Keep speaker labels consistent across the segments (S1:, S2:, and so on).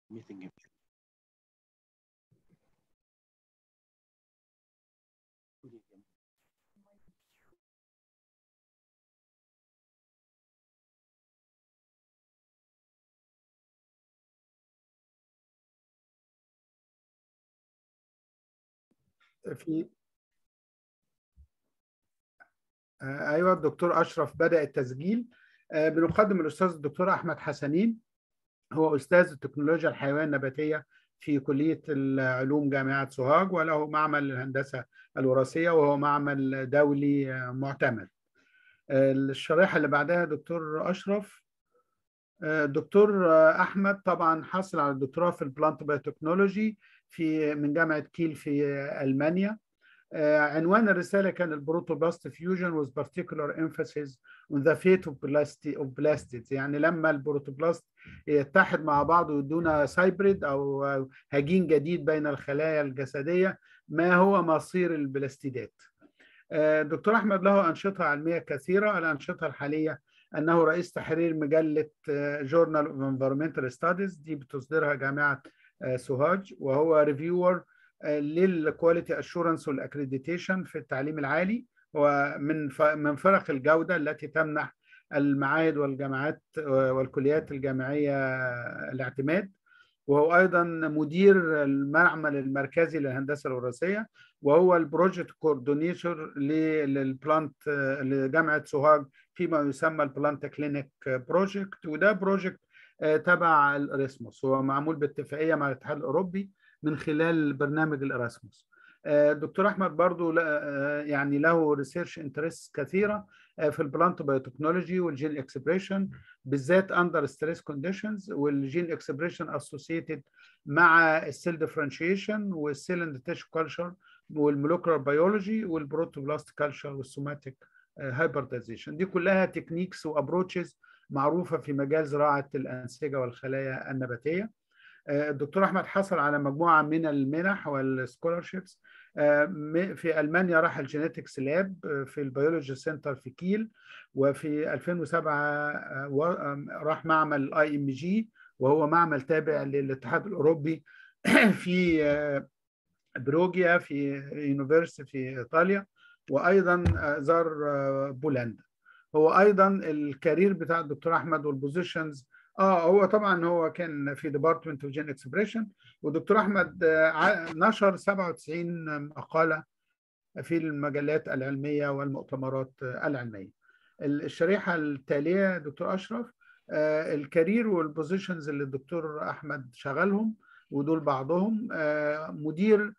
S1: meeting
S2: في آه، ايوه الدكتور اشرف بدا التسجيل آه، بنقدم الاستاذ الدكتور احمد حسنين هو استاذ التكنولوجيا الحيويه النباتيه في كليه العلوم جامعه سوهاج وله معمل الهندسه الوراثيه وهو معمل دولي آه، معتمد آه، الشريحه اللي بعدها دكتور اشرف آه، دكتور آه، احمد طبعا حصل على الدكتوراه في البلانت بايوتكنولوجي في من جامعه كيل في آه، المانيا آه، عنوان الرسالة كان البروتوبلاست فيوجن with particular emphasis on the fate of plasti- of plastids يعني لما البروتوبلاست يتحد مع بعض ويدونا سايبريد أو أو هجين جديد بين الخلايا الجسدية ما هو مصير البلاستيدات آه، دكتور أحمد له أنشطة علمية كثيرة الأنشطة الحالية أنه رئيس تحرير مجلة جورنال اوف انفيرمنتال ستاديز دي بتصدرها جامعة آه، سوهاج وهو ريفيور للكواليتي اشورنس والاكريديتيشن في التعليم العالي ومن ف- من فرق الجوده التي تمنح المعاهد والجامعات والكليات الجامعيه الاعتماد وهو ايضا مدير المعمل المركزي للهندسه الوراثيه وهو البروجكت كوردينيتور للبلانت لجامعه سوهاج فيما يسمى البلانت كلينيك بروجكت وده بروجكت آه، تبع الاريسموس هو معمول باتفاقيه مع الاتحاد الاوروبي من خلال برنامج الاراسموس آه، دكتور احمد برضو لا- آه، يعني له ريسيرش انترست كثيره آه، في البلانت بايوتكنولوجي والجين اكسبريشن بالذات اندر ستريس كونديشنز والجين اكسبريشن اسوسييتد مع السيل ديفرنشيشن والسيل اند تيشو كلتشر والمولكولار بيولوجي والبروتوبلاست كلتشر والسوماتيك هايبرديزيشن دي كلها تكنيكس وابروتشز معروفه في مجال زراعه الانسجه والخلايا النباتيه آه، الدكتور احمد حصل على مجموعه من المنح والسكولارشيبس في المانيا راح الجينيتكس لاب في البيولوجي سنتر في كيل وفي 2007 آه، و- آم، راح معمل الاي ام جي وهو معمل تابع للاتحاد الاوروبي في آه، بروجيا في يونيفرسيتي في ايطاليا وايضا آه، زار آه، بولندا هو ايضا الكارير بتاع الدكتور احمد والبوزيشنز اه هو طبعا هو كان في ديبارتمنت اوف جين اكسبريشن ودكتور احمد آه، ع- نشر 97 مقاله في المجلات العلميه والمؤتمرات آه، العلميه. ال- الشريحه التاليه دكتور اشرف آه، الكارير والبوزيشنز اللي الدكتور احمد شغلهم ودول بعضهم آه، مدير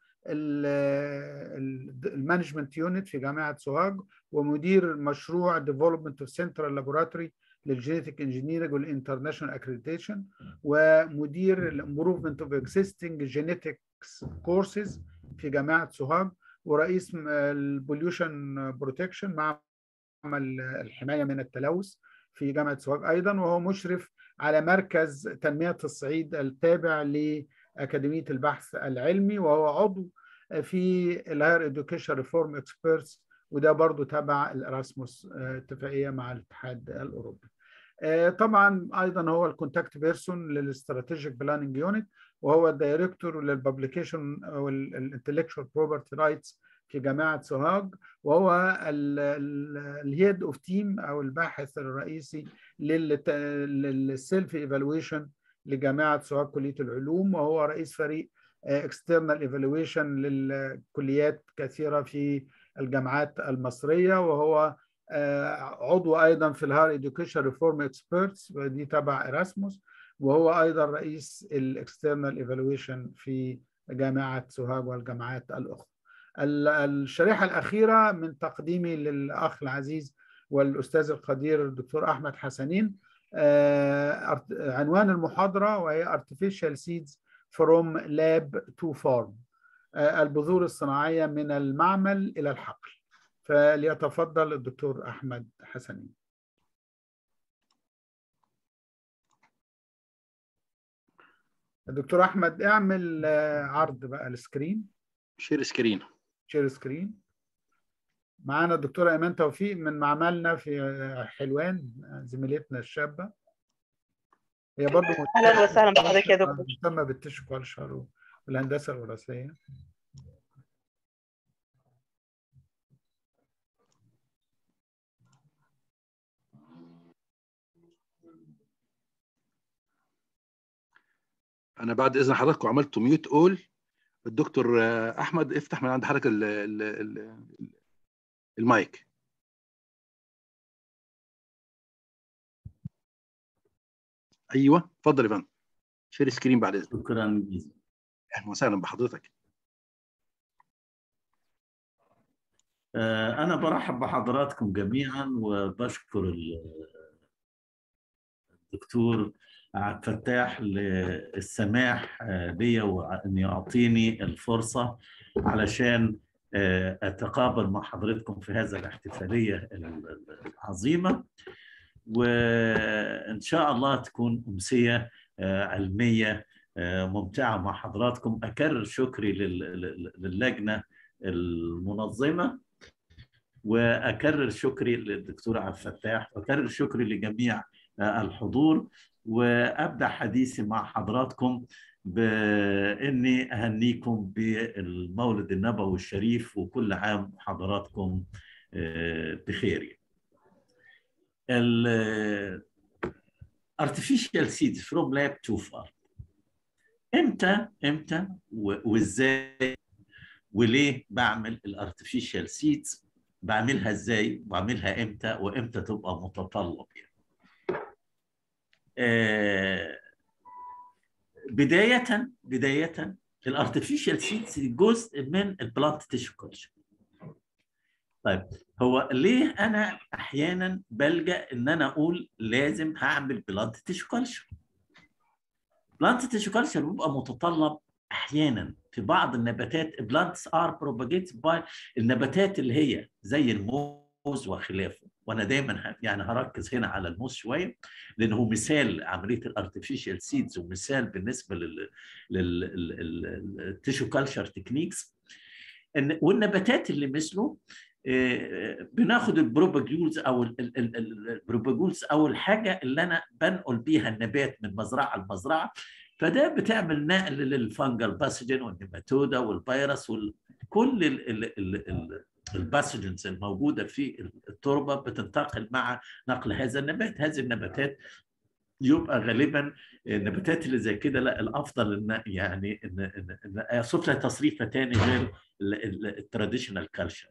S2: المانجمنت يونت في جامعه سوهاج ومدير مشروع ديفلوبمنت اوف سنترال لابوراتوري للجينيتك انجينيرنج والانترناشونال اكريديتيشن ومدير الامبروفمنت اوف اكزيستنج جينيتكس كورسز في جامعه سوهاج ورئيس البوليوشن بروتكشن معمل الحمايه من التلوث في جامعه سوهاج ايضا وهو مشرف على مركز تنميه الصعيد التابع لاكاديميه البحث العلمي وهو عضو في الهاير اديوكيشن ريفورم اكسبيرتس وده برضو تبع الاراسموس آه، اتفاقيه مع الاتحاد الاوروبي. آه، طبعا ايضا هو الكونتاكت بيرسون للاستراتيجيك بلاننج يونت وهو الدايركتور للببليكيشن والانتلكشوال بروبرتي رايتس في جامعه سوهاج وهو الهيد اوف تيم او الباحث الرئيسي للسيلف ايفالويشن لجامعه سوهاج كليه العلوم وهو رئيس فريق اكسترنال ايفالويشن للكليات كثيره في الجامعات المصريه وهو آه، عضو ايضا في الهار اديوكيشن ريفورم اكسبيرتس ودي تبع اراسموس وهو ايضا رئيس الاكسترنال ايفالويشن في جامعه سوهاج والجامعات الاخرى. ال- الشريحه الاخيره من تقديمي للاخ العزيز والاستاذ القدير الدكتور احمد حسنين آه، أرت- عنوان المحاضره وهي artificial seeds from lab to farm آه، البذور الصناعيه من المعمل الى الحقل. فليتفضل الدكتور احمد حسنين. الدكتور احمد اعمل آه، عرض بقى السكرين
S1: شير سكرين
S2: شير سكرين معانا الدكتوره ايمان توفيق من معملنا في حلوان زميلتنا الشابه هي برضه
S1: اهلا وسهلا بحضرتك يا دكتور
S2: مهتمه بالتشو كلشر والهندسه الوراثيه
S3: انا بعد اذن حضراتكم عملت ميوت اول الدكتور احمد افتح من عند حضرتك ال- ال- ال- المايك ايوه اتفضل يا فندم شير سكرين بعد اذنك
S4: شكرا جزيلا
S3: اهلا وسهلا بحضرتك
S4: آه، أنا برحب بحضراتكم جميعا وبشكر ال- الدكتور عبد الفتاح للسماح آه، لي وأن يعطيني الفرصة علشان آه، أتقابل مع حضرتكم في هذا الاحتفالية العظيمة وإن شاء الله تكون أمسية آه، علمية آه، ممتعة مع حضراتكم أكرر شكري لل- لل- للجنة المنظمة واكرر شكري للدكتور عبد الفتاح واكرر شكري لجميع آه، الحضور وابدا حديثي مع حضراتكم باني اهنيكم بالمولد النبوي الشريف وكل عام حضراتكم آه، بخير. ال artificial seeds from lab to farm امتى امتى و- وازاي وليه بعمل الارتفيشال سيدز بعملها ازاي بعملها امتى وامتى تبقى متطلب يعني. آه، بداية بداية الارتفيشال سيدز جزء من البلانت تيشو كلتشر طيب هو ليه انا احيانا بلجا ان انا اقول لازم هعمل بلانت تيشو كلتشر بلانت تيشو كلتشر بيبقى متطلب احيانا في بعض النباتات plants are propagated by النباتات اللي هي زي الموز وخلافه وانا دايما ه- يعني هركز هنا على الموز شويه لان هو مثال عمليه الارتفيشال سيدز ومثال بالنسبه لل للتيشو كلتشر تكنيكس ان والنباتات اللي مثله آه، بناخد البروباجولز او ال- ال- ال- ال- البروباجولز او الحاجه اللي انا بنقل بيها النبات من مزرعه لمزرعه فده بتعمل نقل للفنجل باسجين والنيماتودا والفيروس وكل الباسجنز الموجوده في التربه بتنتقل مع نقل هذا النبات هذه النباتات يبقى غالبا النباتات اللي زي كده لا الافضل ان يعني ان ان ان اوصف لها تصريفه تاني غير التراديشنال كلتشر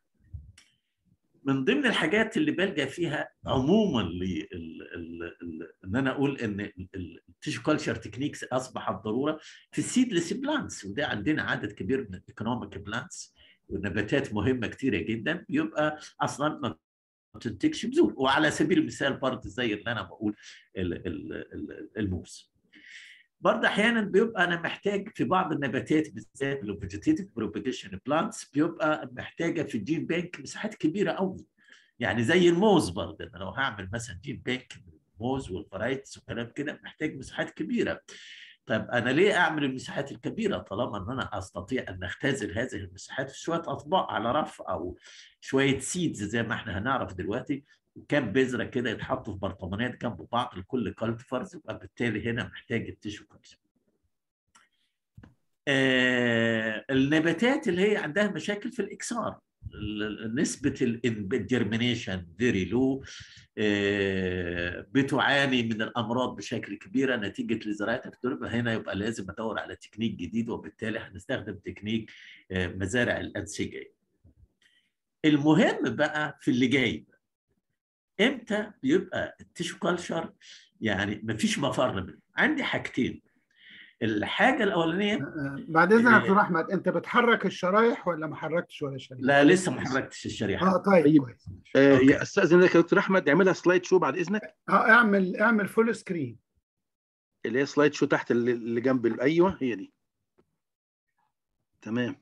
S4: من ضمن الحاجات اللي بلجا فيها عموما ل ان انا اقول ان التيشو كلتشر تكنيكس اصبحت ضروره في السيدلس بلانتس وده عندنا عدد كبير من الايكونوميك بلانتس والنباتات مهمه كتيره جدا يبقى اصلا ما بتنتجش بذور وعلى سبيل المثال برضه زي اللي انا بقول ال- ال- ال- الموز برضه احيانا بيبقى انا محتاج في بعض النباتات بالذات الفيجيتيف بروباجيشن بلانتس بيبقى محتاجه في الجين بانك مساحات كبيره قوي يعني زي الموز برضه أنا لو هعمل مثلا جين بانك من الموز والفرايتس وكلام كده محتاج مساحات كبيره طيب انا ليه اعمل المساحات الكبيره طالما ان انا استطيع ان اختزل هذه المساحات في شويه اطباق على رف او شويه سيدز زي ما احنا هنعرف دلوقتي وكام بذره كده يتحطوا في برطمانات جنب بعض لكل كالتفرز يبقى بالتالي هنا محتاج التيشو كالسيوم. آه النباتات اللي هي عندها مشاكل في الاكسار ال- ال- نسبه الجرمينيشن فيري لو بتعاني من الامراض بشكل كبير نتيجه لزراعتها في التربه هنا يبقى لازم ادور على تكنيك جديد وبالتالي هنستخدم تكنيك آه، مزارع الانسجه. المهم بقى في اللي جاي امتى بيبقى التيشو كلتشر يعني مفيش مفر منه عندي حاجتين الحاجه الاولانيه
S2: آه، بعد اذنك يا دكتور احمد انت بتحرك الشرايح ولا ما حركتش ولا شريحه؟
S4: لا لسه ما حركتش الشريحه
S2: اه طيب
S3: طيب.
S2: كويس
S3: آه،
S4: أوكي.
S3: يا استاذن لك يا دكتور احمد اعملها سلايد شو بعد اذنك
S2: اه اعمل اعمل فول سكرين
S3: اللي هي سلايد شو تحت اللي اللي جنب ال- ايوه هي دي تمام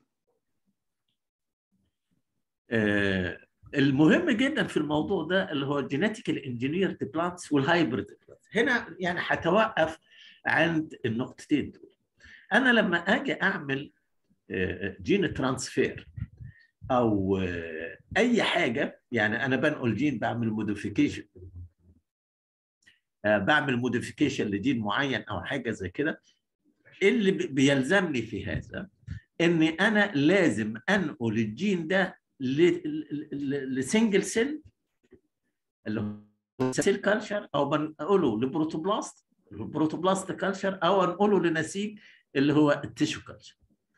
S4: آه، المهم جدا في الموضوع ده اللي هو الجينيتيكال انجينيرد بلانتس والهايبريد هنا يعني هتوقف عند النقطتين دول انا لما اجي اعمل جين ترانسفير او آه، اي حاجه يعني انا بنقل جين بعمل موديفيكيشن آه، بعمل موديفيكيشن لجين معين او حاجه زي كده اللي بي- بيلزمني في هذا اني انا لازم انقل الجين ده لسنجل سيل اللي هو سيل كلتشر او بنقله لبروتوبلاست البروتوبلاست كلتشر او انقله لنسيج اللي هو التيشو كلتشر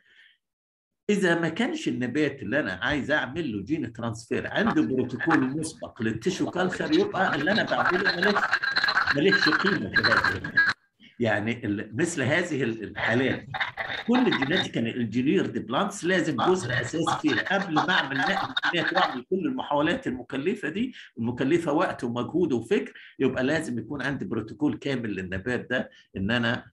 S4: اذا ما كانش النبات اللي انا عايز اعمل له جين ترانسفير عندي بروتوكول مسبق للتيشو كلتشر يبقى اللي انا بعمله ماليش ماليش قيمه في هذا يعني ال- مثل هذه ال- الحالات كل الجينيتيكال انجينيرد بلانتس لازم جزء اساسي فيها قبل ما اعمل نقل جينات واعمل كل المحاولات المكلفه دي المكلفه وقت ومجهود وفكر يبقى لازم يكون عندي بروتوكول كامل للنبات ده ان انا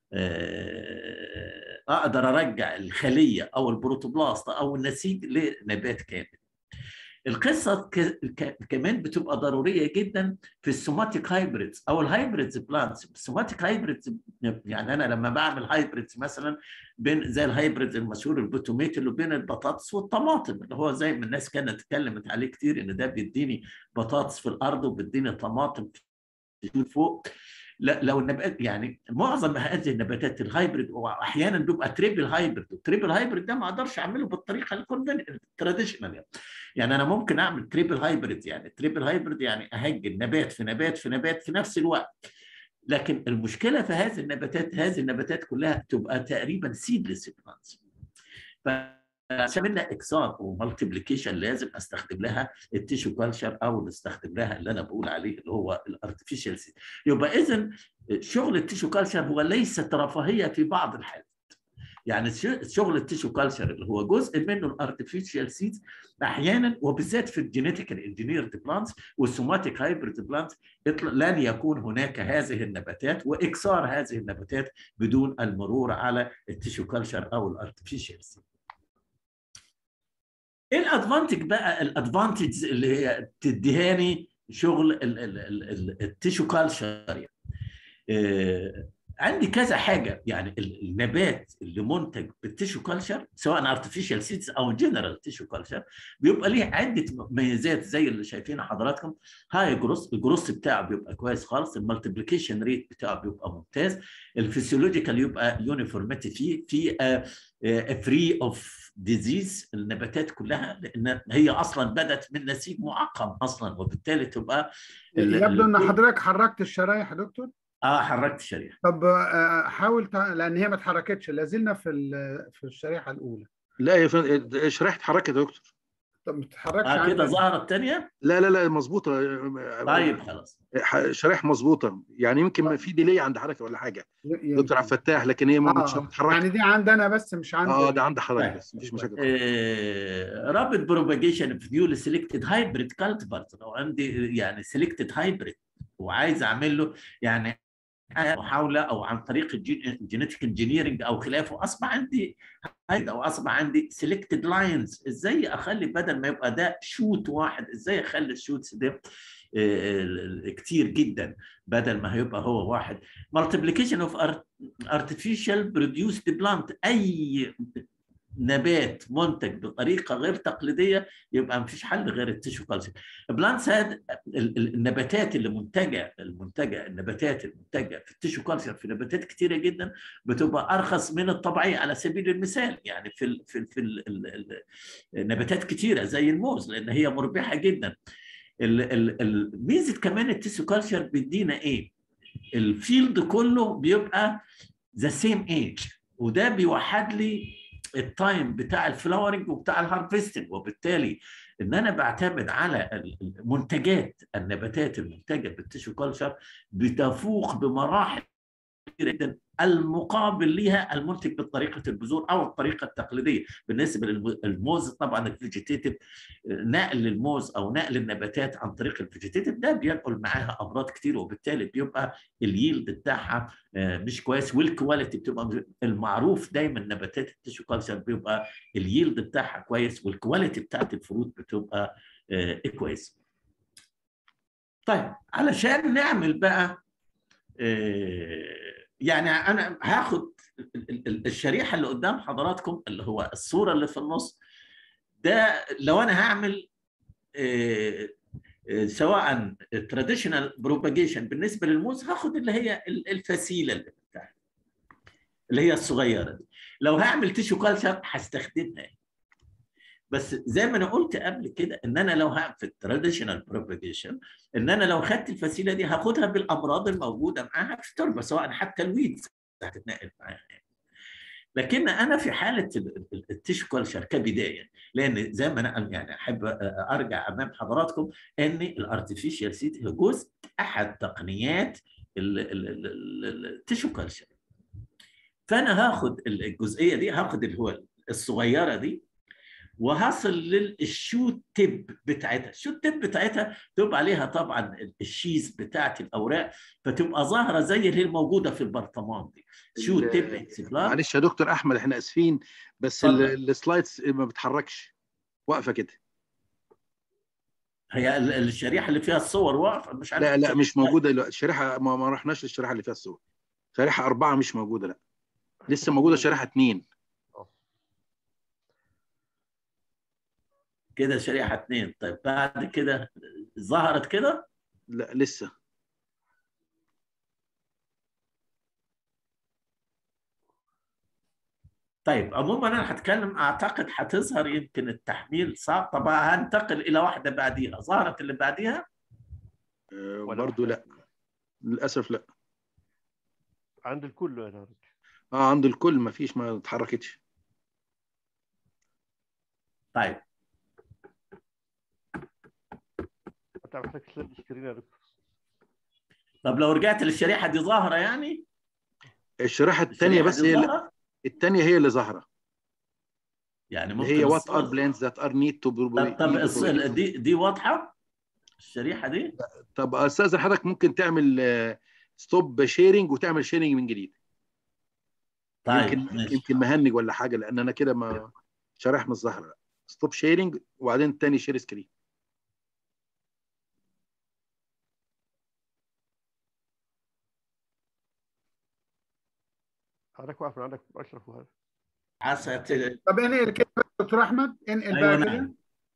S4: آه، اقدر ارجع الخليه او البروتوبلاست او النسيج لنبات كامل. القصه ك- ك- كمان بتبقى ضروريه جدا في السوماتيك هايبريدز او الهايبريدز بلانتس السوماتيك هايبريدز يعني انا لما بعمل هايبريدز مثلا بين زي الهايبريد المشهور البوتوميت اللي بين البطاطس والطماطم اللي هو زي ما الناس كانت اتكلمت عليه كتير ان ده بيديني بطاطس في الارض وبيديني طماطم في فوق لا لو النبات يعني معظم هذه النباتات الهايبريد واحيانا بيبقى تريبل هايبريد والتريبل هايبريد ده ما اقدرش اعمله بالطريقه التراديشنال يعني. يعني انا ممكن اعمل تريبل هايبريد يعني تريبل هايبريد يعني اهجن نبات في نبات في نبات في نفس الوقت لكن المشكله في هذه النباتات هذه النباتات كلها تبقى تقريبا سيدلس بلانتس عشان منها اكسار ومالتيبليكيشن لازم استخدم لها التيشو كلتشر او استخدم لها اللي انا بقول عليه اللي هو الارتفيشال سيد يبقى اذا شغل التيشو كلتشر هو ليست رفاهيه في بعض الحالات يعني شغل التيشو كلتشر اللي هو جزء منه الارتفيشال سيدز احيانا وبالذات في الجينيتيكال انجينيرد بلانتس والسوماتيك هايبريد بلانتس لن يكون هناك هذه النباتات واكسار هذه النباتات بدون المرور على التيشو كلتشر او الارتفيشال سيد ايه الادفانتج بقى الادفانتج اللي هي تديهاني شغل التيشو كلتشر يعني. آه عندي كذا حاجه يعني النبات اللي منتج بالتيشو كلتشر سواء ارتفيشال سيدز او جنرال تيشو كلتشر بيبقى ليه عده مميزات زي اللي شايفينها حضراتكم هاي جروس الجروس بتاعه بيبقى كويس خالص المالتيبليكيشن ريت بتاعه بيبقى ممتاز الفسيولوجيكال يبقى يونيفورميتي فيه في فري اوف ديزيز النباتات كلها لان هي اصلا بدات من نسيج معقم اصلا وبالتالي تبقى
S2: يبدو ان حضرتك حركت الشرايح يا دكتور
S4: اه حركت الشريحه
S2: طب حاول تع... لان هي ما اتحركتش لازلنا في في الشريحه الاولى
S3: لا يا فندم شريحه اتحركت يا دكتور
S2: طب ما تتحركش
S4: اه كده ظهرت الثانيه
S3: لا لا لا مظبوطه
S4: طيب خلاص
S3: شرائح مظبوطه يعني يمكن في ديلي عند حركه ولا حاجه دكتور عبد الفتاح لكن هي ما
S2: آه. يعني دي عندنا بس مش عندي
S3: اه ده عند حضرتك بس مفيش مشاكل
S4: رابط بروباجيشن في نيو سيلكتد هايبريد كالتيفرز لو عندي يعني سيلكتد هايبريد وعايز اعمل له يعني محاوله او عن طريق الجينيتيك انجينيرنج او خلافه اصبح عندي او اصبح عندي سيلكتد لاينز ازاي اخلي بدل ما يبقى ده شوت واحد ازاي اخلي الشوتس ده كتير جدا بدل ما هيبقى هو واحد مالتيبليكيشن اوف ارتفيشال بروديوسد بلانت اي نبات منتج بطريقه غير تقليديه يبقى مفيش حل غير التيشو كلتشر بلانتس هاد النباتات اللي منتجه المنتجه النباتات المنتجه في التيشو كلتشر في نباتات كتيره جدا بتبقى ارخص من الطبيعيه على سبيل المثال يعني في ال في ال في ال ال نباتات كتيره زي الموز لان هي مربحه جدا الميزه كمان التيشو كلتشر بيدينا ايه الفيلد كله بيبقى ذا سيم ايج وده بيوحد لي التايم بتاع الفلاورنج وبتاع الهارفستنج وبالتالي ان انا بعتمد على المنتجات النباتات المنتجه بالتيشو كلتشر بتفوق بمراحل جدا المقابل لها المنتج بطريقه البذور او الطريقه التقليديه بالنسبه للموز طبعا الفيجيتيتيف نقل الموز او نقل النباتات عن طريق الفيجيتيتيف ده بينقل معاها امراض كتير وبالتالي بيبقى اليلد بتاعها مش كويس والكواليتي بتبقى المعروف دايما نباتات التيشو كلتشر بيبقى اليلد بتاعها كويس والكواليتي بتاعت الفروت بتبقى كويس طيب علشان نعمل بقى يعني انا هاخد الشريحه اللي قدام حضراتكم اللي هو الصوره اللي في النص ده لو انا هعمل سواء تراديشنال بروباجيشن بالنسبه للموز هاخد اللي هي الفسيله اللي بتاعتي اللي هي الصغيره دي لو هعمل تيشو كالتشر هستخدمها بس زي ما انا قلت قبل كده ان انا لو هعمل في التراديشنال بروباجيشن ان انا لو خدت الفسيله دي هاخدها بالامراض الموجوده معاها في التربه سواء حتى الويدز هتتنقل معاها لكن انا في حاله التيشو كلتشر كبدايه لان زي ما انا يعني احب ارجع امام حضراتكم ان الارتفيشال سيت هو جزء احد تقنيات التيشو كلتشر فانا هاخد الجزئيه دي هاخد اللي هو الصغيره دي وهصل للشوت تيب بتاعتها الشوت تيب بتاعتها تبقى عليها طبعا الشيز بتاعت الاوراق فتبقى ظاهره زي اللي هي الموجوده في البرطمان دي شوت تيب اكسبلار
S3: معلش يا دكتور احمد احنا اسفين بس السلايدز ما بتتحركش واقفه كده
S4: هي الشريحه اللي فيها الصور واقفه مش عارف
S3: لا لا مش موجوده لا الشريحه ما, ما رحناش للشريحه اللي فيها الصور شريحه اربعه مش موجوده لا لسه موجوده شريحه اثنين
S4: كده شريحه اثنين طيب بعد كده ظهرت كده
S3: لا لسه
S4: طيب عموما انا هتكلم اعتقد هتظهر يمكن التحميل صعب طبعا هنتقل الى واحده بعديها ظهرت اللي بعديها
S3: أه برضو لا للاسف لا
S5: عند الكل يا رجل
S3: اه عند الكل ما فيش ما اتحركتش
S4: طيب
S5: انت محتاج تسلم سكرين يا دكتور
S4: طب لو رجعت للشريحه دي ظاهره يعني
S3: الشريحه الثانيه بس هي اللي الثانيه هي اللي ظاهره
S4: يعني
S3: ممكن هي وات ار بلانز ذات ار نيد تو
S4: طب, طب دي دي واضحه الشريحه دي
S3: طب استاذن حضرتك ممكن تعمل ستوب شيرنج وتعمل شيرنج من جديد
S4: طيب
S3: يمكن
S4: ماشي.
S3: يمكن مهنج ولا حاجه لان انا كده ما شرح مش ظاهره ستوب شيرنج وبعدين تاني شير سكرين
S5: حضرتك واقف من عندك اشرف وهذا
S4: عسى ت-
S2: طب انقل كده دكتور احمد انقل
S4: ايوه
S2: بقى كده
S4: نعم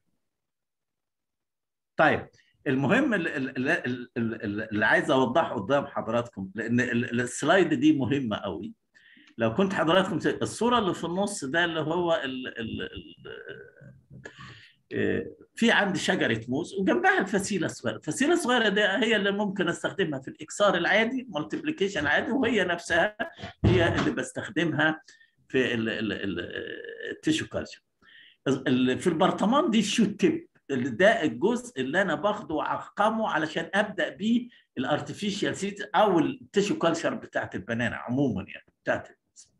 S4: طيب المهم ال- ال- ال- ال- اللي عايز اوضحه قدام حضراتكم لان ال- السلايد دي مهمه قوي لو كنت حضراتكم س- الصوره اللي في النص ده اللي هو ال ال ال آه، في عندي شجره موز وجنبها الفسيله الصغيره، الفسيله الصغيره دي هي اللي ممكن استخدمها في الاكسار العادي مالتيبليكيشن عادي وهي نفسها هي اللي بستخدمها في التيشو كالتشر. في البرطمان دي الشوت تيب اللي ده الجزء اللي انا باخده واعقمه علشان ابدا بيه الارتفيشال سيت او التيشو كالتشر بتاعت البنانه عموما يعني بتاعت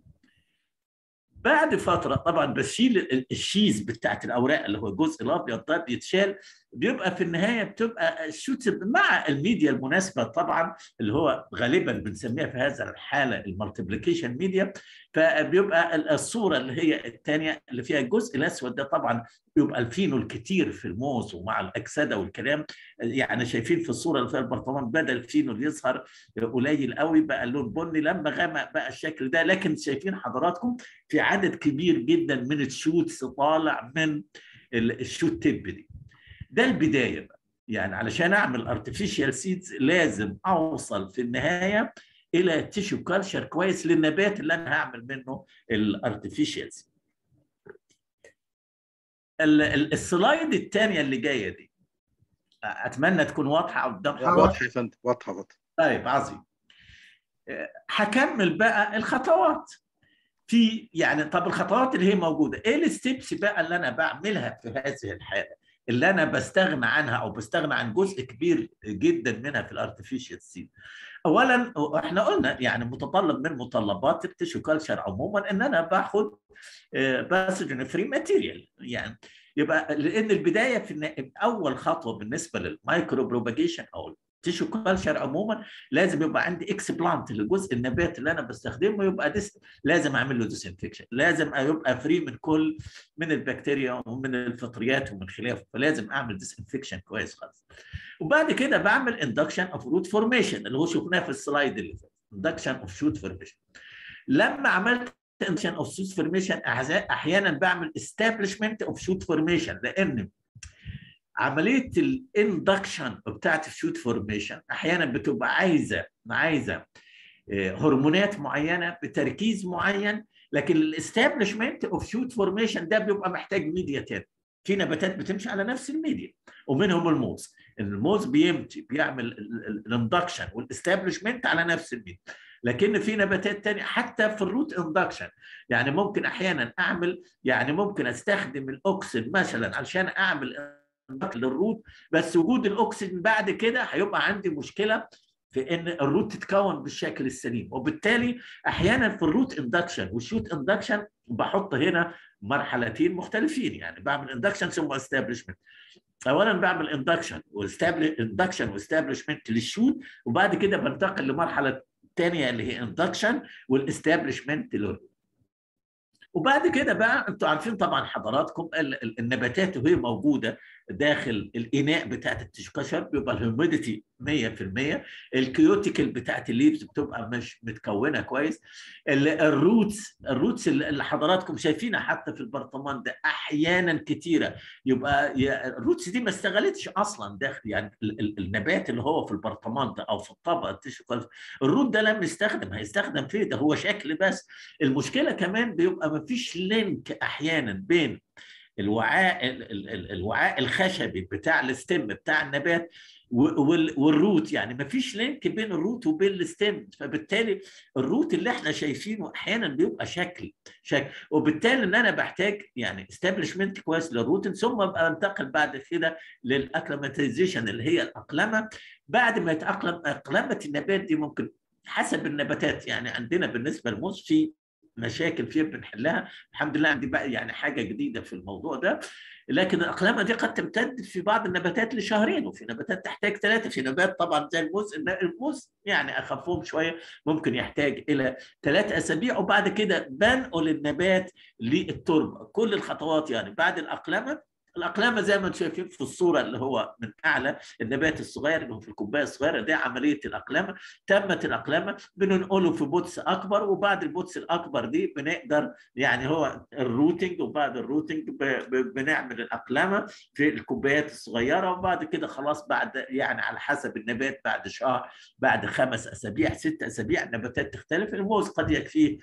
S4: بعد فتره طبعا بشيل ال- الشيز بتاعت الاوراق اللي هو الجزء الابيض ده بيتشال بيبقى في النهايه بتبقى الشوت مع الميديا المناسبه طبعا اللي هو غالبا بنسميها في هذا الحاله المالتيبليكيشن ميديا فبيبقى ال- الصوره اللي هي الثانيه اللي فيها الجزء الاسود ده طبعا بيبقى الفينول كتير في الموز ومع الاكسده والكلام يعني شايفين في الصوره اللي فيها البرطمان بدا الفينول يظهر قليل قوي بقى اللون بني لما غمق بقى الشكل ده لكن شايفين حضراتكم في عدد كبير جدا من الشوتس طالع من ال- الشوت تيب دي ده البدايه بقى يعني علشان اعمل ارتفيشال سيدز لازم اوصل في النهايه الى تيشو كالتشر كويس للنبات اللي انا هعمل منه الارتفيشال سيد السلايد الثانيه اللي جايه دي اتمنى تكون واضحه قدام حضرتك
S3: واضحه يا فندم واضحه واضحه
S4: طيب عظيم آه، هكمل بقى الخطوات في يعني طب الخطوات اللي هي موجوده ايه الستبس بقى اللي انا بعملها في هذه الحاله اللي انا بستغنى عنها او بستغنى عن جزء كبير جدا منها في الارتفيشال سيد اولا احنا قلنا يعني متطلب من متطلبات التيشو كلتشر عموما ان انا باخد باسجن فري ماتيريال يعني يبقى لان البدايه في النا- اول خطوه بالنسبه للمايكرو بروباجيشن او التيشو كلتشر عموما لازم يبقى عندي اكس بلانت لجزء النبات اللي انا بستخدمه يبقى ديس لازم اعمل له ديسانفكشن لازم يبقى فري من كل من البكتيريا ومن الفطريات ومن خلافه فلازم اعمل ديسانفكشن كويس خالص وبعد كده بعمل اندكشن اوف روت فورميشن اللي هو شفناه في السلايد اللي فات اندكشن اوف شوت فورميشن لما عملت اندكشن اوف شوت فورميشن احيانا بعمل استابلشمنت اوف شوت فورميشن لان عمليه الاندكشن بتاعت الشوت فورميشن احيانا بتبقى عايزه عايزه آه، هرمونات معينه بتركيز معين لكن الاستابلشمنت اوف شوت فورميشن ده بيبقى محتاج ميديا تاني في نباتات بتمشي على نفس الميديا ومنهم الموز الموز بيمشي بيعمل الاندكشن والاستابلشمنت على نفس الميديا لكن في نباتات تانية حتى في الروت اندكشن يعني ممكن احيانا اعمل يعني ممكن استخدم الاوكسين مثلا علشان اعمل induction للروت بس وجود الاوكسين بعد كده هيبقى عندي مشكله في ان الروت تتكون بالشكل السليم وبالتالي احيانا في الروت اندكشن والشوت اندكشن بحط هنا مرحلتين مختلفين يعني بعمل اندكشن ثم استابلشمنت اولا بعمل اندكشن اندكشن واستابلشمنت للشوت وبعد كده بنتقل لمرحله الثانيه اللي هي اندكشن والاستابلشمنت للروت وبعد كده بقى انتوا عارفين طبعا حضراتكم ال- ال- النباتات وهي موجوده داخل الاناء بتاعت التشكشر بيبقى الهيوميديتي 100% الكيوتيكل بتاعت الليفز بتبقى مش متكونه كويس ال- الروتس الروتس اللي اللي حضراتكم شايفينها حتى في البرطمان ده احيانا كتيره يبقى يا- الروتس دي ما استغلتش اصلا داخل يعني ال- ال- النبات اللي هو في البرطمان ده او في الطبقه التشكشر الروت ده لم يستخدم هيستخدم فيه ده هو شكل بس المشكله كمان بيبقى ما فيش لينك احيانا بين الوعاء ال- ال- ال- الوعاء الخشبي بتاع الستيم بتاع النبات و- وال- والروت يعني ما فيش لينك بين الروت وبين الستيم فبالتالي الروت اللي احنا شايفينه احيانا بيبقى شكل شكل وبالتالي ان انا بحتاج يعني استابلشمنت كويس للروت ثم ابقى انتقل بعد كده للاكلماتيزيشن اللي هي الاقلمه بعد ما يتاقلم اقلمه النبات دي ممكن حسب النباتات يعني عندنا بالنسبه للموز في مشاكل فيها بنحلها الحمد لله عندي بقى يعني حاجه جديده في الموضوع ده لكن الاقلامه دي قد تمتد في بعض النباتات لشهرين وفي نباتات تحتاج ثلاثه في نبات طبعا زي الموز الموز يعني اخفهم شويه ممكن يحتاج الى ثلاث اسابيع وبعد كده بنقل النبات للتربه كل الخطوات يعني بعد الاقلمه الاقلامه زي ما انتم شايفين في الصوره اللي هو من اعلى النبات الصغير اللي هو في الكوبايه الصغيره دي عمليه الاقلامه تمت الاقلامه بننقله في بوتس اكبر وبعد البوتس الاكبر دي بنقدر يعني هو الروتنج وبعد الروتنج ب- ب- بنعمل الاقلامه في الكوبايات الصغيره وبعد كده خلاص بعد يعني على حسب النبات بعد شهر بعد خمس اسابيع ست اسابيع النباتات تختلف الموز قد يكفيه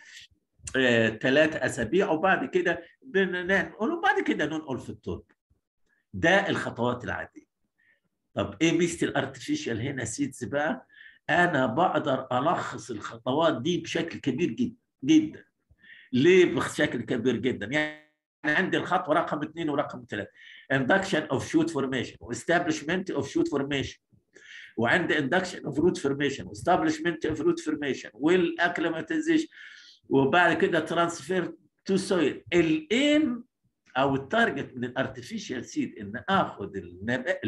S4: ثلاث اسابيع وبعد كده بننقل وبعد كده ننقل في التربه ده الخطوات العاديه طب ايه ميزه الارتفيشال هنا سيدز بقى انا بقدر الخص الخطوات دي بشكل كبير جدا جدا ليه بشكل كبير جدا يعني عندي الخطوه رقم اثنين ورقم ثلاثه induction of shoot formation وestablishment of shoot formation وعندي induction of root formation وestablishment of root formation والاكليماتيزيشن وبعد كده ترانسفير تو سويل الايم او التارجت من الارتفيشال سيد ان اخذ النبات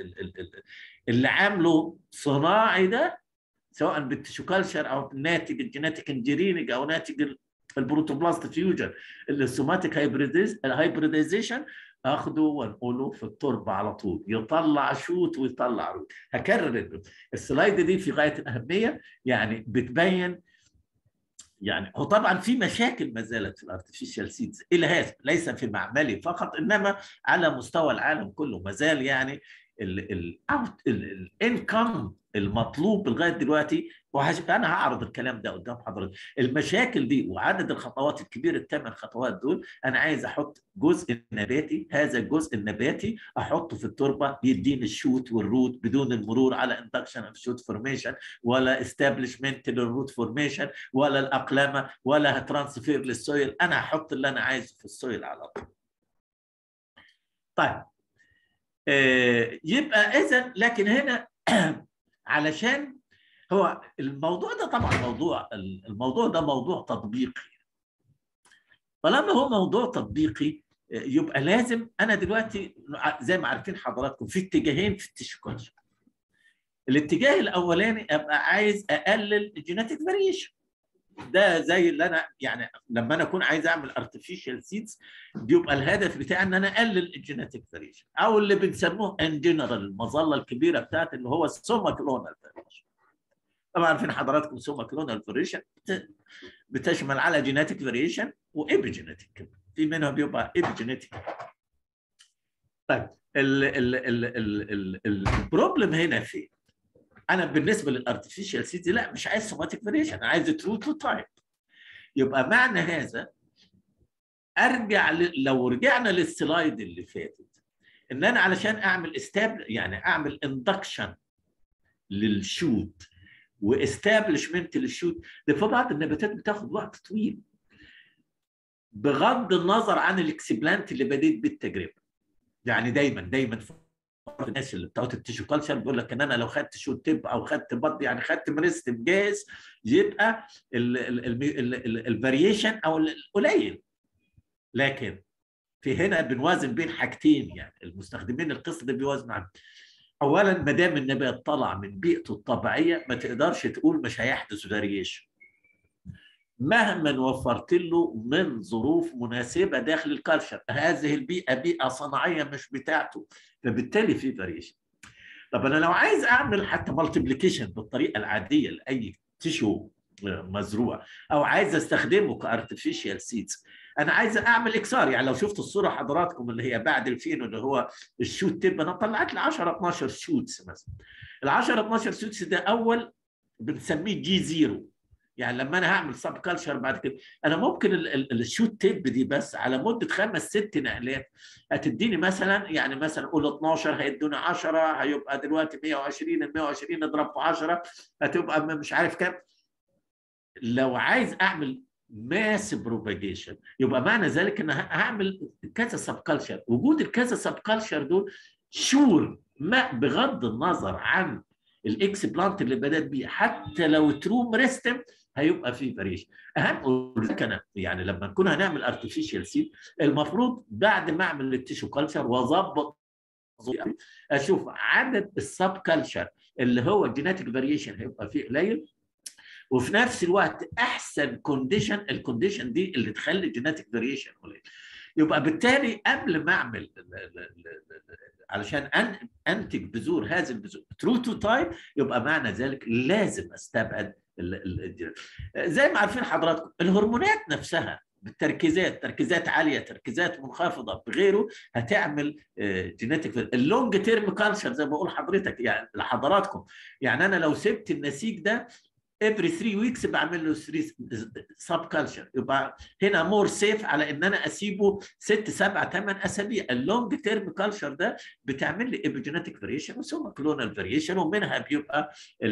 S4: اللي عامله صناعي ده سواء بالتشوكالشر او ناتج الجينيتيك انجينيرنج او ناتج البروتوبلاست فيوجن السوماتيك هايبريديزيشن اخده وانقله في التربه على طول يطلع شوت ويطلع روت هكرر السلايد دي في غايه الاهميه يعني بتبين يعني هو طبعا في مشاكل ما زالت في الارتفيشال سيدز الى هذا ليس في معملي فقط انما على مستوى العالم كله ما زال يعني الانكم المطلوب لغايه دلوقتي انا هعرض الكلام ده قدام حضرتك المشاكل دي وعدد الخطوات الكبير الثمان خطوات دول انا عايز احط جزء نباتي هذا الجزء النباتي احطه في التربه يديني الشوت والروت بدون المرور على اندكشن اوف شوت فورميشن ولا استابلشمنت للروت فورميشن ولا الاقلامه ولا ترانسفير للسويل انا هحط اللي انا عايزه في السويل على طول طيب آه يبقى اذا لكن هنا علشان هو الموضوع ده طبعا موضوع الموضوع ده موضوع تطبيقي طالما هو موضوع تطبيقي يبقى لازم انا دلوقتي زي ما عارفين حضراتكم في اتجاهين في التشكيل الاتجاه الاولاني ابقى عايز اقلل الجينيتك فاريشن ده زي اللي انا يعني لما انا اكون عايز اعمل ارتفيشال سيدز بيبقى الهدف بتاعي ان انا اقلل الجينيتك فاريشن او اللي بنسموه ان جنرال المظله الكبيره بتاعت اللي هو السوما كلونال فاريشن طبعا عارفين حضراتكم سوما كلونال فاريشن بتشمل على جينيتك فاريشن وايبيجينيتك في منها بيبقى ايبيجينيتك طيب ال ال ال ال ال البروبلم هنا فين؟ انا بالنسبه للارتفيشال سيتي لا مش عايز سوماتيك فاريشن انا عايز ترو تو تايب يبقى معنى هذا ارجع ل... لو رجعنا للسلايد اللي فاتت ان انا علشان اعمل استاب يعني اعمل اندكشن للشوت واستابلشمنت للشوت ده في بعض النباتات بتاخد وقت طويل بغض النظر عن الاكسبلانت اللي بديت بالتجربه يعني دايما دايما في الناس اللي بتاعت التيشو كلتشر بيقول لك ان انا لو خدت شو تب او خدت بط يعني خدت مرستم جاهز يبقى الفاريشن او القليل لكن في هنا بنوازن بين حاجتين يعني المستخدمين القصه ده بيوازنوا عنه اولا ما دام النبات طلع من بيئته الطبيعيه ما تقدرش تقول مش هيحدث فاريشن مهما وفرت له من ظروف مناسبه داخل الكالتشر هذه البيئه بيئه صناعيه مش بتاعته فبالتالي في فاريشن طب انا لو عايز اعمل حتى مالتيبليكيشن بالطريقه العاديه لاي تيشو مزروع او عايز استخدمه كارتفيشال سيدز انا عايز اعمل اكسار يعني لو شفت الصوره حضراتكم اللي هي بعد الفين اللي هو الشوت تب انا طلعت لي 10 12 شوتس مثلا ال 10 12 شوتس ده اول بنسميه جي زيرو يعني لما انا هعمل سب كلتشر بعد كده انا ممكن الشوت تيب دي بس على مده خمس ست نقلات هتديني مثلا يعني مثلا قول 12 هيدوني 10 هيبقى دلوقتي 120 ال 120 اضرب في 10 هتبقى مش عارف كام لو عايز اعمل ماس بروباجيشن يبقى معنى ذلك ان هعمل كذا سب كلتشر وجود الكذا سب كلتشر دول شور ما بغض النظر عن الاكس بلانت اللي بدات بيه حتى لو ترو مريستم هيبقى في فاريشن اهم انا يعني لما نكون هنعمل ارتفيشال سيد المفروض بعد ما اعمل التيشو كلتشر واظبط اشوف عدد السب كلتشر اللي هو الجينيتك فاريشن هيبقى فيه قليل وفي نفس الوقت احسن كونديشن الكونديشن دي اللي تخلي الجينيتك فاريشن قليل يبقى بالتالي قبل ما اعمل علشان انتج بذور هذه البذور ترو تو تايب يبقى معنى ذلك لازم استبعد زي ما عارفين حضراتكم الهرمونات نفسها بالتركيزات تركيزات عاليه تركيزات منخفضه بغيره هتعمل جينيتك اللونج تيرم كالتشر زي ما بقول حضرتك يعني لحضراتكم يعني انا لو سبت النسيج ده every 3 ويكس بعمل له 3 سب كلتشر يبقى هنا مور سيف على ان انا اسيبه 6 7 8 اسابيع اللونج تيرم كلتشر ده بتعمل لي ايبيجينيتك فاريشن وثم كلونال فاريشن ومنها بيبقى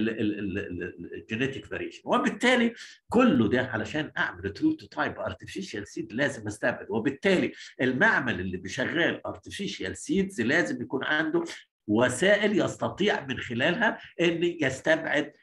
S4: الجينيتك فاريشن وبالتالي كله ده علشان اعمل ترو تو تايب ارتفيشال سيد لازم استبعد وبالتالي المعمل اللي بيشغل ارتفيشال سيدز لازم يكون عنده وسائل يستطيع من خلالها ان يستبعد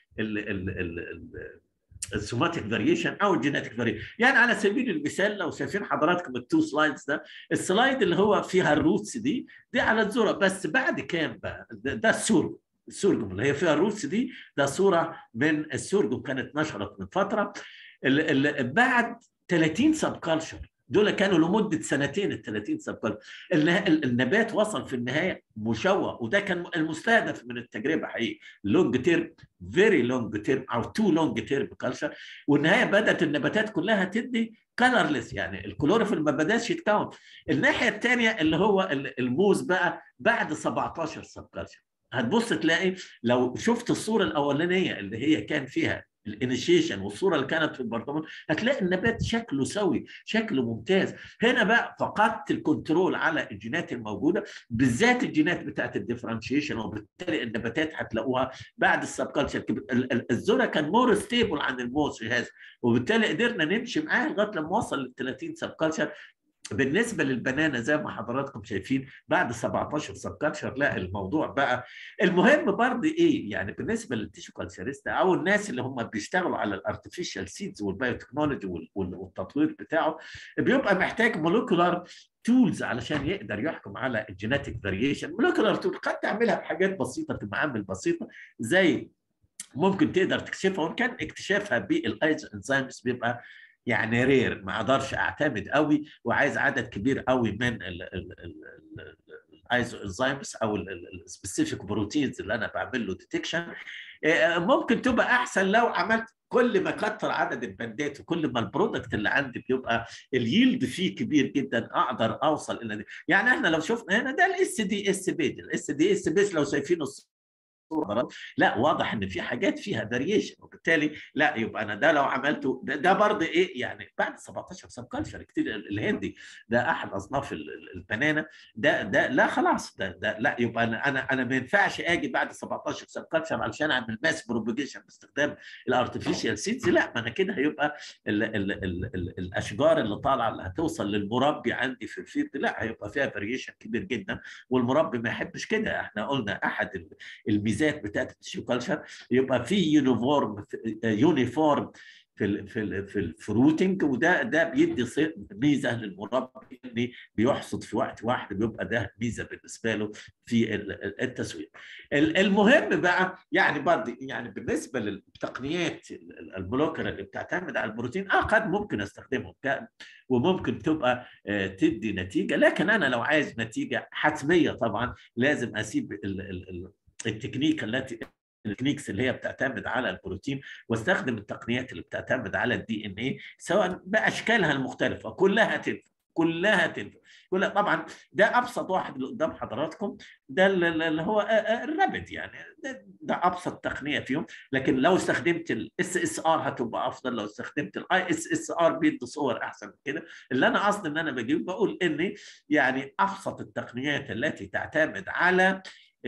S4: السوماتيك فاريشن او الجينيتك فاريشن يعني على سبيل المثال لو شايفين حضراتكم التو سلايدز ده السلايد اللي هو فيها الروتس دي دي على الذره بس بعد كام بقى ده, ده السورجم السورجم اللي هي فيها الروتس دي ده صوره من السورجم كانت نشرت من فتره ال ال بعد 30 سب كلتشر دول كانوا لمده سنتين ال 30 سب النبات وصل في النهايه مشوه وده كان المستهدف من التجربه حقيقي لونج تيرم فيري لونج تيرم او تو لونج تيرم كلتشر والنهايه بدات النباتات كلها تدي كلرلس يعني الكلوروفيل ما بداش يتكون الناحيه الثانيه اللي هو الموز بقى بعد 17 سب كلتشر هتبص تلاقي لو شفت الصوره الاولانيه اللي هي كان فيها الانيشيشن والصوره اللي كانت في البرطمان هتلاقي النبات شكله سوي شكله ممتاز هنا بقى فقدت الكنترول على الجينات الموجوده بالذات الجينات بتاعت الديفرنشيشن وبالتالي النباتات هتلاقوها بعد السبكالتشر الذره كان مور ستيبل عن الموز في هذا وبالتالي قدرنا نمشي معاه لغايه لما وصل لل 30 سبكالتشر بالنسبه للبنانه زي ما حضراتكم شايفين بعد 17 سبكاتشر لا الموضوع بقى المهم برضه ايه يعني بالنسبه للتيشو كالتشريست او الناس اللي هم بيشتغلوا على الارتفيشال سيدز والبايوتكنولوجي والتطوير بتاعه بيبقى محتاج مولكولار تولز علشان يقدر يحكم على الجينيتك فاريشن مولكولار تول قد تعملها بحاجات بسيطه في معامل بسيطه زي ممكن تقدر تكشفها وان كان اكتشافها بالايز انزيمز بيبقى يعني رير ما اقدرش اعتمد قوي وعايز عدد كبير قوي من الايزو انزيمز او السبيسيفيك بروتينز اللي انا بعمل له ديتكشن ممكن تبقى احسن لو عملت كل ما كتر عدد البندات وكل ما البرودكت اللي عندي بيبقى اليلد فيه كبير جدا اقدر اوصل الى دي. يعني احنا لو شفنا هنا ده الاس دي اس بيج الاس دي اس بيج لو شايفينه الصورة لا واضح ان في حاجات فيها فاريشن وبالتالي لا يبقى انا ده لو عملته ده, ده برضه ايه يعني بعد 17 سب كلتشر كتير الهندي ده احد اصناف البنانه ده ده لا خلاص ده, ده لا يبقى انا انا انا ما ينفعش اجي بعد 17 سب كلتشر علشان اعمل ماس بروبيجيشن باستخدام الارتفيشال سيدز لا ما انا كده هيبقى ال ال ال ال الاشجار اللي طالعه اللي هتوصل للمربي عندي في الفيلد لا هيبقى فيها فاريشن كبير جدا والمربي ما يحبش كده احنا قلنا احد الميزات بتاعت التيشو كلتشر يبقى في يونيفورم يونيفورم في ال في ال في الفروتنج وده ده بيدي ميزه للمربي ان بيحصد في وقت واحد بيبقى ده ميزه بالنسبه له في التسويق. المهم بقى يعني برضه يعني بالنسبه للتقنيات المولوكر اللي بتعتمد على البروتين اه قد ممكن استخدمهم وممكن تبقى تدي نتيجه لكن انا لو عايز نتيجه حتميه طبعا لازم اسيب ال ال التكنيك التي التكنيكس اللي هي بتعتمد على البروتين واستخدم التقنيات اللي بتعتمد على الدي ان اي سواء باشكالها المختلفه كلها تنفع كلها تنفع كلها طبعا ده ابسط واحد اللي قدام حضراتكم ده اللي هو الرابد يعني ده, ده ابسط تقنيه فيهم لكن لو استخدمت الاس اس ار هتبقى افضل لو استخدمت الاي اس اس ار بيدي صور احسن من كده اللي انا قصدي ان انا بجيب بقول ان يعني ابسط التقنيات التي تعتمد على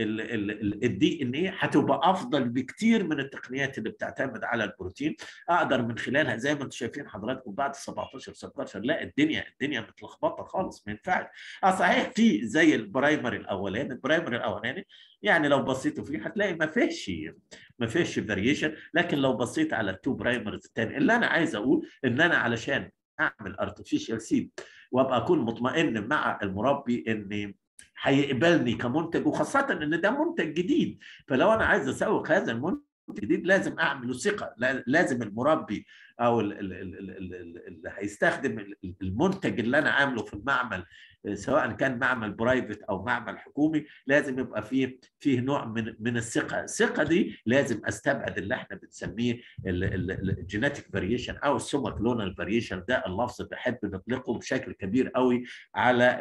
S4: الدي ان اي هتبقى افضل بكتير من التقنيات اللي بتعتمد على البروتين اقدر من خلالها زي ما انتم شايفين حضراتكم بعد 17 16 لا الدنيا الدنيا متلخبطه خالص ما ينفعش اه صحيح في زي البرايمري الاولاني البرايمري الاولاني يعني لو بصيتوا فيه هتلاقي ما فيش ما فيش فاريشن لكن لو بصيت على التو برايمرز الثاني اللي انا عايز اقول ان انا علشان اعمل ارتفيشال سيد وابقى اكون مطمئن مع المربي اني هيقبلني كمنتج وخاصة ان ده منتج جديد فلو انا عايز اسوق هذا المنتج الجديد لازم اعمله ثقة لازم المربي او اللي هيستخدم المنتج اللي انا عامله في المعمل سواء كان معمل برايفت او معمل حكومي لازم يبقى فيه فيه نوع من من الثقه، الثقه دي لازم استبعد اللي احنا بنسميه الجينيتك فاريشن او السوماتلونال فاريشن ده اللفظ بحب نطلقه بشكل كبير قوي على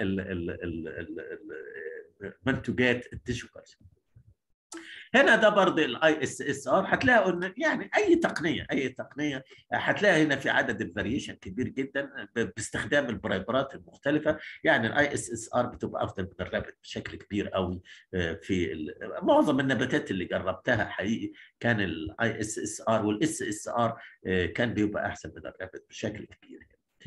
S4: منتجات التيشو كالسيوم. هنا ده برضه الاي اس اس ار هتلاقوا ان يعني اي تقنيه اي تقنيه هتلاقي هنا في عدد الفاريشن كبير جدا باستخدام البرايبرات المختلفه يعني الاي اس اس ار بتبقى افضل من الرابت بشكل كبير قوي في معظم النباتات اللي جربتها حقيقي كان الاي اس اس ار والاس اس ار كان بيبقى احسن من الرابت بشكل كبير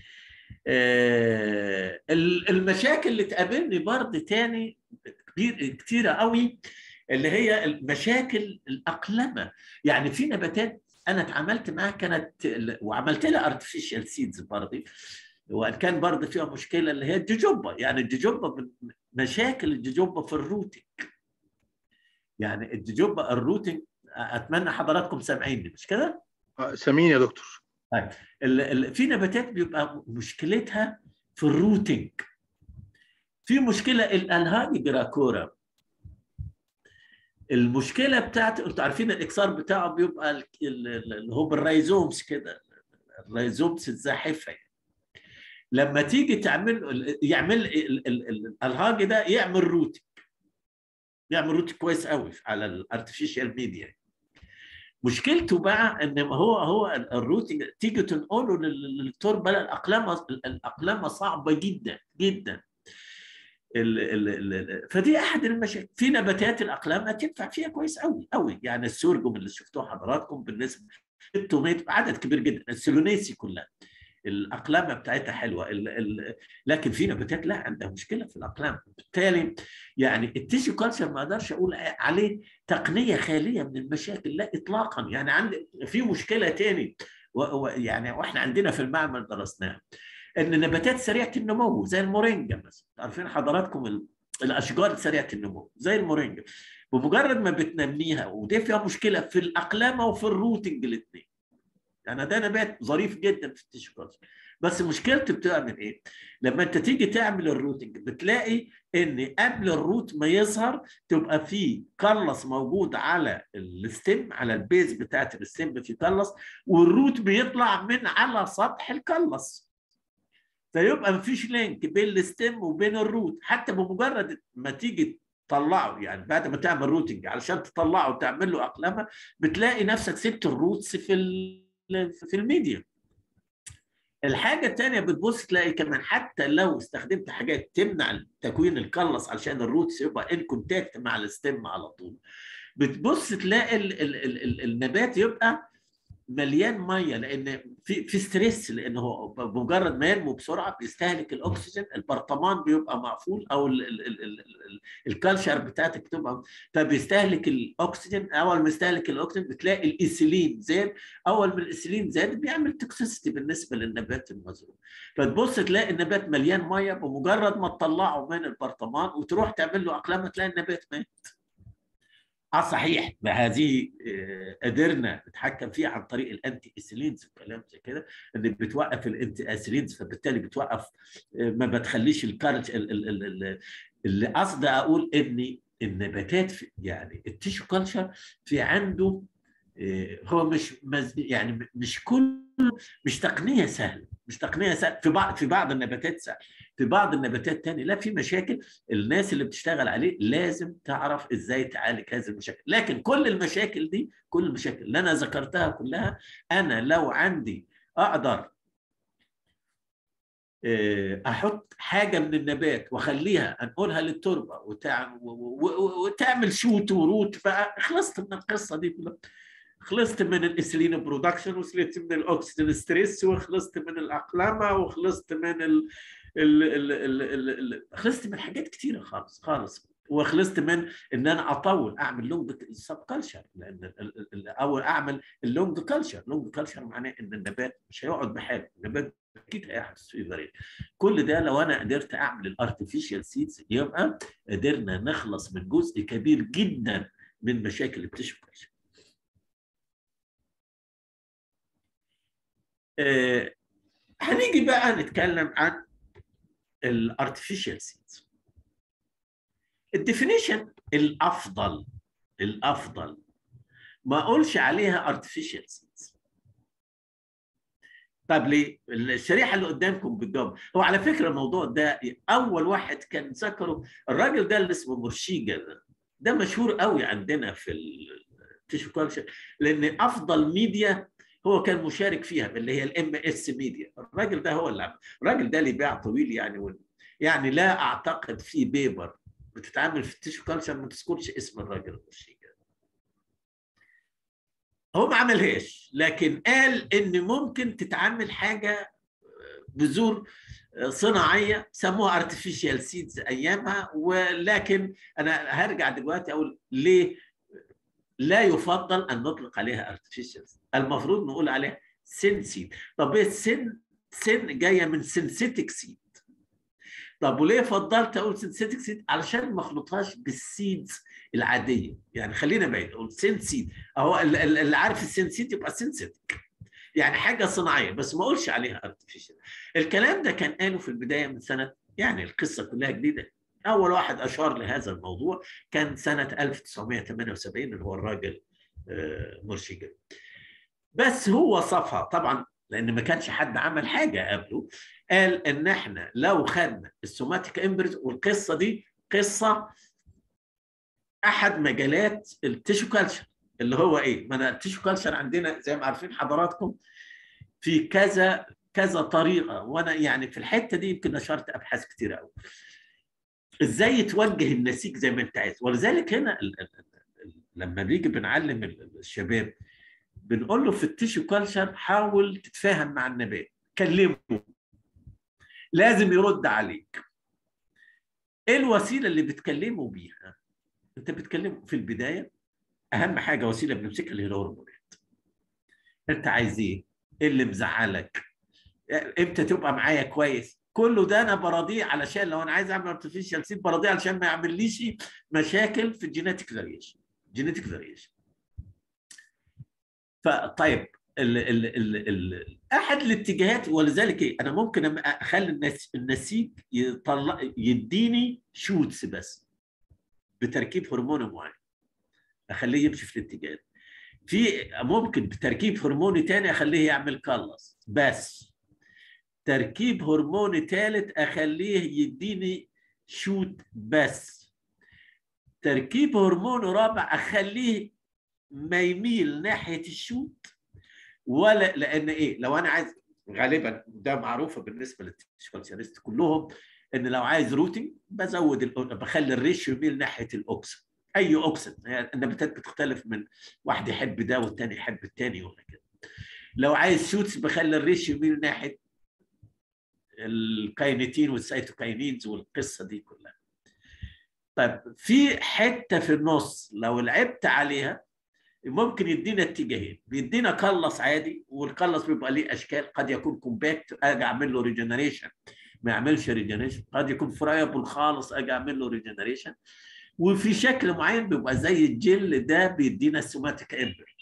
S4: المشاكل اللي تقابلني برضه تاني كبير كتيره قوي اللي هي المشاكل الاقلمه يعني في نباتات انا اتعاملت معاها كانت وعملت لها ارتفيشال سيدز برضه وان كان برضه فيها مشكله اللي هي الججوبه يعني الججوبه من مشاكل الججوبه في الروتنج يعني الججوبه الروتنج اتمنى حضراتكم سامعيني مش كده؟
S3: سامعين يا دكتور
S4: طيب في نباتات بيبقى مشكلتها في الروتنج في مشكله الالهاجي جراكورا المشكله بتاعت انتوا عارفين الاكسار بتاعه بيبقى اللي هو بالرايزومز كده الرايزومز الزاحفه يعني. لما تيجي تعمل يعمل الالهاجي ده يعمل روتنج يعمل روتنج كويس قوي على الارتفيشال ميديا مشكلته بقى ان هو هو الروتنج تيجي تنقله للتربه الاقلامه الاقلامه صعبه جدا جدا ال ال ال فدي احد المشاكل في نباتات الاقلام هتنفع فيها كويس قوي قوي يعني السورجوم اللي شفتوه حضراتكم بالنسبه للتوميت عدد كبير جدا السيلونيسي كلها الاقلامه بتاعتها حلوه ال ال لكن في نباتات لا عندها مشكله في الاقلام بالتالي يعني التيشو كالتشر ما اقدرش اقول عليه تقنيه خاليه من المشاكل لا اطلاقا يعني عندي في مشكله تاني يعني واحنا عندنا في المعمل درسناها ان نباتات سريعه النمو زي المورينجا مثلا عارفين حضراتكم الاشجار سريعه النمو زي المورينجا بمجرد ما بتنميها ودي فيها مشكله في الاقلامه وفي الروتنج الاثنين يعني ده نبات ظريف جدا في التيشو كلتشر بس مشكلته بتبقى من ايه؟ لما انت تيجي تعمل الروتنج بتلاقي ان قبل الروت ما يظهر تبقى في كلس موجود على الستيم على البيز بتاعت الستيم في كلس والروت بيطلع من على سطح الكلس فيبقى مفيش لينك بين الستيم وبين الروت حتى بمجرد ما تيجي تطلعه يعني بعد ما تعمل روتنج علشان تطلعه وتعمل له اقلمه بتلاقي نفسك سبت الروتس في في الميديا الحاجة الثانية بتبص تلاقي كمان حتى لو استخدمت حاجات تمنع تكوين الكلس علشان الروتس يبقى ان كونتاكت مع الستيم على طول بتبص تلاقي ال ال ال ال النبات يبقى مليان ميه لان في في ستريس لان هو بمجرد ما ينمو بسرعه بيستهلك الاكسجين البرطمان بيبقى مقفول او ال ال ال ال ال الكالشر بتاعتك بتبقى فبيستهلك الاكسجين اول ما يستهلك الاكسجين بتلاقي الايثيلين زاد اول ما الايثيلين زاد بيعمل توكسيستي بالنسبه للنبات المزروع فتبص تلاقي النبات مليان ميه بمجرد ما تطلعه من البرطمان وتروح تعمل له اقلامه تلاقي النبات مات اه صحيح بهذه قدرنا نتحكم فيها عن طريق الانتي اسيلينز وكلام زي كده ان بتوقف الانتي اسيلينز فبالتالي بتوقف ما بتخليش الكارج اللي قصدي اقول ان النباتات في يعني التيشو كلتشر في عنده هو مش يعني مش كل مش تقنيه سهله مش تقنيه سهله في بعض في بعض النباتات سهله في بعض النباتات تاني لا في مشاكل الناس اللي بتشتغل عليه لازم تعرف ازاي تعالج هذه المشاكل لكن كل المشاكل دي كل المشاكل اللي انا ذكرتها كلها انا لو عندي اقدر احط حاجه من النبات واخليها انقلها للتربه وتعمل شوت وروت بقى خلصت من القصه دي كلها خلصت من الاسلين برودكشن وخلصت من الاكسجين ستريس وخلصت من الاقلمه وخلصت من ال ال ال ال ال ال خلصت من حاجات كتيره خالص خالص وخلصت من ان انا اطول اعمل لونج سب كلتشر لان او اعمل اللونج كلتشر لونج كلتشر معناه ان النبات مش هيقعد بحاله النبات اكيد هيحدث فيه فاريشن كل ده لو انا قدرت اعمل الارتفيشال سيدز يبقى قدرنا نخلص من جزء كبير جدا من مشاكل التشو كلتشر آه هنيجي بقى نتكلم عن الارتفيشال سيدز الديفينيشن الافضل الافضل ما اقولش عليها ارتفيشال سيدز طب ليه؟ الشريحه اللي قدامكم بتجاوب هو على فكره الموضوع ده اول واحد كان ذكره الراجل ده اللي اسمه مرشيجا ده ده مشهور قوي عندنا في التيشو كلتشر لان افضل ميديا هو كان مشارك فيها اللي هي الام اس ميديا الراجل ده هو اللي عمل الراجل ده ليه باع طويل يعني يعني لا اعتقد في بيبر بتتعامل في التيشو كلتشر ما تذكرش اسم الراجل المرشيجا هو ما عملهاش لكن قال ان ممكن تتعمل حاجه بذور صناعيه سموها ارتفيشال سيدز ايامها ولكن انا هرجع دلوقتي اقول ليه لا يفضل ان نطلق عليها ارتفيشال المفروض نقول عليها سين سيد طب ايه سن سن جايه من سينثيتك سيد طب وليه فضلت اقول سينثيتك سيد علشان ما اخلطهاش بالسيدز العاديه يعني خلينا بعيد اقول سين سيد اهو اللي عارف السين سيد يبقى سينثيتك يعني حاجه صناعيه بس ما اقولش عليها ارتفيشال الكلام ده كان قاله في البدايه من سنه يعني القصه كلها جديده اول واحد اشار لهذا الموضوع كان سنه 1978 اللي هو الراجل مرشيجا بس هو صفها طبعا لان ما كانش حد عمل حاجه قبله قال ان احنا لو خدنا السوماتيك امبرز والقصه دي قصه احد مجالات التيشو كلتشر اللي هو ايه؟ ما انا التيشو كلتشر عندنا زي ما عارفين حضراتكم في كذا كذا طريقه وانا يعني في الحته دي يمكن نشرت ابحاث كتير قوي. ازاي توجه النسيج زي ما انت عايز ولذلك هنا لما بنيجي بنعلم الشباب بنقول له في التيشو كلتشر حاول تتفاهم مع النبات كلمه لازم يرد عليك ايه الوسيله اللي بتكلمه بيها انت بتكلمه في البدايه اهم حاجه وسيله بنمسكها اللي هي الهرمونات انت عايز ايه ايه اللي مزعلك امتى تبقى معايا كويس كله ده انا براضيه علشان لو انا عايز اعمل ارتفيشال سيد براضيه علشان ما يعمليش مشاكل في الجينيتك فاريشن جينيتك فاريشن فطيب ال ال ال ال احد الاتجاهات ولذلك إيه؟ انا ممكن أم- اخلي النس- النسيج يطلع يديني شوتس بس بتركيب هرموني معين اخليه يمشي في الاتجاه ده. في ممكن بتركيب هرموني تاني اخليه يعمل كلس بس تركيب هرموني ثالث اخليه يديني شوت بس تركيب هرموني رابع اخليه ما يميل ناحيه الشوت ولا لان ايه لو انا عايز غالبا ده معروفه بالنسبه للسبيشاليست كلهم ان لو عايز روتنج بزود ال- بخلي الريشيو يميل ناحيه الاوكسن اي اوكسن يعني النباتات بتختلف من واحد يحب ده والتاني يحب التاني وهكذا لو عايز شوتس بخلي الريشيو يميل ناحيه الكاينيتين والسيتوكاينينز والقصه دي كلها طيب في حته في النص لو لعبت عليها ممكن يدينا اتجاهين بيدينا قلص عادي والقلص بيبقى ليه اشكال قد يكون كومباكت اجي اعمل له ريجنريشن ما يعملش ريجنريشن قد يكون فرايبل خالص اجي اعمل له ريجنريشن وفي شكل معين بيبقى زي الجل ده بيدينا السوماتيك امبري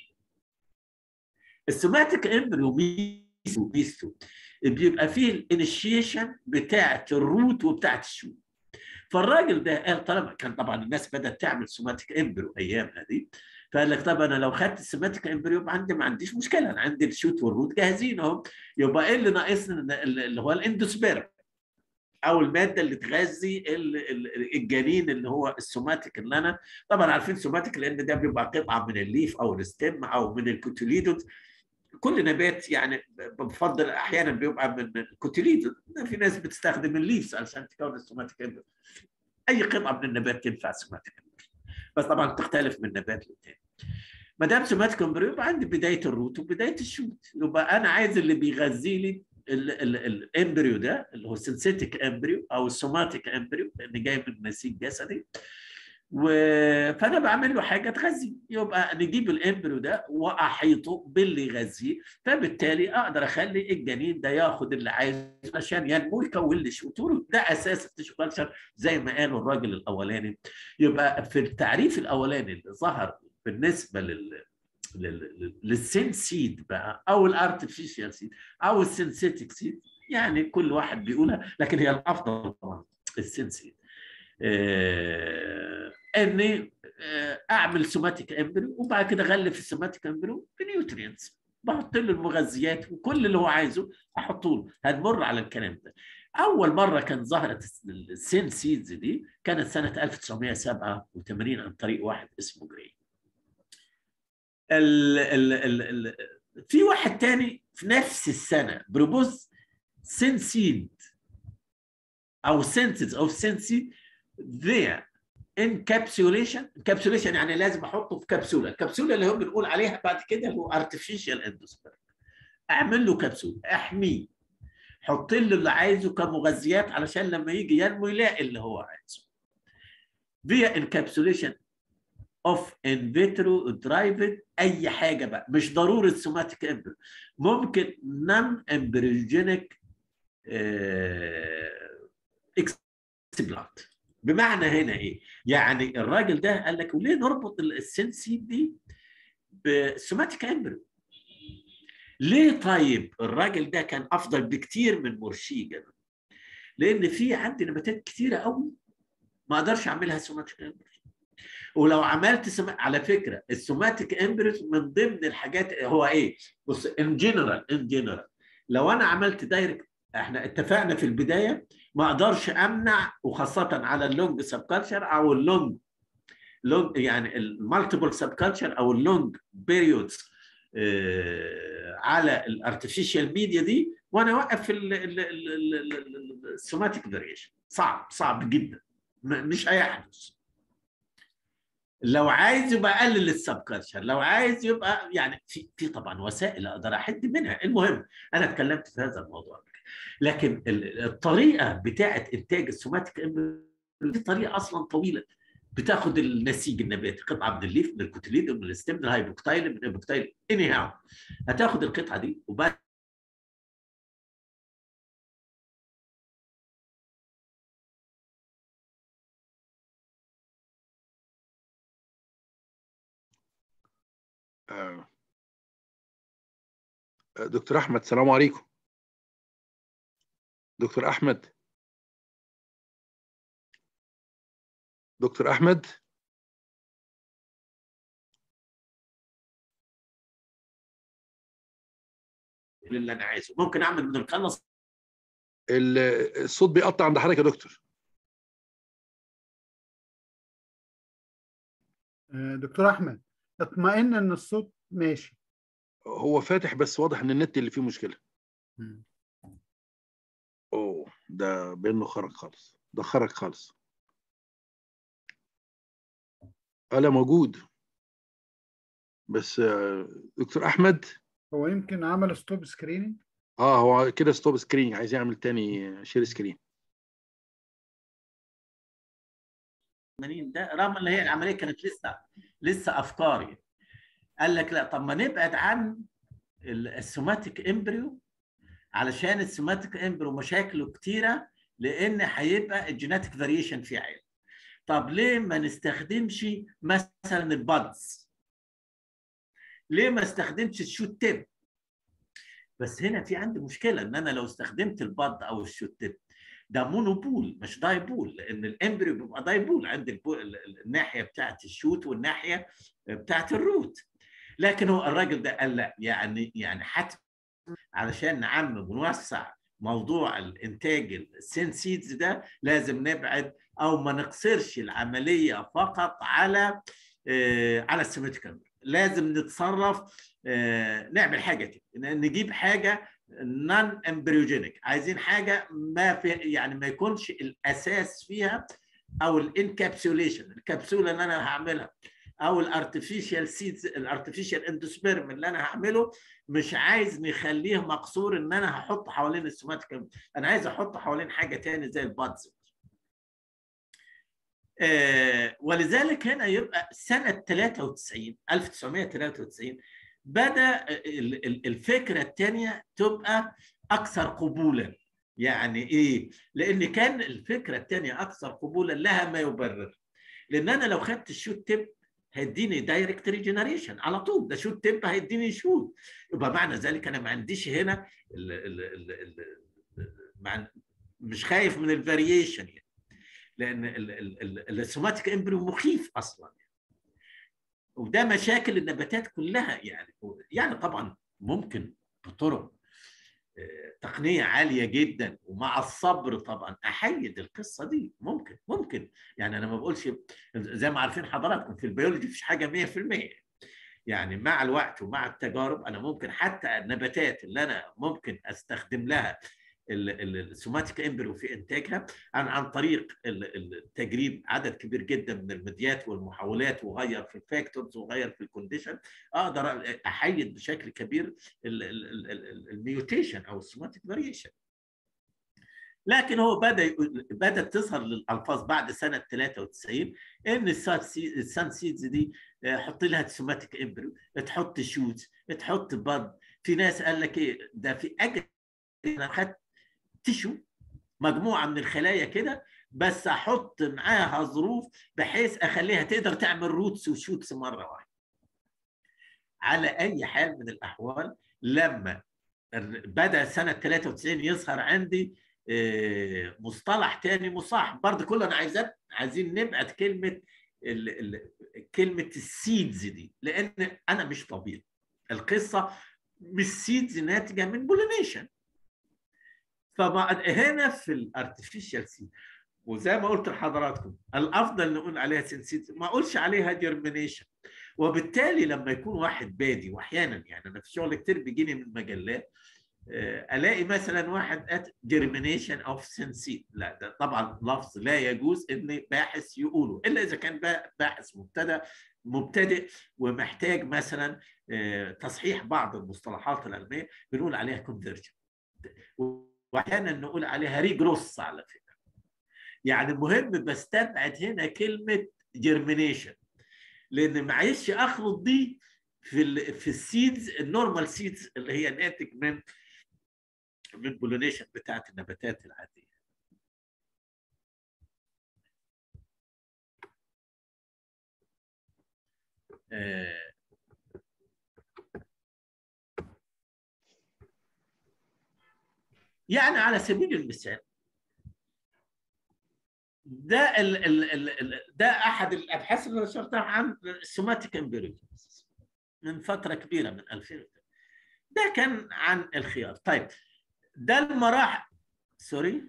S4: السوماتيك امبري وميزو ميزو بيبقى فيه الانيشيشن بتاعه الروت وبتاعه الشوت فالراجل ده قال طالما كان طبعا الناس بدات تعمل سوماتيك امبريو ايامها دي فقال لك طب انا لو خدت السوماتيك امبريو يبقى عندي ما عنديش مشكله انا عندي الشوت والروت جاهزين اهو يبقى ايه اللي ناقصني اللي هو الاندوسبيرم او الماده اللي تغذي ال- ال- الجنين اللي هو السوماتيك اللي انا طبعا عارفين سوماتيك لان ده بيبقى قطعه من الليف او الستيم او من الكوتوليدوت كل نبات يعني بفضل احيانا بيبقى من الكوتوليدوت في ناس بتستخدم الليفز علشان تكون السوماتيك امبريو اي قطعه من النبات تنفع سوماتيك امبريو بس طبعا تختلف من نبات للتاني ما دام سوماتيك امبريو يبقى عندي بدايه الروت وبدايه الشوت يبقى انا عايز اللي بيغذي لي ال- ال- ال- الامبريو ده اللي هو السنسيتيك امبريو او السوماتيك امبريو لان جاي من نسيج جسدي و... فانا بعمل له حاجه تغذي يبقى نجيب الامبريو ده واحيطه باللي يغذيه فبالتالي اقدر اخلي الجنين ده ياخد اللي عايزه عشان ينمو يكون لي شطور ده اساس التيشو كلتشر زي ما قال الراجل الاولاني يبقى في التعريف الاولاني اللي ظهر بالنسبه لل لل- للسين سيد بقى او الارتفيشال سيد او السينثيتيك سيد يعني كل واحد بيقولها لكن هي الافضل طبعا السين سيد آه، اني آه، اعمل سوماتيك امبريو وبعد كده اغلف السوماتيك امبريو بنيوترينتس بحط له المغذيات وكل اللي هو عايزه احطه له هنمر على الكلام ده اول مره كان ظهرت السين سيدز دي كانت سنه 1987 عن طريق واحد اسمه جراي ال ال ال ال في واحد تاني في نفس السنه بروبوز سينسيد او سنسز اوف سينسيد their encapsulation encapsulation يعني لازم احطه في كبسوله الكبسوله اللي هم بنقول عليها بعد كده هو artificial endosperm اعمل له كبسوله احميه حط له اللي عايزه كمغذيات علشان لما يجي ينمو يلاقي اللي هو عايزه via encapsulation of in vitro derived اي حاجه بقى مش ضروري السوماتيك امبريو ممكن نون امبريوجينيك اكسبلانت بمعنى هنا ايه؟ يعني الراجل ده قال لك وليه نربط السنسيد دي بالسوماتيك امبريو؟ ليه طيب الراجل ده كان افضل بكتير من مرشيجا؟ لان في عندي نباتات كتيره قوي ما اقدرش اعملها سوماتيك امبريو ولو عملت سم... على فكره السوماتيك امبريو من ضمن الحاجات هو ايه؟ بص ان جنرال ان جنرال لو انا عملت دايركت احنا اتفقنا في البدايه ما اقدرش امنع وخاصه على اللونج سب كلتشر او اللونج لونج يعني المالتيبل سب كلتشر او اللونج بيريودز على الارتفيشال ميديا دي وانا اوقف السوماتيك فاريشن صعب صعب جدا م- مش هيحدث لو عايز يبقى اقلل السب كلتشر لو عايز يبقى يعني في في طبعا وسائل اقدر احد منها المهم انا اتكلمت في هذا الموضوع لكن ال- الطريقه بتاعه انتاج السوماتيك امبريو دي طريقه اصلا طويله بتاخد النسيج النباتي قطعه من الليف من الكوتليد من الستيم من الهايبوكتايل من الهايبوكتايل اني هاو هتاخد القطعه دي وبعد
S3: آه. دكتور احمد السلام عليكم دكتور احمد دكتور احمد
S4: اللي انا عايزه ممكن اعمل من القنص
S3: ال- الصوت بيقطع عند حضرتك يا دكتور
S2: آه، دكتور احمد اطمئن ان الصوت ماشي
S3: هو فاتح بس واضح ان النت اللي فيه مشكله
S2: مم.
S3: اوه ده بانه خرج خالص ده خرج خالص انا موجود بس آه، دكتور احمد
S2: هو يمكن عمل ستوب سكريننج
S3: اه هو كده ستوب سكرين عايز يعمل تاني شير سكرين
S4: 80 ده رغم ان هي العمليه كانت لسه لسه افكار يعني. قال لك لا طب ما نبعد عن ال- السوماتيك امبريو علشان السوماتيك امبريو مشاكله كتيره لان هيبقى الجيناتيك فاريشن فيه عالي طب ليه ما نستخدمش مثلا البادز ليه ما استخدمش الشوت تيب بس هنا في عندي مشكله ان انا لو استخدمت الباد او الشوت تيب ده مونوبول مش دايبول لان الامبريو بيبقى دايبول عند البو... ال- ال- الناحيه بتاعت الشوت والناحيه بتاعت الروت لكن هو الراجل ده قال لا يعني يعني حتى علشان نعمم ونوسع موضوع الانتاج السين سيدز ده لازم نبعد او ما نقصرش العمليه فقط على آه على السيمتريكال لازم نتصرف آه نعمل حاجه كده ن- نجيب حاجه نون امبريوجينيك عايزين حاجه ما في يعني ما يكونش الاساس فيها او الانكابسوليشن الكبسوله اللي انا هعملها او الارتفيشال سيدز الارتفيشال اندوسبيرم اللي انا هعمله مش عايز نخليه مقصور ان انا هحط حوالين السوماتيك انا عايز احط حوالين حاجه تاني زي البادز آه ولذلك هنا يبقى سنه 93 1993 بدا ال- ال- الفكره الثانيه تبقى اكثر قبولا يعني ايه لان كان الفكره الثانيه اكثر قبولا لها ما يبرر لان انا لو خدت الشوت تيب هيديني دايركت ريجنريشن على طول ده شوت تيب هيديني شوت يبقى معنى ذلك انا ما عنديش هنا ال ال ال ال مع مش خايف من الفاريشن يعني لان ال- ال- ال- السوماتيك امبريو مخيف اصلا وده مشاكل النباتات كلها يعني يعني طبعا ممكن بطرق آه، تقنيه عاليه جدا ومع الصبر طبعا احيد القصه دي ممكن ممكن يعني انا ما بقولش زي ما عارفين حضراتكم في البيولوجي مفيش حاجه 100% يعني مع الوقت ومع التجارب انا ممكن حتى النباتات اللي انا ممكن استخدم لها ال- ال- السوماتيك امبريو في انتاجها عن عن طريق ال- ال- التجريب عدد كبير جدا من المديات والمحاولات وغير في الفاكتورز وغير في الكونديشن اقدر احيد بشكل كبير ال- ال- ال- ال- الميوتيشن او السوماتيك فاريشن لكن هو بدا يقول- بدات تظهر للالفاظ بعد سنه 93 ان السان سيدز دي آه، حط لها سوماتيك امبريو تحط شوت تحط باد في ناس قال لك ايه ده في اجل انا خدت تشو مجموعه من الخلايا كده بس احط معاها ظروف بحيث اخليها تقدر تعمل روتس وشوتس مره واحده على اي حال من الاحوال لما بدا سنه 93 يظهر عندي آه، مصطلح تاني مصاحب برضه كلنا عايزين عايزين نبعد كلمه ال ال كلمه السيدز دي لان انا مش طبيعي القصه مش سيدز ناتجه من بولينيشن فهنا في الارتفيشال سيد وزي ما قلت لحضراتكم الافضل نقول عليها سنسيت ما اقولش عليها جيرمينيشن وبالتالي لما يكون واحد بادي واحيانا يعني انا في شغل كتير بيجيني من مجلات آه، الاقي مثلا واحد ات جيرمينيشن اوف سنسيت لا ده طبعا لفظ لا يجوز ان باحث يقوله الا اذا كان با- باحث مبتدئ مبتدئ ومحتاج مثلا آه، تصحيح بعض المصطلحات العلميه بنقول عليها كونفرجن واحيانا نقول عليها ريجروس على فكره يعني المهم بستبعد هنا كلمه جيرمينيشن لان معيش اخلط دي في ال في السيدز النورمال سيدز اللي هي ناتج من من بولونيشن بتاعت النباتات العاديه آه، يعني على سبيل المثال ده ال ال ال ال ده احد الابحاث اللي نشرتها عن السوماتيك امبريولوجيز من فتره كبيره من 2000 ده كان عن الخيار طيب ده المراحل سوري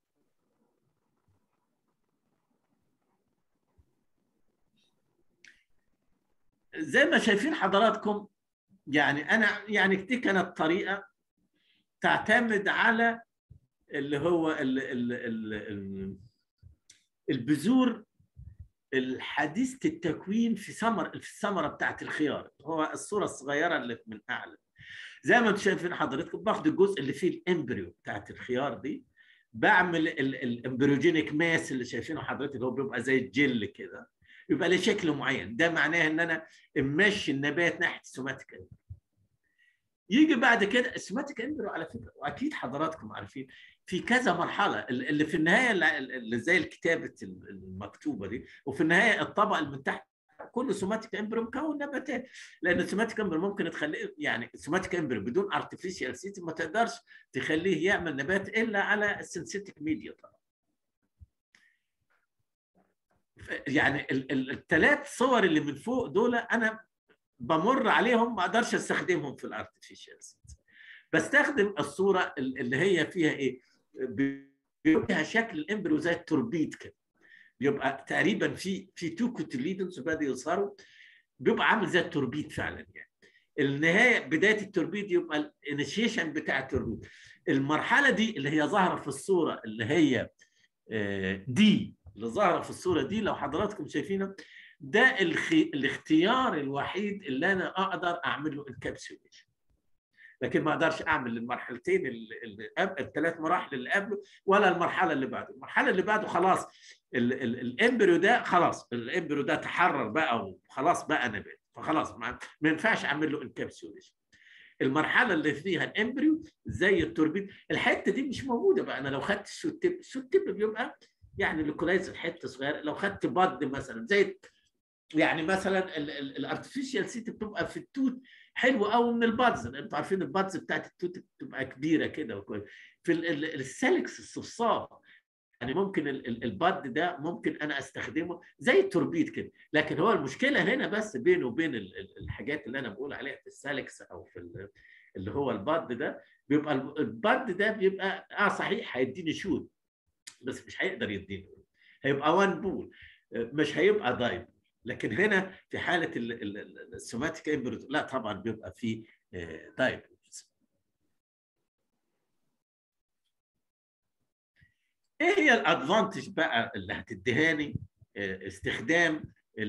S4: زي ما شايفين حضراتكم يعني انا يعني دي كانت طريقه تعتمد على اللي هو ال ال ال ال البذور الحديثه التكوين في ثمر في الثمره بتاعت الخيار هو الصوره الصغيره اللي من اعلى زي ما انتم شايفين حضرتكم باخد الجزء اللي فيه الامبريو بتاعت الخيار دي بعمل الامبريوجينيك ماس اللي شايفينه حضرتك اللي هو بيبقى زي الجل كده يبقى له شكل معين ده معناه ان انا امشي النبات ناحيه السوماتيك امبريو يجي بعد كده السوماتيك امبريو على فكره واكيد حضراتكم عارفين في كذا مرحله اللي في النهايه اللي زي الكتابه المكتوبه دي وفي النهايه الطبقه اللي من تحت كل سوماتيك امبريو مكون نباتات لان السوماتيك امبريو ممكن تخليه يعني السوماتيك امبريو بدون ارتفيشال سيتي ما تقدرش تخليه يعمل نبات الا على السنسيتيك ميديا طبعا يعني الثلاث صور اللي من فوق دول انا بمر عليهم ما اقدرش استخدمهم في الارتفيشال سيتي بستخدم الصوره اللي هي فيها ايه فيها شكل الامبريو زي التوربيد كده بيبقى تقريبا في في تو كوتليدنز بدأوا يظهروا بيبقى عامل زي التوربيد فعلا يعني النهايه بدايه التوربيد يبقى الانيشيشن بتاع التوربيد المرحله دي اللي هي ظاهره في الصوره اللي هي دي اللي ظاهره في الصوره دي لو حضراتكم شايفينها ده الخي... الاختيار الوحيد اللي انا اقدر اعمل له انكابسوليشن لكن ما اقدرش اعمل المرحلتين اللي الثلاث مراحل اللي قبله ولا المرحله اللي بعده المرحله اللي بعده خلاص الامبريو ده خلاص الامبريو ده تحرر بقى وخلاص بقى نبات فخلاص ما, ما ينفعش اعمل له انكابسوليشن المرحله اللي فيها الامبريو زي التوربيد الحته دي مش موجوده بقى انا لو خدت السوت تيب السوت تيب بيبقى يعني لوكلايز الحته صغيره لو خدت بد مثلا زي يعني مثلا الارتفيشال سيت بتبقى في التوت حلوه قوي من البادز انتوا عارفين البادز بتاعت التوت بتبقى كبيره كده وكويس في السلكس الصفصاف يعني ممكن الباد ده ممكن انا استخدمه زي التوربيد كده لكن هو المشكله هنا بس بينه وبين الحاجات اللي انا بقول عليها في السلكس او في اللي هو الباد ده بيبقى الباد ده بيبقى اه صحيح هيديني شوت بس مش هيقدر يديني هيبقى وان بول مش هيبقى دايب لكن هنا في حاله السوماتيك امبريو لا طبعا بيبقى في دايب ايه هي الادفانتج بقى اللي هتديهاني استخدام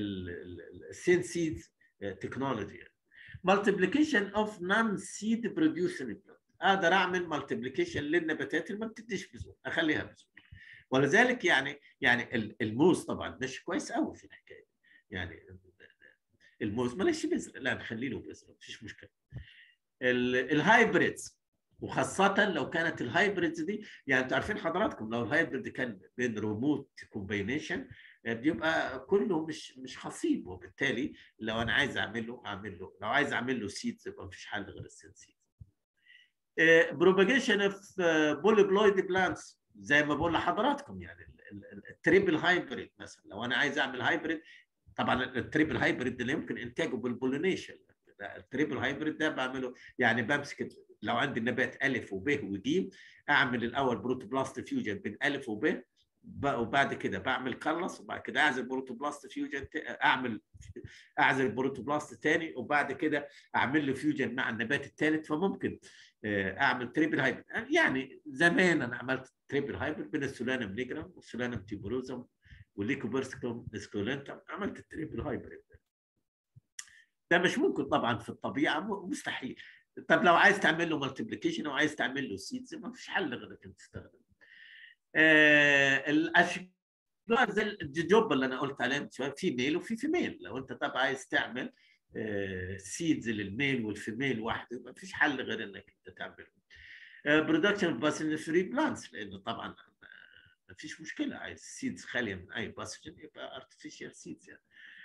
S4: السين تكنولوجي مالتيبليكيشن اوف نون سيد بروديوسنج اقدر اعمل مالتيبليكيشن للنباتات اللي ما بتديش بذور اخليها بذور ولذلك يعني يعني الموز طبعا مش كويس قوي في الحكايه يعني الموز مالش بذر لا نخلي له بذر مفيش مشكله الهايبريدز وخاصة لو كانت الهايبريدز دي يعني انتوا عارفين حضراتكم لو الهايبريد كان بين ريموت كومبينيشن بيبقى كله مش مش خصيب وبالتالي لو انا عايز اعمل له اعمل له لو عايز اعمل له سيدز يبقى مفيش حل غير السيد سيدز. بروباجيشن اوف بوليبلويد بلانتس زي ما بقول لحضراتكم يعني التريبل هايبريد مثلا لو انا عايز اعمل هايبريد طبعا التريبل هايبريد اللي يمكن انتاجه بالبولينيشن التريبل هايبريد ده بعمله يعني بمسك لو عندي النبات الف وب وج اعمل الاول بروتوبلاست فيوجن بين الف وب وبعد كده بعمل كلس وبعد كده اعزل بروتوبلاست فيوجن اعمل اعزل بروتوبلاست ثاني وبعد كده اعمل له فيوجن مع النبات الثالث فممكن اعمل تريبل هايبريد يعني زمان انا عملت تريبل هايبريد بين السولانم نيجرام والسولانم تيبولوزم والليكوبرسكوم اسكولنتم عملت التريبل هايبريد ده مش ممكن طبعا في الطبيعه مستحيل طب لو عايز تعمل له مالتيبليكيشن او عايز تعمل له سيدز ما فيش حل غير انك تستخدم آه الاشجار زي الجوب اللي انا قلت عليها شويه في ميل وفي فيميل لو انت طب عايز تعمل آه سيدز للميل والفيميل واحده ما فيش حل غير انك انت تعمله برودكشن باسن فري بلانتس لانه طبعا ما فيش مشكله عايز سيدز خاليه من اي باسجن يبقى ارتفيشال سيدز يعني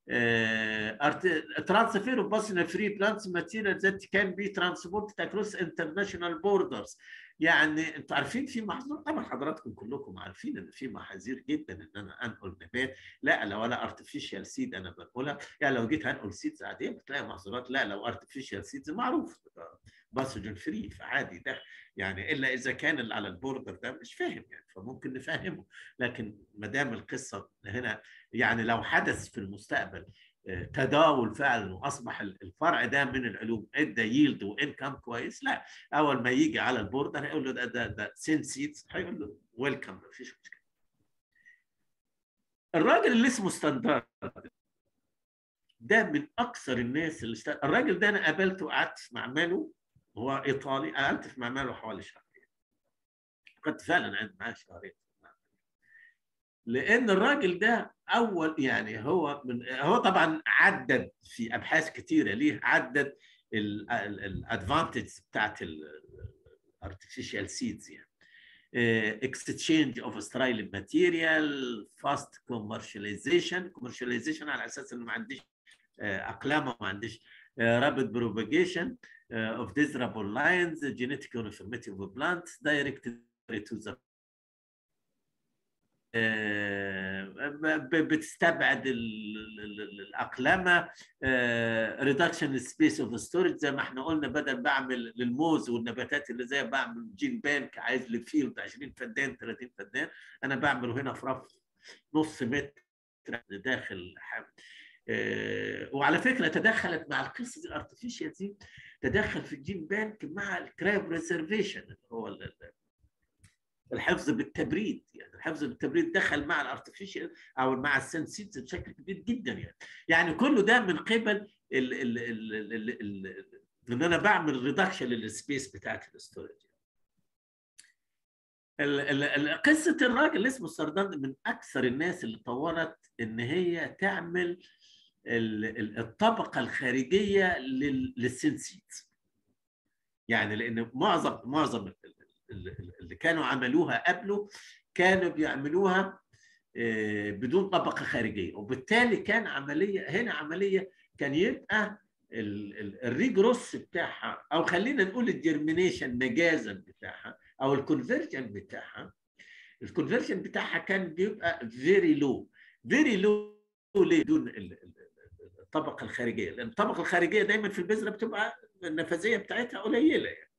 S4: transfer of personal free plants material that can be transported across international borders يعني انتوا عارفين في محظور طبعا حضراتكم كلكم عارفين ان في محاذير جدا ان انا انقل نبات لا لو انا ارتفيشال سيد انا بنقلها يعني لو جيت هنقل سيدز عاديه بتلاقي محظورات لا لو ارتفيشال سيدز معروف باثوجين فري فعادي ده يعني الا اذا كان اللي على البوردر ده مش فاهم يعني فممكن نفهمه لكن ما دام القصه هنا يعني لو حدث في المستقبل تداول فعلا واصبح الفرع ده من العلوم ادى ييلد وانكم كويس لا اول ما يجي على البوردر هيقول له ده ده ده سين سيدز هيقول له ويلكم ما فيش مشكله الراجل اللي اسمه ستاندرد ده من اكثر الناس اللي اشتغل الراجل ده انا قابلته وقعدت في معمله هو ايطالي قعدت في معمله حوالي شهرين كنت فعلا قاعد معاه شهرين لان الراجل ده اول يعني هو من هو طبعا عدد في ابحاث كثيره ليه عدد الادفانتج بتاعت الارتفيشال سيدز يعني اكستشينج اوف سترايل ماتيريال فاست كوميرشاليزيشن كوميرشاليزيشن على اساس انه ما عنديش اقلامه ما عنديش رابid propagation uh, of desirable lines, genetic uniformity of plants directed to the بتستبعد الاقلمه ريدكشن سبيس اوف ستورج زي ما احنا قلنا بدل بعمل للموز والنباتات اللي زي بعمل جين بانك عايز لي فيلد 20 فدان 30 فدان انا بعمله هنا في رف نص متر داخل وعلى فكره تدخلت مع القصه دي الارتفيشال دي تدخل في الجين بانك مع الكراب ريزرفيشن اللي هو الحفظ بالتبريد يعني الحفظ بالتبريد دخل مع الارتفيشال او مع السنسيتس بشكل كبير جدا يعني يعني كله ده من قبل ال ال ال ال ال ان انا بعمل ريدكشن للسبيس بتاعت الاستورج قصه الراجل اللي اسمه سردان من اكثر الناس اللي طورت ان هي تعمل الطبقه الخارجيه للسنسيت يعني لان معظم معظم اللي كانوا عملوها قبله كانوا بيعملوها بدون طبقه خارجيه وبالتالي كان عمليه هنا عمليه كان يبقى الريجروس بتاعها او خلينا نقول الجرمينيشن مجازا بتاعها او الكونفرجن بتاعها الكونفرجن بتاعها كان بيبقى فيري لو فيري لو ليه بدون الطبقه الخارجيه لان الطبقه الخارجيه دايما في البذره بتبقى النفاذيه بتاعتها قليله يعني.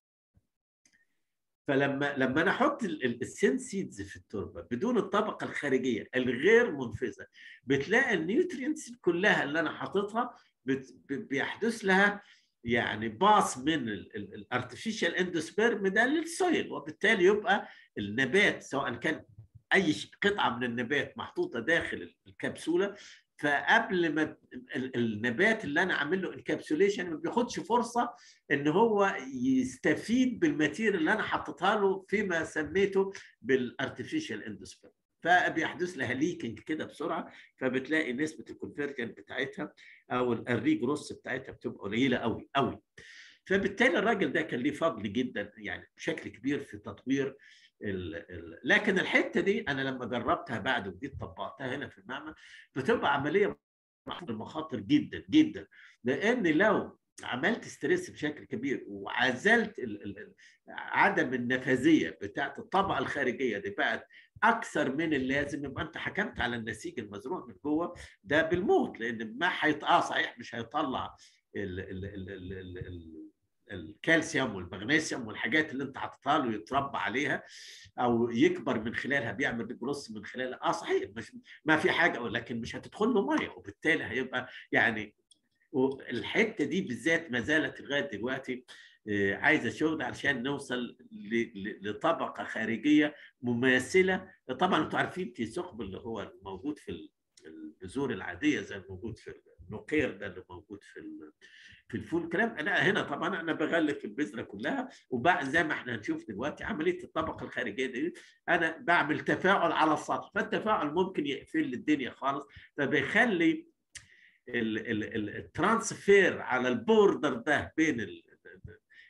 S4: فلما لما انا احط السين سيدز في التربه بدون الطبقه الخارجيه الغير منفذه بتلاقي النيوترينتس كلها اللي انا حاططها بيحدث قطعه يعني باص من الارتفيشال اندوسبيرم ده للسويل وبالتالي يبقى النبات سواء كان اي قطعه من النبات محطوطه داخل الكبسوله فقبل ما النبات اللي انا عامل له انكابسوليشن ما بياخدش فرصه ان هو يستفيد بالماتيريال اللي انا حطيتها له فيما سميته بالارتفيشال اندوسبيرم فبيحدث لها ليكنج كده بسرعه فبتلاقي نسبه الكونفرجن بتاعتها او الريجروس بتاعتها بتبقى قليله قوي قوي فبالتالي الراجل ده كان ليه فضل جدا يعني بشكل كبير في تطوير ال ال لكن الحته دي انا لما جربتها بعد وجيت طبقتها هنا في المعمل بتبقى عمليه المخاطر جدا جدا لان لو عملت ستريس بشكل كبير وعزلت ال ال عدم النفاذيه بتاعت الطبقه الخارجيه دي بقت اكثر من اللازم يبقى انت حكمت على النسيج المزروع من جوه ده بالموت لان ما هيطلع صحيح مش هيطلع ال ال ال ال ال ال الكالسيوم والمغنيسيوم والحاجات اللي انت حاططها له يتربى عليها او يكبر من خلالها بيعمل ريجروس من خلالها اه صحيح مش ما في حاجه لكن مش هتدخل له ميه وبالتالي هيبقى يعني الحته دي بالذات ما زالت لغايه دلوقتي عايزه شغل عشان نوصل لطبقه خارجيه مماثله طبعا انتوا عارفين في ثقب اللي هو موجود في البذور العاديه زي الموجود في النقير ده اللي موجود في في الفول كلام انا هنا طبعا انا بغلف البذره كلها وبعد زي ما احنا هنشوف دلوقتي عمليه الطبقه الخارجيه دي انا بعمل تفاعل على السطح فالتفاعل ممكن يقفل الدنيا خالص فبيخلي الترانسفير على البوردر ده بين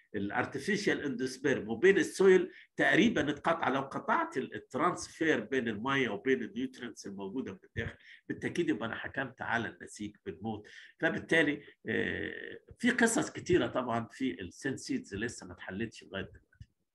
S4: الارتفيشال اندوسبيرم وبين السويل تقريبا اتقطع لو قطعت الترانسفير بين الميه وبين النيوترينتس الموجوده في الداخل بالتاكيد يبقى انا حكمت على النسيج بالموت فبالتالي آه، في قصص كتيره طبعا في السنسيدز لسه ما اتحلتش لغايه دلوقتي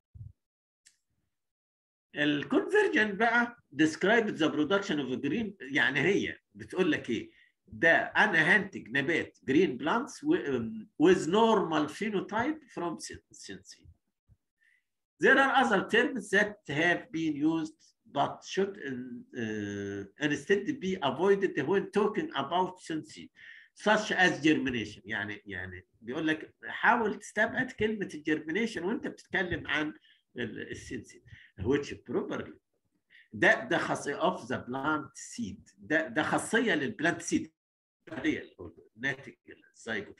S4: الكونفرجن بقى describes the production of a green يعني هي بتقول لك ايه ده انا هنتج نبات جرين بلانتس with normal phenotype from synthesis. There are other terms that have been used but should uh, instead be avoided when talking about synthesis such as germination يعني يعني بيقول لك حاول تستبعد كلمة الجرمينيشن وانت بتتكلم عن السنسي which properly ده ده خاصية of the plant seed ده ده خاصية للبلانت سيد الناتج الزيجوت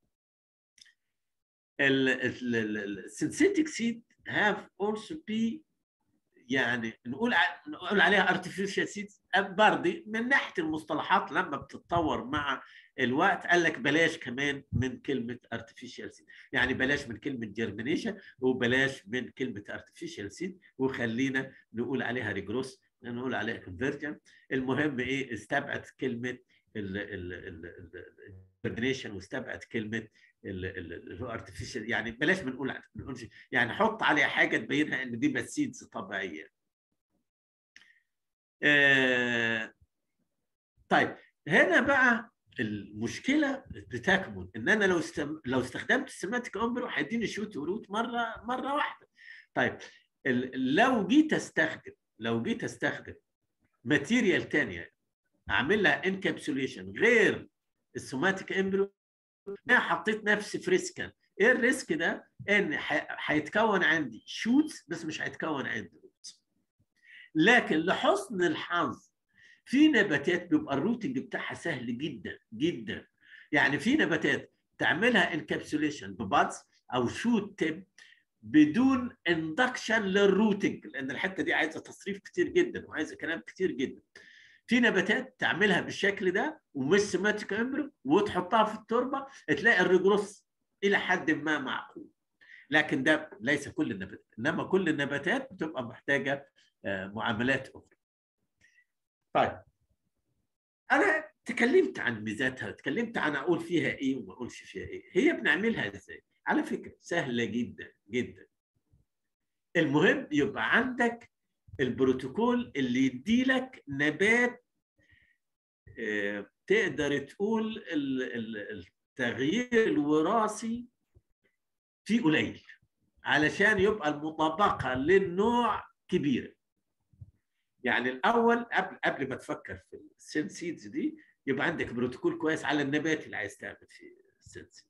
S4: السنسيتك سيد have also be يعني نقول نقول عليها artificial seeds برضه من ناحيه المصطلحات لما بتتطور مع الوقت قال لك بلاش كمان من كلمه artificial seed يعني بلاش من كلمه germination وبلاش من كلمه artificial seed وخلينا نقول عليها ريجروس نقول عليها conversion المهم ايه استبعد كلمه الجرمينيشن واستبعد كلمه اللي هو ارتفيشال يعني بلاش ما نقول يعني حط عليها حاجه تبينها ان دي بس سيدز طبيعيه. آه طيب هنا بقى المشكله بتكمن ان انا لو استم... لو استخدمت السيماتيك امبرو هيديني شوت وروت مره مره واحده. طيب لو جيت استخدم لو جيت استخدم ماتيريال ثانيه اعمل لها انكابسوليشن غير السوماتيك امبريو انا حطيت نفسي في ريسكا ايه الريسك ده ان هيتكون عندي شوتس بس مش هيتكون عندي روتس لكن لحسن الحظ في نباتات بيبقى الروتنج بتاعها سهل جدا جدا يعني في نباتات تعملها انكابسوليشن ببادز او شوت تيب بدون اندكشن للروتنج لان الحته دي عايزه تصريف كتير جدا وعايزه كلام كتير جدا في نباتات تعملها بالشكل ده ومش سيماتيك امبريو وتحطها في التربه تلاقي الريجروس الى حد ما معقول لكن ده ليس كل النباتات انما كل النباتات بتبقى محتاجه معاملات اخرى طيب انا تكلمت عن ميزاتها تكلمت عن اقول فيها ايه وما اقولش فيها ايه هي بنعملها ازاي على فكره سهله جدا جدا المهم يبقى عندك البروتوكول اللي يدي لك نبات تقدر تقول التغيير الوراثي فيه قليل علشان يبقى المطابقه للنوع كبيره يعني الاول قبل قبل ما تفكر في السين سيدز دي يبقى عندك بروتوكول كويس على النبات اللي عايز تعمل فيه السين سيدز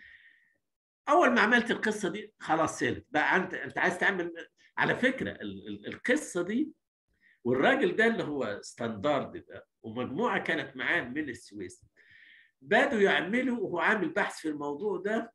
S4: اول ما عملت القصه دي خلاص سالت بقى انت انت عايز تعمل على فكره القصه دي والراجل ده اللي هو ستاندارد ده ومجموعه كانت معاه من السويس بدوا يعملوا وهو عامل بحث في الموضوع ده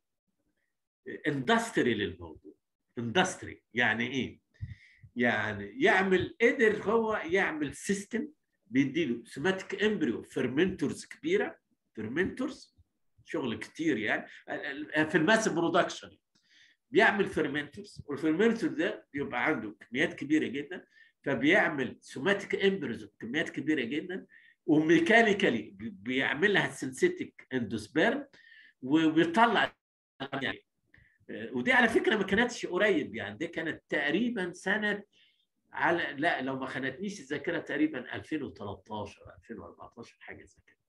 S4: اندستري للموضوع اندستري يعني ايه؟ يعني يعمل قدر هو يعمل سيستم بيديله سوماتيك امبريو فيرمنتورز كبيره فيرمنتورز شغل كتير يعني في الماس برودكشن بيعمل فيرمنتورز والفيرمنتور ده بيبقى عنده كميات كبيره جدا فبيعمل سوماتيك امبريز بكميات كبيره جدا وميكانيكالي بيعمل لها سنسيتيك اندوسبيرم وبيطلع يعني ودي على فكره ما كانتش قريب يعني دي كانت تقريبا سنه على لا لو ما خانتنيش الذاكره تقريبا 2013 2014 حاجه زي كده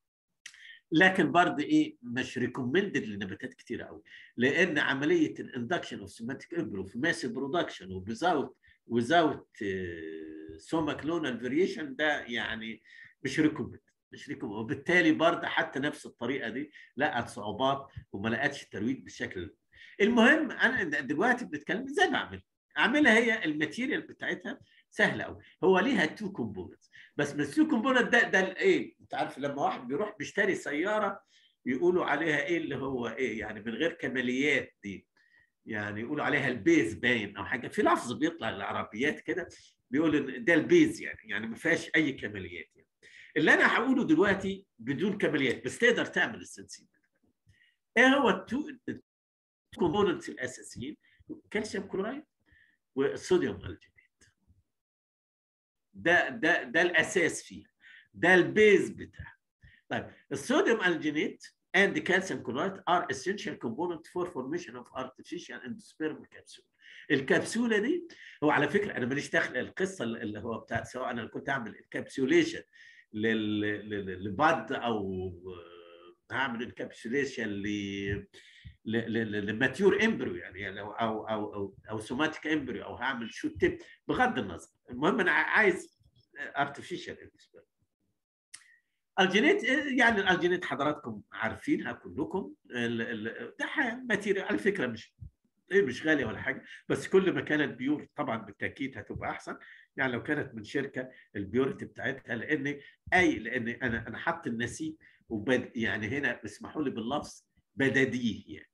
S4: لكن برضه ايه مش ريكومندد لنباتات كتير قوي لان عمليه الاندكشن اوف سيماتيك امبرو في ماس برودكشن وبزاوت وزاوت سوما كلونال فاريشن ده يعني مش ريكومند مش ريكومند وبالتالي برضه حتى نفس الطريقه دي لقت صعوبات وما لقتش الترويج بالشكل ده المهم انا دلوقتي بنتكلم ازاي بعمل اعملها هي الماتيريال بتاعتها سهله قوي هو ليها تو كومبوننتس بس من التو كومبوننت ده ده الايه انت عارف لما واحد بيروح بيشتري سياره يقولوا عليها ايه اللي هو ايه يعني من غير كماليات دي يعني يقولوا عليها البيز باين او حاجه في لفظ بيطلع للعربيات كده بيقول ان ده البيز يعني يعني ما فيهاش اي كماليات يعني. اللي انا هقوله دلوقتي بدون كماليات بس تقدر تعمل السنسين ايه هو التو كومبوننتس الاساسيين كالسيوم كلورايد والصوديوم الجينيت ده ده ده الاساس فيه ده البيز بتاعه طيب الصوديوم الجينيت and the calcium chloride are essential component for formation of artificial endosperm capsule. الكبسوله دي هو على فكره انا ماليش دخل القصه اللي هو بتاعت سواء انا كنت اعمل انكابسوليشن لبعض او هعمل انكابسوليشن ل لماتيور امبريو يعني او او او او, أو سوماتيك امبريو او هعمل شوت تيب بغض النظر المهم انا عايز ارتفيشال اندوسبرم الجينيت يعني الجينيت حضراتكم عارفينها كلكم ده ماتيريال على فكره مش ايه مش غاليه ولا حاجه بس كل ما كانت بيور طبعا بالتاكيد هتبقى احسن يعني لو كانت من شركه البيورتي بتاعتها لان اي لان انا انا حاطط النسيج وبد يعني هنا اسمحوا لي باللفظ بدديه يعني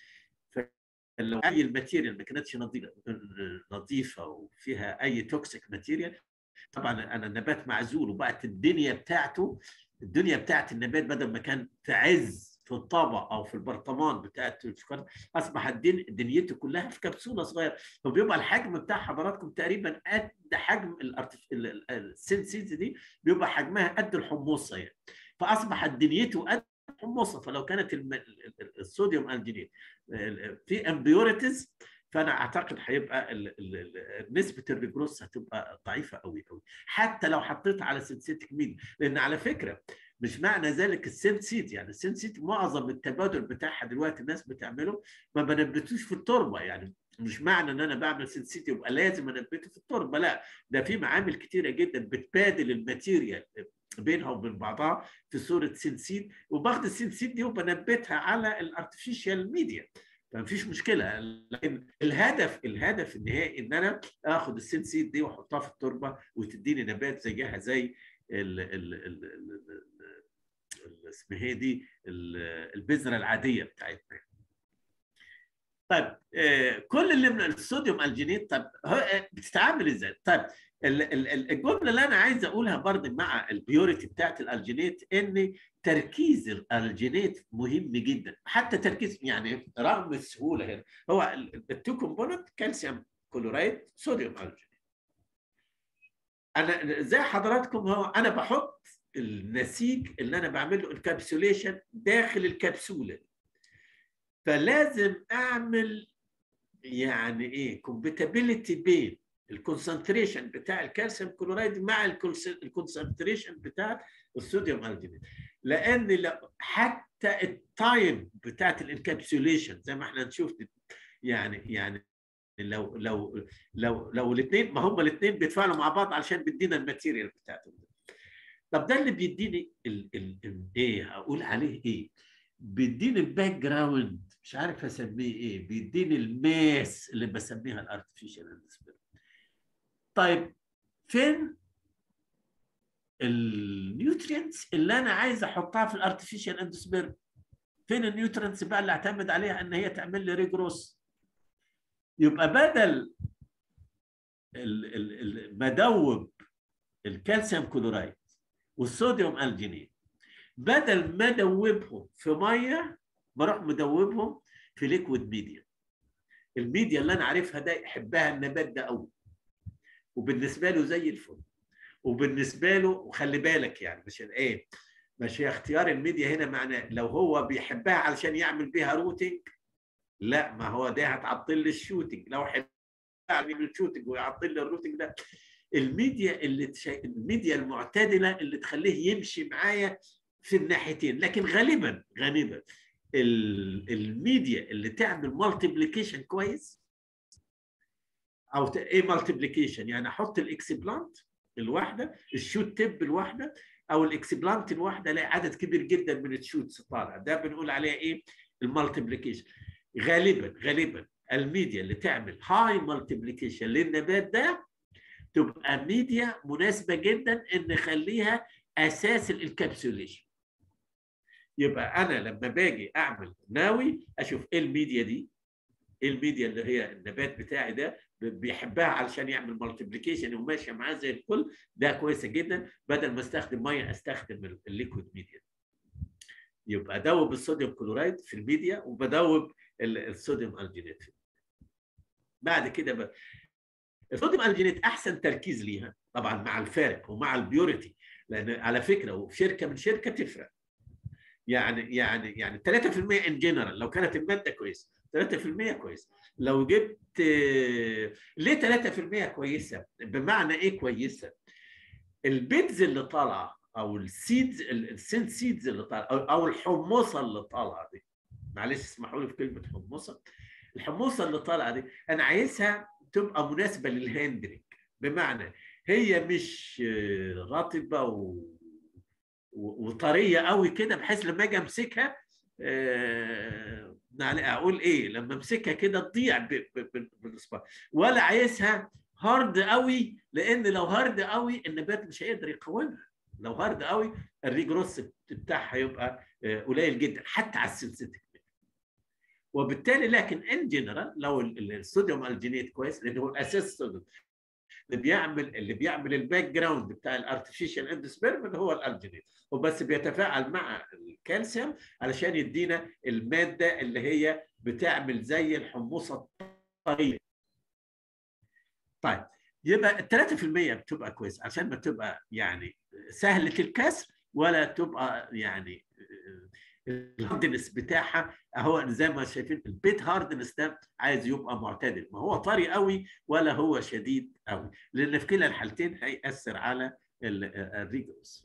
S4: فلو اي الماتيريال ما كانتش نظيفه نظيفه وفيها اي توكسيك ماتيريال طبعا انا النبات معزول وبقت الدنيا بتاعته الدنيا بتاعت النبات بدل ما كان تعز في الطابع او في البرطمان بتاعت الشوكولاته اصبح الدن... دنيته كلها في كبسوله صغيره فبيبقى الحجم بتاع حضراتكم تقريبا قد حجم الارتف... السنسيز دي بيبقى حجمها قد الحموصه يعني فاصبحت دنيته قد الحموصه فلو كانت الم... الصوديوم الجينيت في امبيوريتيز فانا اعتقد هيبقى ال ال نسبه الريجروس هتبقى ضعيفه قوي قوي حتى لو حطيت على سنسيتك ميد لان على فكره مش معنى ذلك السنسيت يعني السنسيت معظم التبادل بتاعها دلوقتي الناس بتعمله ما بنبتوش في التربه يعني مش معنى ان انا بعمل سنسيت يبقى لازم انبته في التربه لا ده في معامل كتيره جدا بتبادل الماتيريال بينها وبين بعضها في صوره سنسيت وباخد السنسيت دي وبنبتها على الارتفيشال ميديا فمفيش مشكله لكن الهدف الهدف النهائي ان انا اخد السنسيت دي واحطها في التربه وتديني نبات زيها زي ال ال ال ال اسمها ايه دي البذره العاديه بتاعتنا طيب كل اللي من الصوديوم الجينيت طب بتتعامل ازاي؟ طيب الجمله اللي انا عايز اقولها برضه مع البيوريتي بتاعت الالجينيت ان تركيز الالجينيت مهم جدا حتى تركيز يعني رغم السهوله هنا هو التو كومبوننت كالسيوم كلورايد صوديوم الجينيت انا زي حضراتكم هو انا بحط النسيج اللي انا بعمل له انكابسوليشن داخل الكبسوله فلازم اعمل يعني ايه كومباتيبيليتي بين الكونسنتريشن بتاع الكالسيوم كلورايد مع الكونسنتريشن بتاع الصوديوم الجينيت لان حتى التايم بتاعت الانكابسوليشن زي ما احنا نشوف يعني يعني لو لو لو لو الاثنين ما هم الاثنين بيتفاعلوا مع بعض علشان بيدينا الماتيريال بتاعتهم طب ده اللي بيديني ال ال ايه هقول عليه ايه بيديني الباك جراوند مش عارف اسميه ايه بيديني الماس اللي بسميها الارتفيشال اندسبيرم طيب فين النيوترينتس اللي انا عايز احطها في الارتفيشال اندوسبيرم فين النيوترينتس بقى اللي اعتمد عليها ان هي تعمل لي ريجروس يبقى بدل مدوب الكالسيوم كلورايد والصوديوم الجينيت بدل ما ادوبهم في ميه بروح مدوبهم في ليكويد ميديا الميديا اللي انا عارفها ده يحبها النبات ده قوي وبالنسبه له زي الفل وبالنسبه له وخلي بالك يعني مش ايه مش اختيار الميديا هنا معناه لو هو بيحبها علشان يعمل بيها روتنج لا ما هو ده هتعطل لي الشوتنج لو حب يعمل الشوتنج ويعطل لي الروتنج ده الميديا اللي تشا... الميديا المعتدله اللي تخليه يمشي معايا في الناحيتين لكن غالبا غالبا الميديا اللي تعمل مالتيبليكيشن كويس او ايه مالتيبليكيشن يعني احط الاكسبلانت الواحده الشوت تيب الواحده او الاكسبلانت الواحده الاقي عدد كبير جدا من الشوتس طالع ده بنقول عليها ايه المالتيبليكيشن غالبا غالبا الميديا اللي تعمل هاي مالتيبليكيشن للنبات ده تبقى ميديا مناسبه جدا ان نخليها اساس الانكابسوليشن يبقى انا لما باجي اعمل ناوي اشوف ايه الميديا دي ايه الميديا اللي هي النبات بتاعي ده بيحبها علشان يعمل مالتيبليكيشن وماشيه معاه زي الفل ده كويسه جدا بدل ما استخدم ميه استخدم الليكويد ميديا يبقى ادوب الصوديوم كلورايد في الميديا وبدوب ال- الصوديوم الجينات بعد كده بقى الصوديوم الجينات احسن تركيز ليها طبعا مع الفارق ومع البيوريتي لان على فكره وفي شركه من شركه تفرق يعني يعني يعني 3% ان جنرال لو كانت الماده كويسه 3% كويس لو جبت آه، ليه 3% كويسه بمعنى ايه كويسه البيدز اللي طالعه او السيدز السنت سيدز اللي طالعه او أو الحمصه اللي طالعه دي معلش اسمحوا لي في كلمه حمصه الحموصه اللي طالعه دي انا عايزها تبقى مناسبه للهاندلنج بمعنى هي مش آه، رطبه و... و- وطريه قوي كده بحيث لما اجي امسكها آه، يعني اقول ايه لما امسكها كده تضيع ب- ب- ب- بالاصبع ولا عايزها هارد قوي لان لو هارد قوي النبات مش هيقدر يقاومها لو هارد قوي الريجروس بتاعها يبقى آه، قليل جدا حتى على السنسيتيف وبالتالي لكن ان جنرال لو ال- ال- الصوديوم الجينيت كويس لان هو الاساس الصوديوم اللي بيعمل اللي بيعمل الباك جراوند بتاع الارتفيشال اندوسبيرم هو الالجينيت وبس بيتفاعل مع الكالسيوم علشان يدينا الماده اللي هي بتعمل زي الحموصه الطريه طيب يبقى ال 3% بتبقى كويس عشان ما تبقى يعني سهله الكسر ولا تبقى يعني الهاردنس بتاعها اهو زي ما شايفين البيت هاردنس ده عايز يبقى معتدل ما هو طري قوي ولا هو شديد قوي لان في كلا الحالتين هيأثر على ال- الريجوس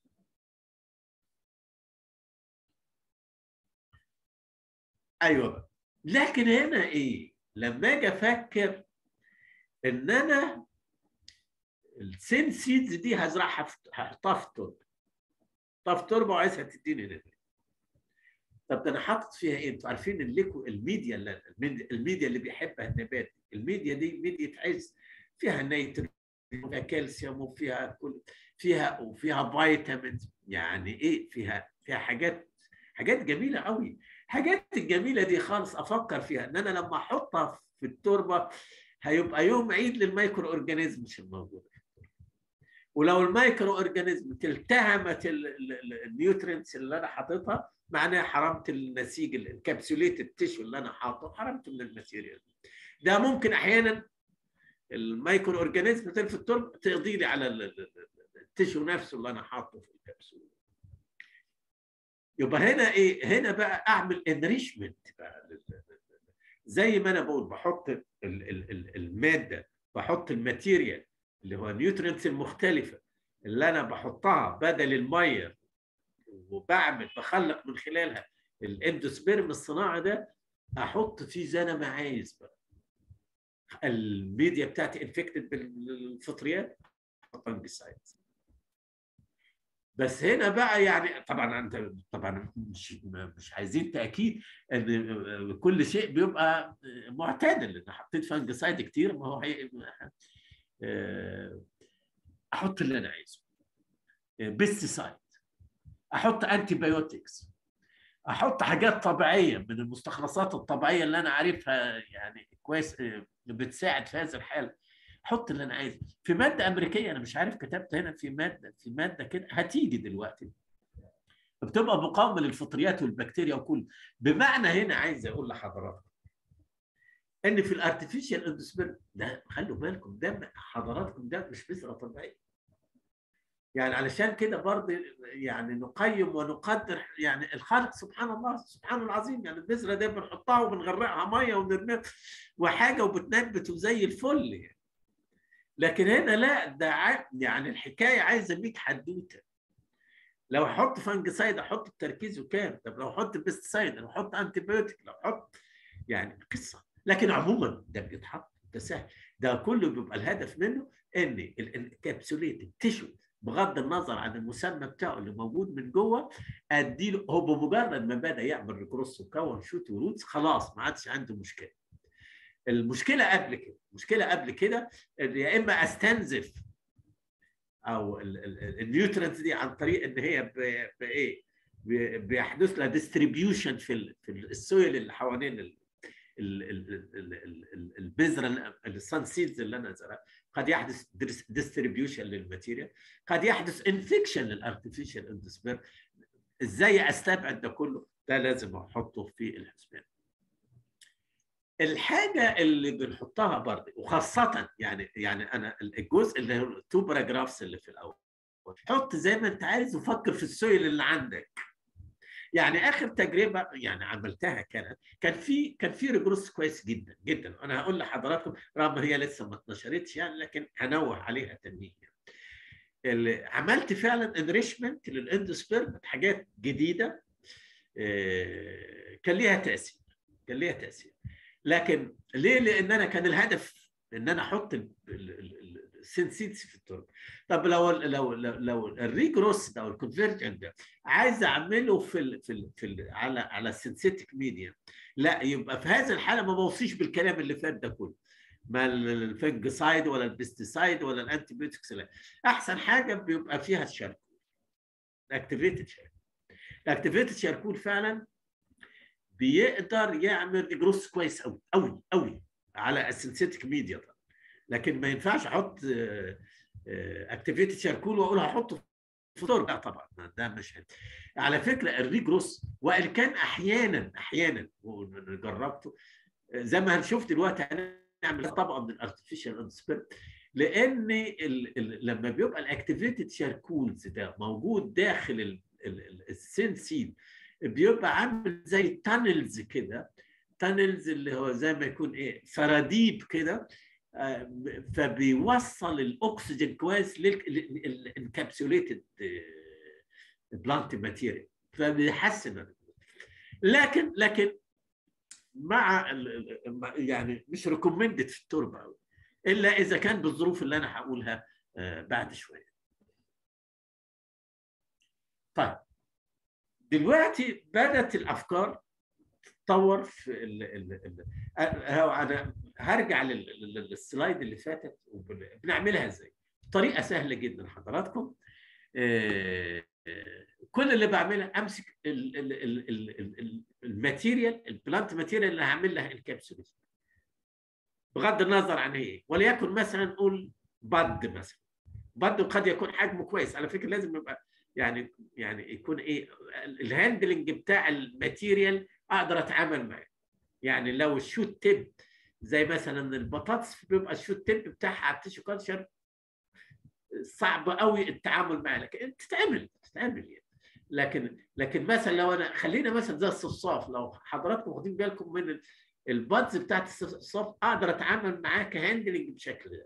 S4: ايوه بقى لكن هنا ايه لما اجي افكر ان انا السين سيدز دي هزرعها في- هحطها في التربه طب في التربه وعايزها تديني نبات طب ده انا حاطط فيها ايه؟ انتوا عارفين الليكو الميديا اللي الميديا اللي بيحبها النبات الميديا دي ميديا عز فيها نيتروجين وفيها كالسيوم وفيها كل فيها وفيها فيتامينز يعني ايه فيها فيها حاجات حاجات جميله قوي الحاجات الجميله دي خالص افكر فيها ان انا لما احطها في التربه هيبقى يوم عيد للمايكرو اورجانيزمز الموجوده ولو المايكرو اورجانيزم التهمت النيوترينتس اللي انا حاططها معناها حرمت النسيج الكبسوليتد تيشو اللي انا حاطه حرمته من الماتيريال ده ممكن احيانا المايكرو اورجانيزم في التربه تقضي لي على ال- ال- ال- التيشو نفسه اللي انا حاطه في الكبسوله يبقى هنا ايه هنا بقى اعمل انريشمنت بقى لل- لل- زي ما انا بقول بحط ال- ال- ال- الماده بحط الماتيريال اللي هو النيوترينتس المختلفه اللي انا بحطها بدل الميه وبعمل بخلق من خلالها الاندوسبيرم الصناعي ده احط فيه زي انا ما عايز بقى الميديا بتاعتي انفكتد بالفطريات فانجسايد بس هنا بقى يعني طبعا انت طبعا مش مش عايزين تاكيد ان كل شيء بيبقى معتدل ان حطيت فانجسايد كتير ما هو هي احط اللي انا عايزه بيستيسايد احط انتي بايوتكس احط حاجات طبيعيه من المستخلصات الطبيعيه اللي انا عارفها يعني كويس بتساعد في هذا الحاله احط اللي انا عايزه في ماده امريكيه انا مش عارف كتبت هنا في ماده في ماده كده هتيجي دلوقتي بتبقى مقاومه للفطريات والبكتيريا وكل بمعنى هنا عايز اقول لحضراتكم ان في الارتفيشال اندوسبيرم ده خلوا بالكم ده حضراتكم ده مش بذره طبيعيه يعني علشان كده برضه يعني نقيم ونقدر يعني الخالق سبحان الله سبحان العظيم يعني البذره دي بنحطها وبنغرقها ميه ونرميها وحاجه وبتنبت وزي الفل يعني. لكن هنا لا ده ع- يعني الحكايه عايزه 100 حدوته لو احط فانجسايد احط بتركيزه كام طب لو احط بيستسايد لو احط انتي بيوتيك لو احط يعني قصه لكن عموما ده بيتحط ده سهل ده كله بيبقى الهدف منه ان الكبسوليت التشو بغض النظر عن المسمى بتاعه اللي موجود من جوه اديله هو بمجرد ما بدا يعمل ريكروس وكون شوت وروتس خلاص ما عادش عنده مشكله المشكله قبل كده المشكله قبل كده ان يا اما استنزف او النيوترينتس دي عن طريق ان هي ب- بايه ب- بيحدث لها ديستريبيوشن في ال- في السويل اللي حوالين ال- ال- ال- ال- ال- ال- البذره السان سيدز اللي انا زرعها قد يحدث ديستريبيوشن للماتيريال قد يحدث انفكشن للارتفيشال اندوسبير ازاي استبعد ده كله ده لازم احطه في الحسبان الحاجه اللي بنحطها برضه وخاصه يعني يعني انا الجزء اللي هو التو باراجرافز اللي في الاول حط زي ما انت عايز وفكر في السويل اللي عندك يعني اخر تجربه يعني عملتها كانت كان في كان في ريجروس كويس جدا جدا انا هقول لحضراتكم رغم هي لسه ما اتنشرتش يعني لكن هنوه عليها تنويه اللي عملت فعلا انريشمنت للاندوسبيرم حاجات جديده آه، كان ليها تاثير كان ليها تاثير لكن ليه؟ لان انا كان الهدف ان انا احط السنسيتس في التربه طب لو لو لو, لو الريجروس ده او الكونفرجن ده عايز اعمله في ال في ال في ال على على السنسيتك ميديا لا يبقى في هذه الحاله ما بوصيش بالكلام اللي فات ده كله ما الفنجسايد ولا البستيسايد ولا الانتي بيوتكس لا احسن حاجه بيبقى فيها الشاركول الاكتيفيتد شاركول الاكتيفيتد شاركول فعلا بيقدر يعمل ريجروس كويس قوي قوي قوي على السنسيتك ميديا طبعا لكن ما ينفعش احط اكتيفيتد شاركول واقول هحطه في دور لا طبعا ده مش هد. على فكره الريجروس وان كان احيانا احيانا جربته زي ما هنشوف دلوقتي هنعمل طبقه من الارتفيشال انسبيرت لان ال ال لما بيبقى الاكتيفيتد شاركولز ده موجود داخل السين سيد بيبقى عامل زي تانلز كده تانلز اللي هو زي ما يكون ايه سراديب كده فبيوصل الاكسجين كويس للانكابسوليتد بلانت ماتيريال فبيحسن لكن لكن مع يعني مش ريكومندد في التربه قوي الا اذا كان بالظروف اللي انا هقولها بعد شويه. طيب دلوقتي بدات الافكار تتطور في ال ال ال انا هرجع للسلايد اللي فاتت بنعملها ازاي طريقه سهله جدا حضراتكم كل اللي بعملها امسك الماتيريال البلانت ماتيريال اللي هعمل لها انكابسوليشن بغض النظر عن ايه وليكن مثلا نقول بد مثلا بد قد يكون حجمه كويس على فكره لازم يبقى يعني يعني يكون ايه الهاندلنج بتاع الماتيريال اقدر اتعامل معاه يعني لو الشوت تيب زي مثلا البطاطس بيبقى الشوت تيب بتاعها على التيشو كلتشر صعب قوي التعامل معاه لكن تتعمل تتعمل يعني لكن لكن مثلا لو انا خلينا مثلا زي الصفصاف لو حضراتكم واخدين بالكم من البادز بتاعت الصفصاف اقدر اتعامل معاه كهاندلنج بشكل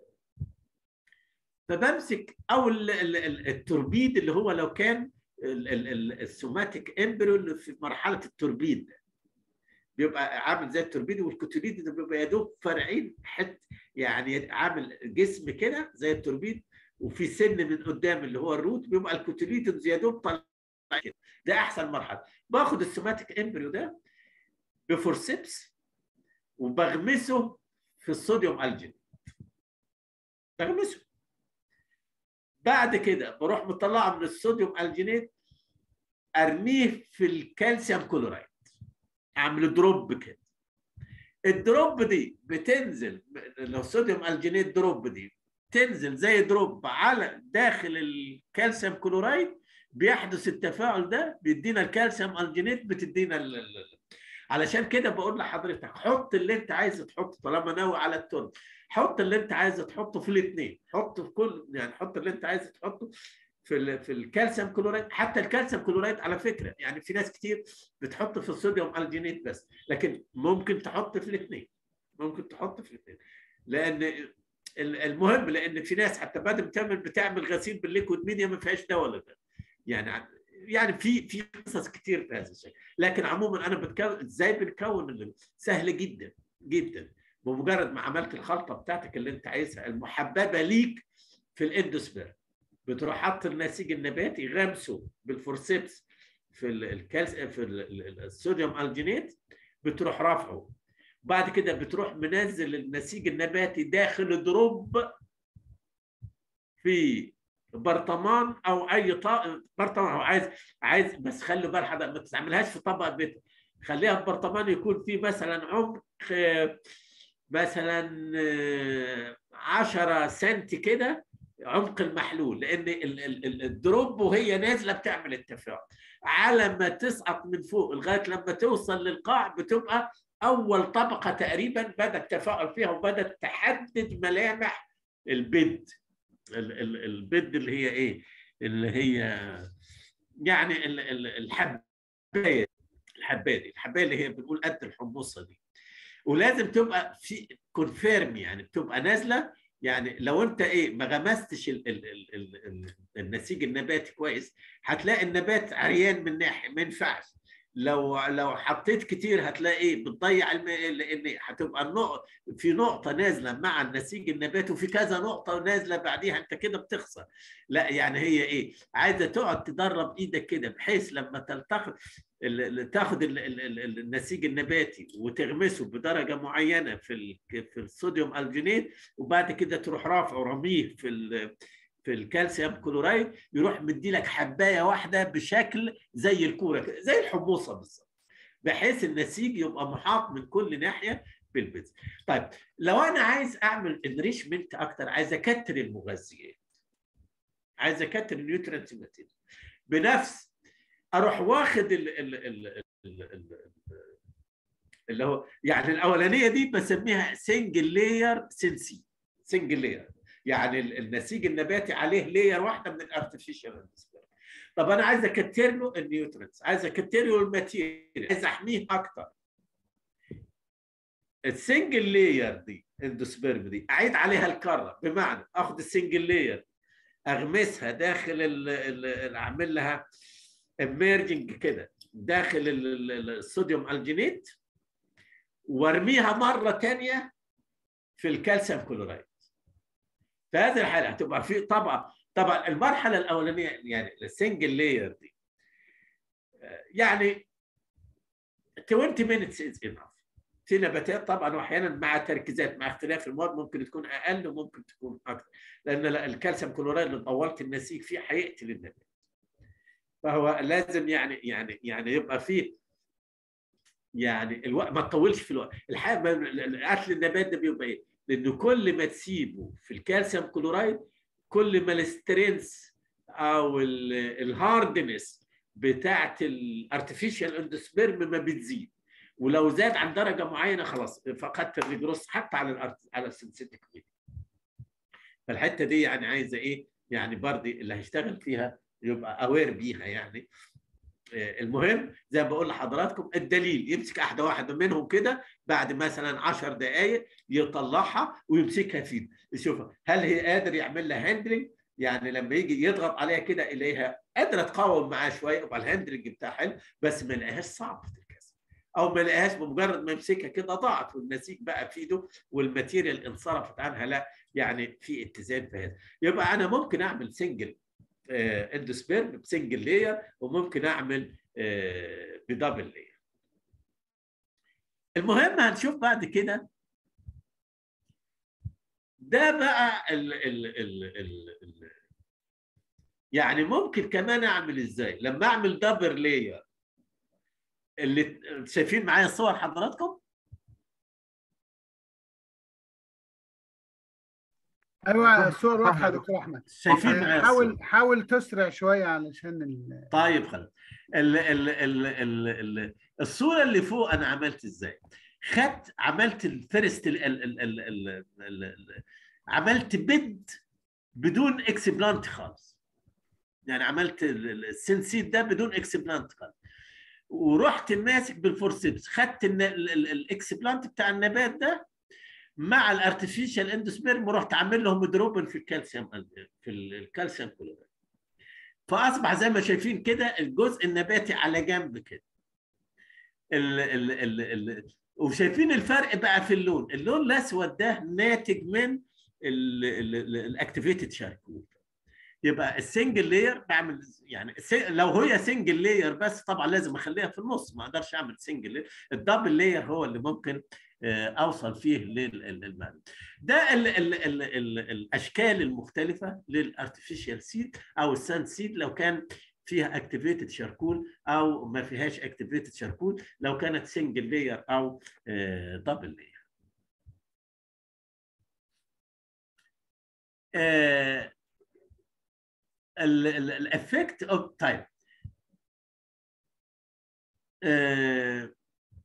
S4: فبمسك او التوربيد اللي هو لو كان السوماتيك امبريو اللي في مرحله التوربيد بيبقى عامل زي التوربيد والكوتوليد ده بيبقى يا دوب فرعين حت يعني عامل جسم كده زي التوربيد وفي سن من قدام اللي هو الروت بيبقى الكوتوليد يا دوب طالع كده ده احسن مرحله باخد السوماتيك امبريو ده بفورسيبس وبغمسه في الصوديوم الجين بغمسه بعد كده بروح مطلعه من الصوديوم الجينيت ارميه في الكالسيوم كلورايد اعمل دروب كده الدروب دي بتنزل لو الصوديوم الجينيت دروب دي تنزل زي دروب على داخل الكالسيوم كلورايد بيحدث التفاعل ده بيدينا الكالسيوم الجينيت بتدينا ال ال علشان كده بقول لحضرتك حط اللي انت عايز تحطه طالما ناوي على الترم حط اللي انت عايز تحطه في الاثنين حط في كل يعني حط اللي انت عايز تحطه في ال في الكالسيوم كلورايد حتى الكالسيوم كلورايد على فكره يعني في ناس كتير بتحط في الصوديوم الجينيت بس لكن ممكن تحط في الاثنين ممكن تحط في الاثنين لان المهم لان في ناس حتى بعد ما تعمل بتعمل غسيل بالليكويد ميديا ما فيهاش ده ولا ده يعني يعني في في قصص كتير في هذا الشيء لكن عموما انا بتكون ازاي بنكون سهل جدا جدا بمجرد ما عملت الخلطه بتاعتك اللي انت عايزها المحببه ليك في الاندوسبير بتروح حاطط النسيج النباتي غمسه بالفورسيبس في الكالس في الصوديوم الجينيت بتروح رافعه بعد كده بتروح منزل النسيج النباتي داخل دروب في برطمان او اي طاقه برطمان او عايز عايز بس خلي بال حضرتك ما تستعملهاش في طبق بيت خليها في برطمان يكون فيه مثلا عمق مثلا 10 سنتي كده عمق المحلول لان الدروب وهي نازله بتعمل التفاعل على ما تسقط من فوق لغايه لما توصل للقاع بتبقى اول طبقه تقريبا بدا التفاعل فيها وبدات تحدد ملامح البد ال- ال- البد اللي هي ايه اللي هي يعني ال- ال- الحبايه الحبايه دي الحبايه اللي هي بنقول قد الحمصه دي ولازم تبقى في كونفيرم يعني بتبقى نازله يعني لو انت ايه ما غمستش ال ال ال ال ال النسيج النباتي كويس هتلاقي النبات عريان من ناحيه ما ينفعش لو لو حطيت كتير هتلاقي ايه بتضيع الماء لان هتبقى النقطه في نقطه نازله مع النسيج النباتي وفي كذا نقطه نازله بعديها انت كده بتخسر لا يعني هي ايه عايزه تقعد تدرب ايدك كده بحيث لما تلتقط ال- ال- تاخد ال- ال- ال- النسيج النباتي وتغمسه بدرجه معينه في ال- في الصوديوم الجينيت وبعد كده تروح رافعه رميه في ال- في الكالسيوم كلورايد يروح مدي لك حبايه واحده بشكل زي الكوره كده، زي الحموصه بالظبط بحيث النسيج يبقى محاط من كل ناحيه بالبذر. طيب لو انا عايز اعمل انريشمنت اكتر عايز اكتر المغذيات عايز اكتر النيوترينت ماتيريال بنفس اروح واخد ال ال ال ال ال اللي هو يعني الاولانيه دي بسميها سنجل لاير سنسي سنجل لاير يعني ال- النسيج النباتي عليه لاير واحده من الارتفيشال طب انا عايز اكتر له النيوترينتس عايز اكتر له الماتيريال عايز احميه اكتر السنجل لاير دي اندوسبيرم دي اعيد عليها الكره بمعنى اخد السنجل لاير اغمسها داخل ال- ال- ال- اعمل لها اميرجنج كده داخل ال- ال- ال- الصوديوم الجينيت وارميها مره تانية في الكالسيوم كلورايد في هذه الحاله هتبقى في طبعا طبعا المرحله الاولانيه يعني السنجل لاير دي آه، يعني 20 minutes is enough في نباتات طبعا واحيانا مع تركيزات مع اختلاف المواد ممكن تكون اقل وممكن تكون اكثر لان لا- الكالسيوم كلورايد اللي طولت النسيج فيه هيقتل النبات فهو لازم يعني يعني يعني يبقى فيه يعني الوقت ما تطولش في الوقت الحقيقه ما- قتل النبات ده بيبقى ايه؟ لانه كل ما تسيبه في الكالسيوم كلورايد كل ما السترينث او ال- الهاردنس بتاعت الارتفيشال اندوسبيرم ما بتزيد ولو زاد عن درجه معينه خلاص فقدت الريجروس حتى على الارت على السنسيتيك فالحته دي يعني عايزه ايه؟ يعني برضه اللي هيشتغل فيها يبقى اوير بيها يعني آه، المهم زي ما بقول لحضراتكم الدليل يمسك واحده واحده منهم كده بعد مثلا 10 دقائق يطلعها ويمسكها فيه يشوفها هل هي قادر يعمل لها هاندلنج يعني لما يجي يضغط عليها كده اليها قادره تقاوم معاه شويه يبقى الهاندلنج بتاعها حلو بس ما لقاهاش صعب في الكسر او ما لقاهاش بمجرد ما يمسكها كده ضاعت والنسيج بقى في ايده والماتيريال انصرفت عنها لا يعني في اتزان في هذا يبقى انا ممكن اعمل سنجل اندوسبيرم بسنجل لاير وممكن اعمل آه، بدبل لاير المهم هنشوف بعد كده ده بقى ال ال ال ال ال يعني ممكن كمان اعمل ازاي لما اعمل دبل لاير اللي شايفين معايا الصور حضراتكم
S2: ايوه الصور واضحه يا دكتور احمد
S4: شايفين معايا الصور
S2: حاول حاول تسرع شويه علشان ال...
S4: طيب خلاص ال ال ال ال ال الصوره اللي فوق انا عملت ازاي؟ خدت عملت الفيرست ال ال ال ال ال ال ال عملت بيد بدون اكسبلانت خالص يعني عملت ال- ال- السنسيت ده بدون اكسبلانت خالص ورحت ماسك بالفورسيبس خدت الن- ال- ال- الاكسبلانت بتاع النبات ده مع الارتفيشال اندوسبيرم ورحت عامل لهم دروبن في الكالسيوم في الكالسيوم كلورايد فاصبح زي ما شايفين كده الجزء النباتي على جنب كده ال ال ال ال وشايفين الفرق بقى في اللون اللون الاسود ده ناتج من الاكتيفيتد شاركول يبقى السنجل لاير بعمل يعني الس- لو هي سنجل لاير بس طبعا لازم اخليها في النص ما اقدرش اعمل سنجل لاير الدبل لاير هو اللي ممكن آه، اوصل فيه للمعنى ده ال ال ال ال الاشكال المختلفه للارتفيشال سيد او الساند سيد لو كان فيها اكتيفيتد شاركول او ما فيهاش اكتيفيتد شاركول لو كانت سنجل لاير او دبل لاير الافكت اوف تايب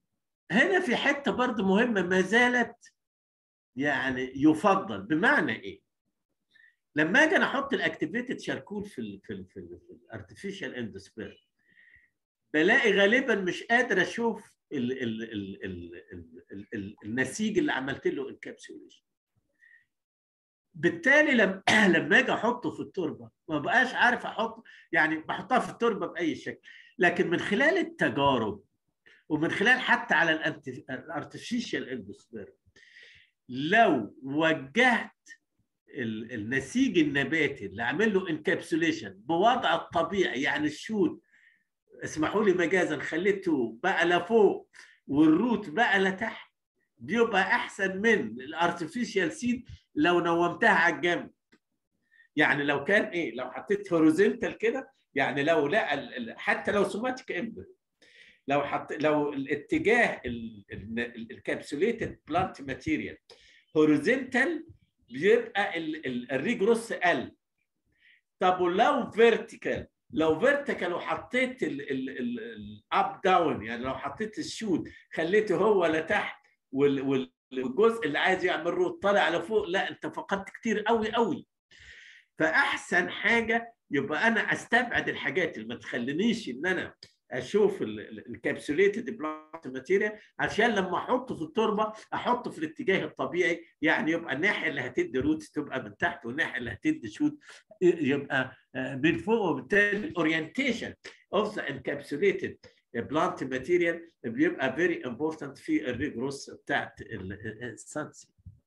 S4: هنا في حته برضه مهمه ما زالت يعني يفضل بمعنى ايه؟ لما اجي انا احط الاكتيفيتد شاركول في ال في ال في الارتفيشال اندوسبيرم بلاقي غالبا مش قادر اشوف ال ال ال ال ال ال ال النسيج اللي عملت له انكابسوليشن بالتالي لما لما اجي احطه في التربه ما بقاش عارف احط يعني بحطها في التربه باي شكل لكن من خلال التجارب ومن خلال حتى على الارتفيشال اندوسبيرم لو وجهت ال- النسيج النباتي اللي عامل له انكابسوليشن بوضع الطبيعي يعني الشوت اسمحوا لي مجازا خليته بقى لفوق والروت بقى لتحت بيبقى احسن من الارتفيشال سيد لو نومتها على الجنب يعني لو كان ايه لو حطيت هوريزونتال كده يعني لو لا ال- ال- حتى لو سوماتيك امبر لو حط لو الاتجاه الكابسوليتد بلانت ماتيريال هوريزونتال بيبقى ال- ال- الريجروس قل طب ولو فيرتيكال لو فيرتيكال وحطيت الاب داون يعني لو حطيت الشوت خليته هو لتحت وال- وال- والجزء اللي عايز يعمل روت طالع لفوق لا انت فقدت كتير قوي قوي فاحسن حاجه يبقى انا استبعد الحاجات اللي ما تخلينيش ان انا اشوف الكابسوليتد بلانت ماتيريال عشان لما احطه في التربه احطه في الاتجاه الطبيعي يعني يبقى الناحيه اللي هتدي روت تبقى من تحت والناحيه اللي هتدي شوت يبقى آه، من فوق وبالتالي الاورينتيشن اوف ذا انكابسوليتد بلانت ماتيريال بيبقى فيري امبورتنت في الريجروس بتاعت السانسي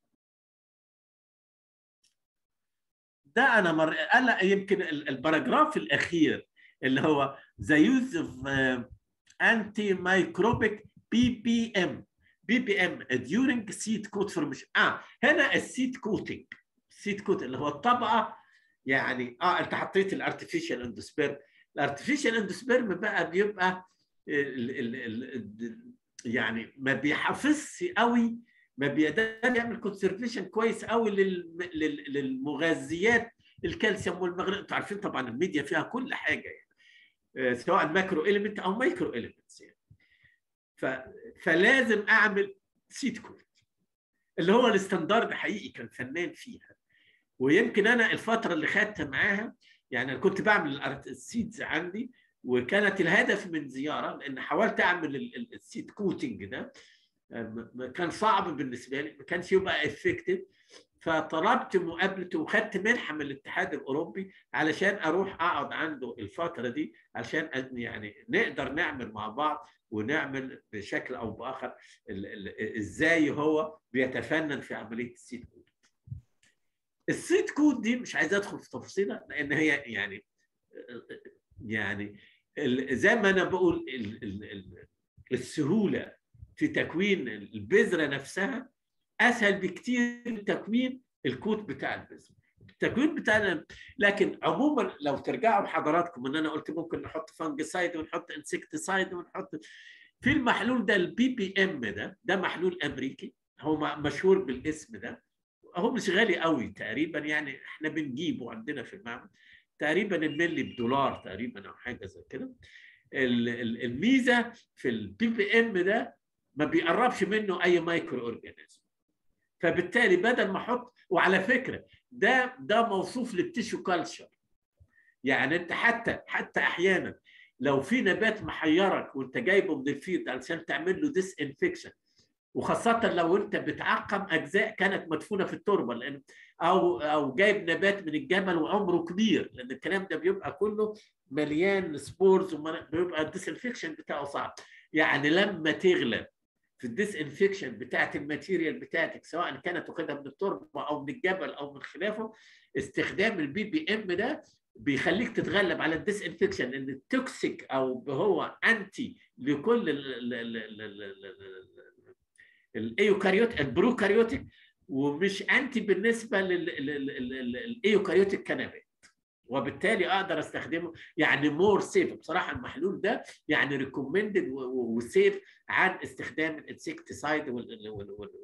S4: ده انا مر... انا يمكن ال- الباراجراف الاخير اللي هو the use of uh, antimicrobic BPM BPM during seed coat formation اه هنا السيد كوتنج السيد كوت اللي هو الطبقه يعني اه انت حطيت الارتفيشال اندوسبيرم الارتفيشال اندوسبيرم بقى بيبقى ال ال ال يعني ما بيحافظش قوي ما بيقدرش يعمل كونسرفيشن كويس قوي لل- لل- للمغذيات الكالسيوم والمغنيسيوم انتوا عارفين طبعا الميديا فيها كل حاجه يعني آه، سواء ماكرو اليمنت او مايكرو اليمنتس يعني ف... فلازم اعمل سيد كود اللي هو الستاندرد حقيقي كان فنان فيها ويمكن انا الفتره اللي خدت معاها يعني انا كنت بعمل الأرت- السيدز عندي وكانت الهدف من زياره لان حاولت اعمل ال- ال- السيد كوتنج ده آه، م- كان صعب بالنسبه لي ما كانش يبقى افكتيف فطلبت مقابلته وخدت منحه من الاتحاد الاوروبي علشان اروح اقعد عنده الفتره دي عشان أن- يعني نقدر نعمل مع بعض ونعمل بشكل او باخر ال- ال- ازاي هو بيتفنن في عمليه السيد كود. السيد كود دي مش عايز ادخل في تفاصيلها لان هي يعني يعني ال- زي ما انا بقول ال- ال- ال- السهوله في تكوين البذره نفسها اسهل بكتير من تكوين الكوت بتاع البذره التكوين بتاعنا لكن عموما لو ترجعوا لحضراتكم ان انا قلت ممكن نحط فانجسايد ونحط انسكتسايد ونحط في المحلول ده البي بي ام ده ده محلول امريكي هو م- مشهور بالاسم ده هو مش غالي قوي تقريبا يعني احنا بنجيبه عندنا في المعمل تقريبا الملي بدولار تقريبا او حاجه زي كده ال- ال- الميزه في البي بي ام ده ما بيقربش منه اي مايكرو اورجانيزم فبالتالي بدل ما احط وعلى فكره ده ده موصوف للتيشو كلتشر يعني انت حتى حتى احيانا لو في نبات محيرك وانت جايبه من الفيلد علشان تعمل له ديس انفكشن وخاصة لو انت بتعقم اجزاء كانت مدفونة في التربة لان او او جايب نبات من الجبل وعمره كبير لان الكلام ده بيبقى كله مليان سبورز وبيبقى الديس انفكشن بتاعه صعب يعني لما تغلب في الديس انفكشن بتاعت الماتيريال بتاعتك سواء كانت واخدها من التربه او من الجبل او من خلافه استخدام البي بي ام ده بيخليك تتغلب على الديس انفكشن لان التوكسيك او هو انتي لكل ال- ال- ال- ال- ال- ال- ال- الايوكاريوت البروكاريوتيك ومش انتي بالنسبه للايوكاريوتيك كنبات وبالتالي اقدر استخدمه يعني مور سيف بصراحه المحلول ده يعني ريكومندد وسيف عن استخدام الانسكتسايد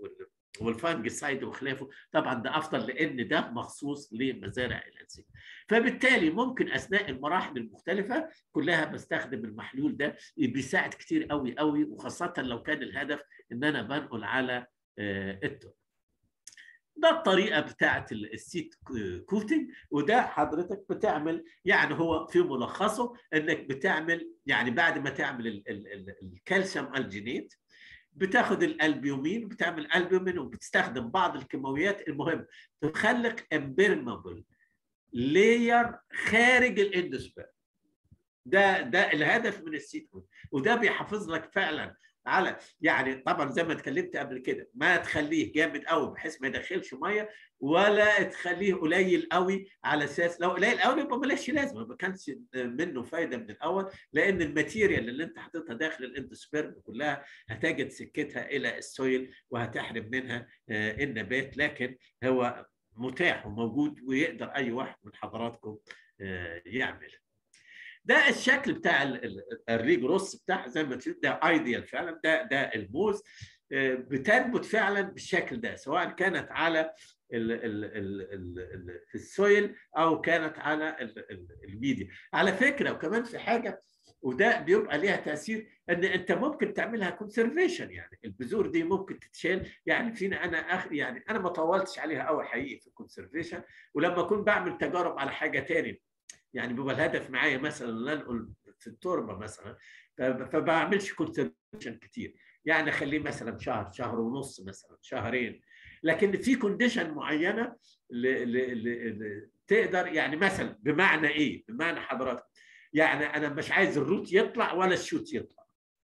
S4: والفانجسايد وخلافه طبعا ده افضل لان ده مخصوص لمزارع الانسجه فبالتالي ممكن اثناء المراحل المختلفه كلها بستخدم المحلول ده بيساعد كتير قوي قوي وخاصه لو كان الهدف ان انا بنقل على آه، التربه ده الطريقه بتاعه السيت كوتنج وده حضرتك بتعمل يعني هو في ملخصه انك بتعمل يعني بعد ما تعمل ال- ال- ال- الكالسيوم الجينيت بتاخد الالبيومين بتعمل البيومين وبتستخدم بعض الكيماويات المهم تخلق امبيرمبل لاير خارج الاندوسبيرم ده ده الهدف من السيت كود وده بيحافظ لك فعلا على يعني طبعا زي ما اتكلمت قبل كده ما تخليه جامد قوي بحيث ما يدخلش ميه ولا تخليه قليل قوي على اساس لو قليل قوي يبقى ملاش لازمه ما كانش منه فايده من الاول لان الماتيريال اللي انت حاططها داخل الاندوسبيرم كلها هتجد سكتها الى السويل وهتحرم منها آه، النبات لكن هو متاح وموجود ويقدر اي واحد من حضراتكم آه، يعمل ده الشكل بتاع ال- ال- الريجروس بتاع زي ما تشوف ده ايديال فعلا ده ده الموز آه، بتنبت فعلا بالشكل ده سواء كانت على ال ال ال ال ال في السويل او كانت على ال- ال- الميديا على فكره وكمان في حاجه وده بيبقى ليها تاثير ان انت ممكن تعملها كونسرفيشن يعني البذور دي ممكن تتشال يعني فينا انا اخر يعني انا ما طولتش عليها قوي حقيقي في الكونسرفيشن ولما اكون بعمل تجارب على حاجه تاني يعني بيبقى الهدف معايا مثلا ان انقل في التربه مثلا ف- فبعملش كونسرفيشن كتير يعني اخليه مثلا شهر شهر ونص مثلا شهرين لكن في كونديشن معينه ل ل ل ل تقدر يعني مثلا بمعنى ايه؟ بمعنى حضرتك يعني انا مش عايز الروت يطلع ولا الشوت يطلع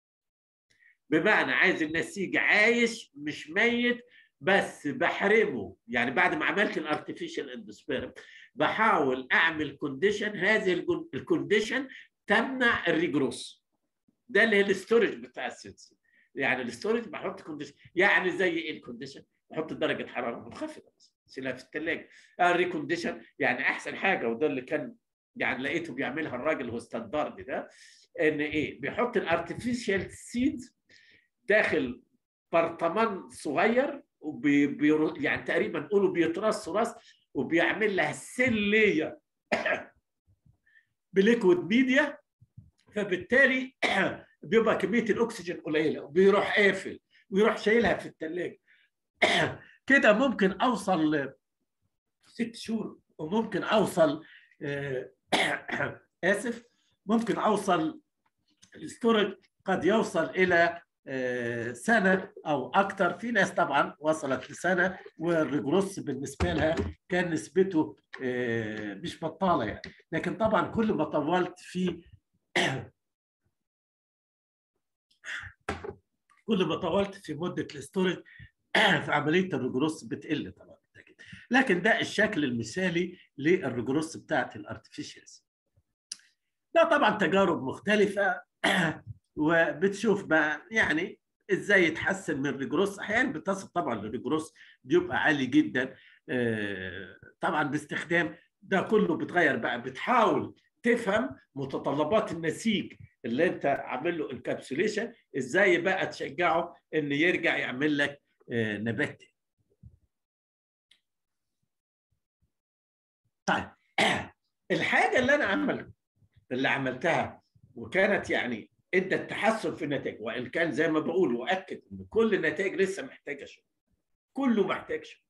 S4: بمعنى عايز النسيج عايش مش ميت بس بحرمه يعني بعد ما عملت الارتفيشال اندوسبيرم بحاول اعمل كونديشن هذه الجن- الكونديشن تمنع الريجروس ده اللي هي الاستورج بتاع السنسي يعني الاستورج بحط كونديشن يعني زي ايه الكونديشن بحط درجه حراره منخفضه مثلا سيبها في الثلاجه الريكونديشن يعني احسن حاجه وده اللي كان يعني لقيته بيعملها الراجل هو ستاندرد ده ان ايه بيحط الارتفيشال سيد داخل برطمان صغير وبي بي يعني تقريبا نقوله بيترص راس وبيعمل لها سليه بليكويد ميديا فبالتالي بيبقى كميه الاكسجين قليله وبيروح قافل ويروح شايلها في الثلاجه كده ممكن اوصل ل ست شهور وممكن اوصل آه، اسف ممكن اوصل الاستورج قد يوصل الى آه، سنه او اكثر في ناس طبعا وصلت لسنه والريجروس بالنسبه لها كان نسبته آه، مش بطاله يعني لكن طبعا كل ما طولت في كل ما طولت في مده الاستورج في عمليه الريجروس بتقل طبعا بالتأكيد. لكن ده الشكل المثالي للريجروس بتاعت الارتفيشالز ده طبعا تجارب مختلفه وبتشوف بقى يعني ازاي يتحسن من الريجروس احيانا بتصل طبعا الريجروس بيبقى عالي جدا آه، طبعا باستخدام ده كله بتغير بقى بتحاول تفهم متطلبات النسيج اللي انت عامل له انكابسوليشن ازاي بقى تشجعه ان يرجع يعمل لك آه، نبات تاني. طيب الحاجه اللي انا عملت اللي عملتها وكانت يعني ادت تحسن في النتائج وان كان زي ما بقول واكد ان كل النتائج لسه محتاجه شغل كله محتاج شغل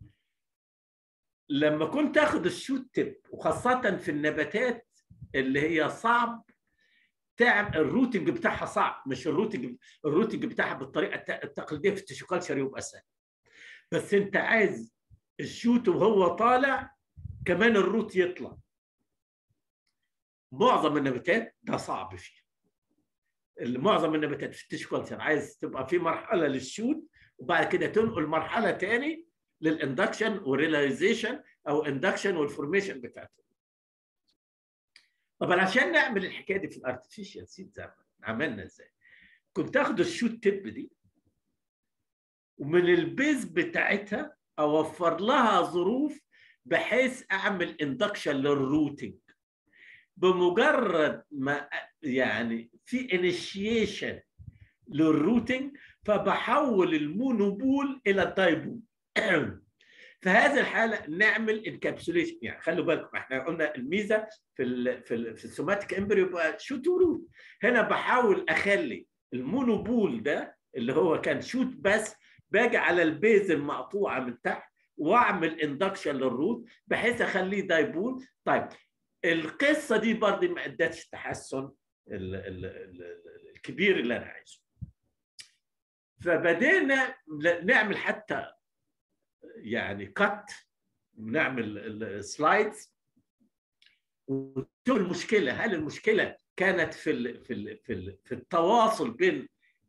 S4: لما كنت اخد الشوت تيب وخاصه في النباتات اللي هي صعب تعمل الروتنج بتاعها صعب مش الروتنج الروتنج بتاعها بالطريقه الت- التقليديه في التشوكالشر يبقى سهل بس انت عايز الشوت وهو طالع كمان الروت يطلع معظم النباتات ده صعب فيه معظم النباتات في التشوكالشر عايز تبقى في مرحله للشوت وبعد كده تنقل مرحله تاني للاندكشن والريلايزيشن او اندكشن والفورميشن بتاعته طب عشان نعمل الحكايه دي في الارتفيشال سيد زمان عملنا ازاي؟ كنت اخد الشوت تيب دي ومن البيز بتاعتها اوفر لها ظروف بحيث اعمل اندكشن للروتنج بمجرد ما يعني في انيشيشن للروتنج فبحول المونوبول الى الدايبول في هذه الحاله نعمل انكابسوليشن يعني خلوا بالكم احنا قلنا الميزه في ال في ال في السوماتيك امبريو يبقى شوت ورود هنا بحاول اخلي المونوبول ده اللي هو كان شوت بس باجي على البيز المقطوعه من تحت واعمل اندكشن للروت بحيث اخليه دايبول طيب القصه دي برضه ما ادتش تحسن ال ال ال الكبير اللي انا عايزه فبدينا نعمل حتى يعني كت نعمل السلايدز وشوف المشكله هل المشكله كانت في ال في ال في, ال في التواصل بين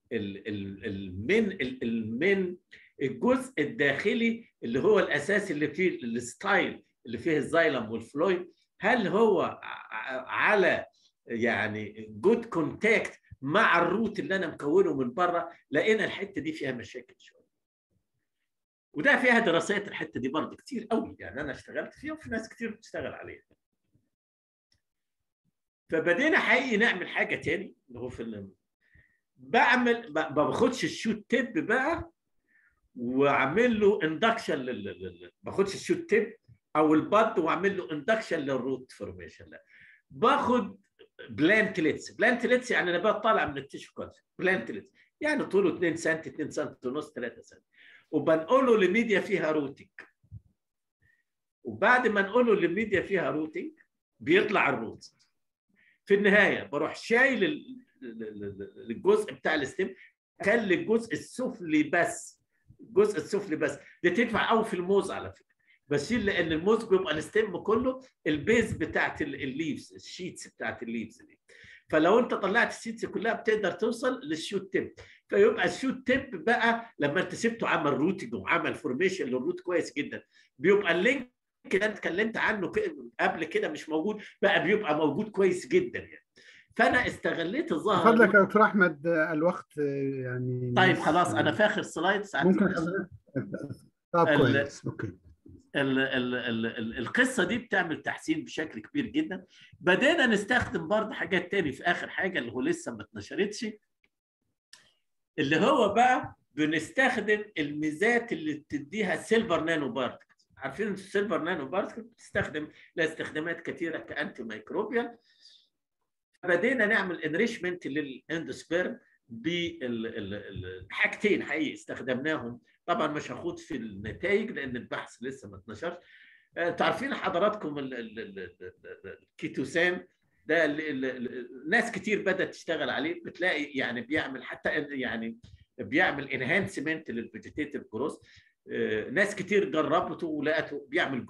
S4: المن المن الجزء الداخلي اللي هو الاساس اللي فيه الستايل اللي فيه الزايلم والفلويد هل هو على يعني جود كونتاكت مع الروت اللي انا مكونه من بره لقينا الحته دي فيها مشاكل شويه وده فيها دراسات الحته دي برضه كتير قوي يعني انا اشتغلت فيها وفي ناس كتير بتشتغل عليها فبدينا حقيقي نعمل حاجه تاني اللي هو في بعمل ما باخدش الشوت تيب بقى واعمل له اندكشن لل ما باخدش الشوت تيب او البد واعمل له اندكشن للروت فورميشن لا باخد بلانتلتس بلانتلتس يعني نبات طالع من التيشو كونسبت بلانتلتس يعني طوله 2 سم 2 سم ونص 3 سم وبنقله لميديا فيها روتنج وبعد ما نقوله لميديا فيها روتنج بيطلع الروت في النهايه بروح شايل الجزء بتاع الستيم خلي الجزء السفلي بس الجزء السفلي بس دي تنفع قوي في الموز على فكره بشيل لان الموز بيبقى الستيم كله البيز بتاعت الليفز الشيتس بتاعت الليفز دي فلو انت طلعت الشيتس كلها بتقدر توصل للشوت تيب فيبقى الشوت تيب بقى لما انت سبته عمل روتنج وعمل فورميشن للروت كويس جدا بيبقى اللينك اللي انا اتكلمت عنه قبل كده مش موجود بقى بيبقى موجود كويس جدا يعني فانا استغليت الظاهر
S2: فضلك يا دكتور احمد الوقت يعني
S4: طيب خلاص انا في اخر سلايد ساعات
S2: ممكن طب كويس اوكي
S4: ال ال ال ال القصه دي بتعمل تحسين بشكل كبير جدا بدينا نستخدم برضه حاجات تاني في اخر حاجه اللي هو لسه ما اتنشرتش اللي هو بقى بنستخدم الميزات اللي بتديها السيلفر نانو بارتكل عارفين السيلفر نانو بارتكل بتستخدم لها استخدامات كثيره كانتي ميكروبيال بدينا نعمل انريشمنت للاندوسبيرم بحاجتين حقيقي استخدمناهم طبعا مش هاخد في النتائج لان البحث لسه ما اتنشرش انتوا عارفين حضراتكم الكيتوسان ده ناس كتير بدات تشتغل عليه بتلاقي يعني بيعمل حتى يعني بيعمل انهانسمنت للفيجيتيتيف جروث ناس كتير جربته ولقته بيعمل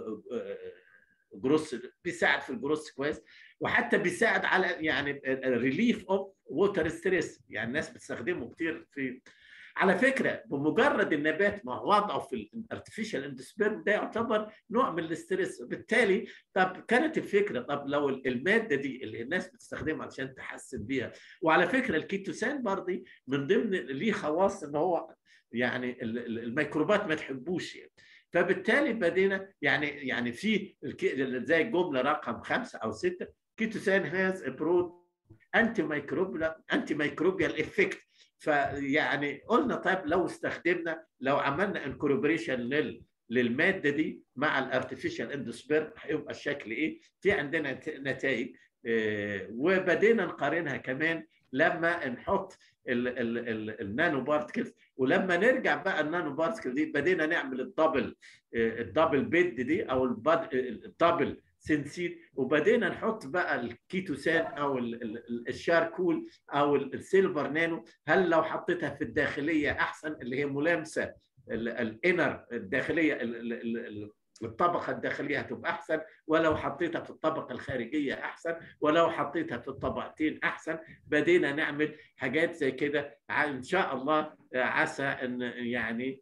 S4: جروس بيساعد في الجروس كويس وحتى بيساعد على يعني ريليف اوف ووتر ستريس يعني الناس بتستخدمه كتير في على فكره بمجرد النبات ما وضعه في الارتفيشال اندسبيرم ده يعتبر نوع من الاستريس بالتالي طب كانت الفكره طب لو الماده دي اللي الناس بتستخدمها عشان تحسن بيها وعلى فكره الكيتوسان برضه من ضمن ليه خواص ان هو يعني الميكروبات ما تحبوش يعني. فبالتالي بدينا يعني يعني في زي الجمله رقم خمسه او سته كيتوسان هاز برود انتي ميكروبيال انتي ميكروبيال افكت فيعني قلنا طيب لو استخدمنا لو عملنا انكوربريشن لل للماده دي مع الارتفيشال اندوسبيرم هيبقى الشكل ايه؟ في عندنا نتائج وبدينا نقارنها كمان لما نحط ال ال ال النانو بارتكلز ولما نرجع بقى النانو بارتكل دي بدينا نعمل الدبل الدبل بيد دي او الدبل سنسيد وبدينا نحط بقى الكيتوسان او الشاركول او السيلفر نانو هل لو حطيتها في الداخليه احسن اللي هي ملامسه الانر الداخليه الطبقه الداخليه هتبقى احسن ولو حطيتها في الطبقه الخارجيه احسن ولو حطيتها في الطبقتين احسن بدينا نعمل حاجات زي كده ان شاء الله عسى ان يعني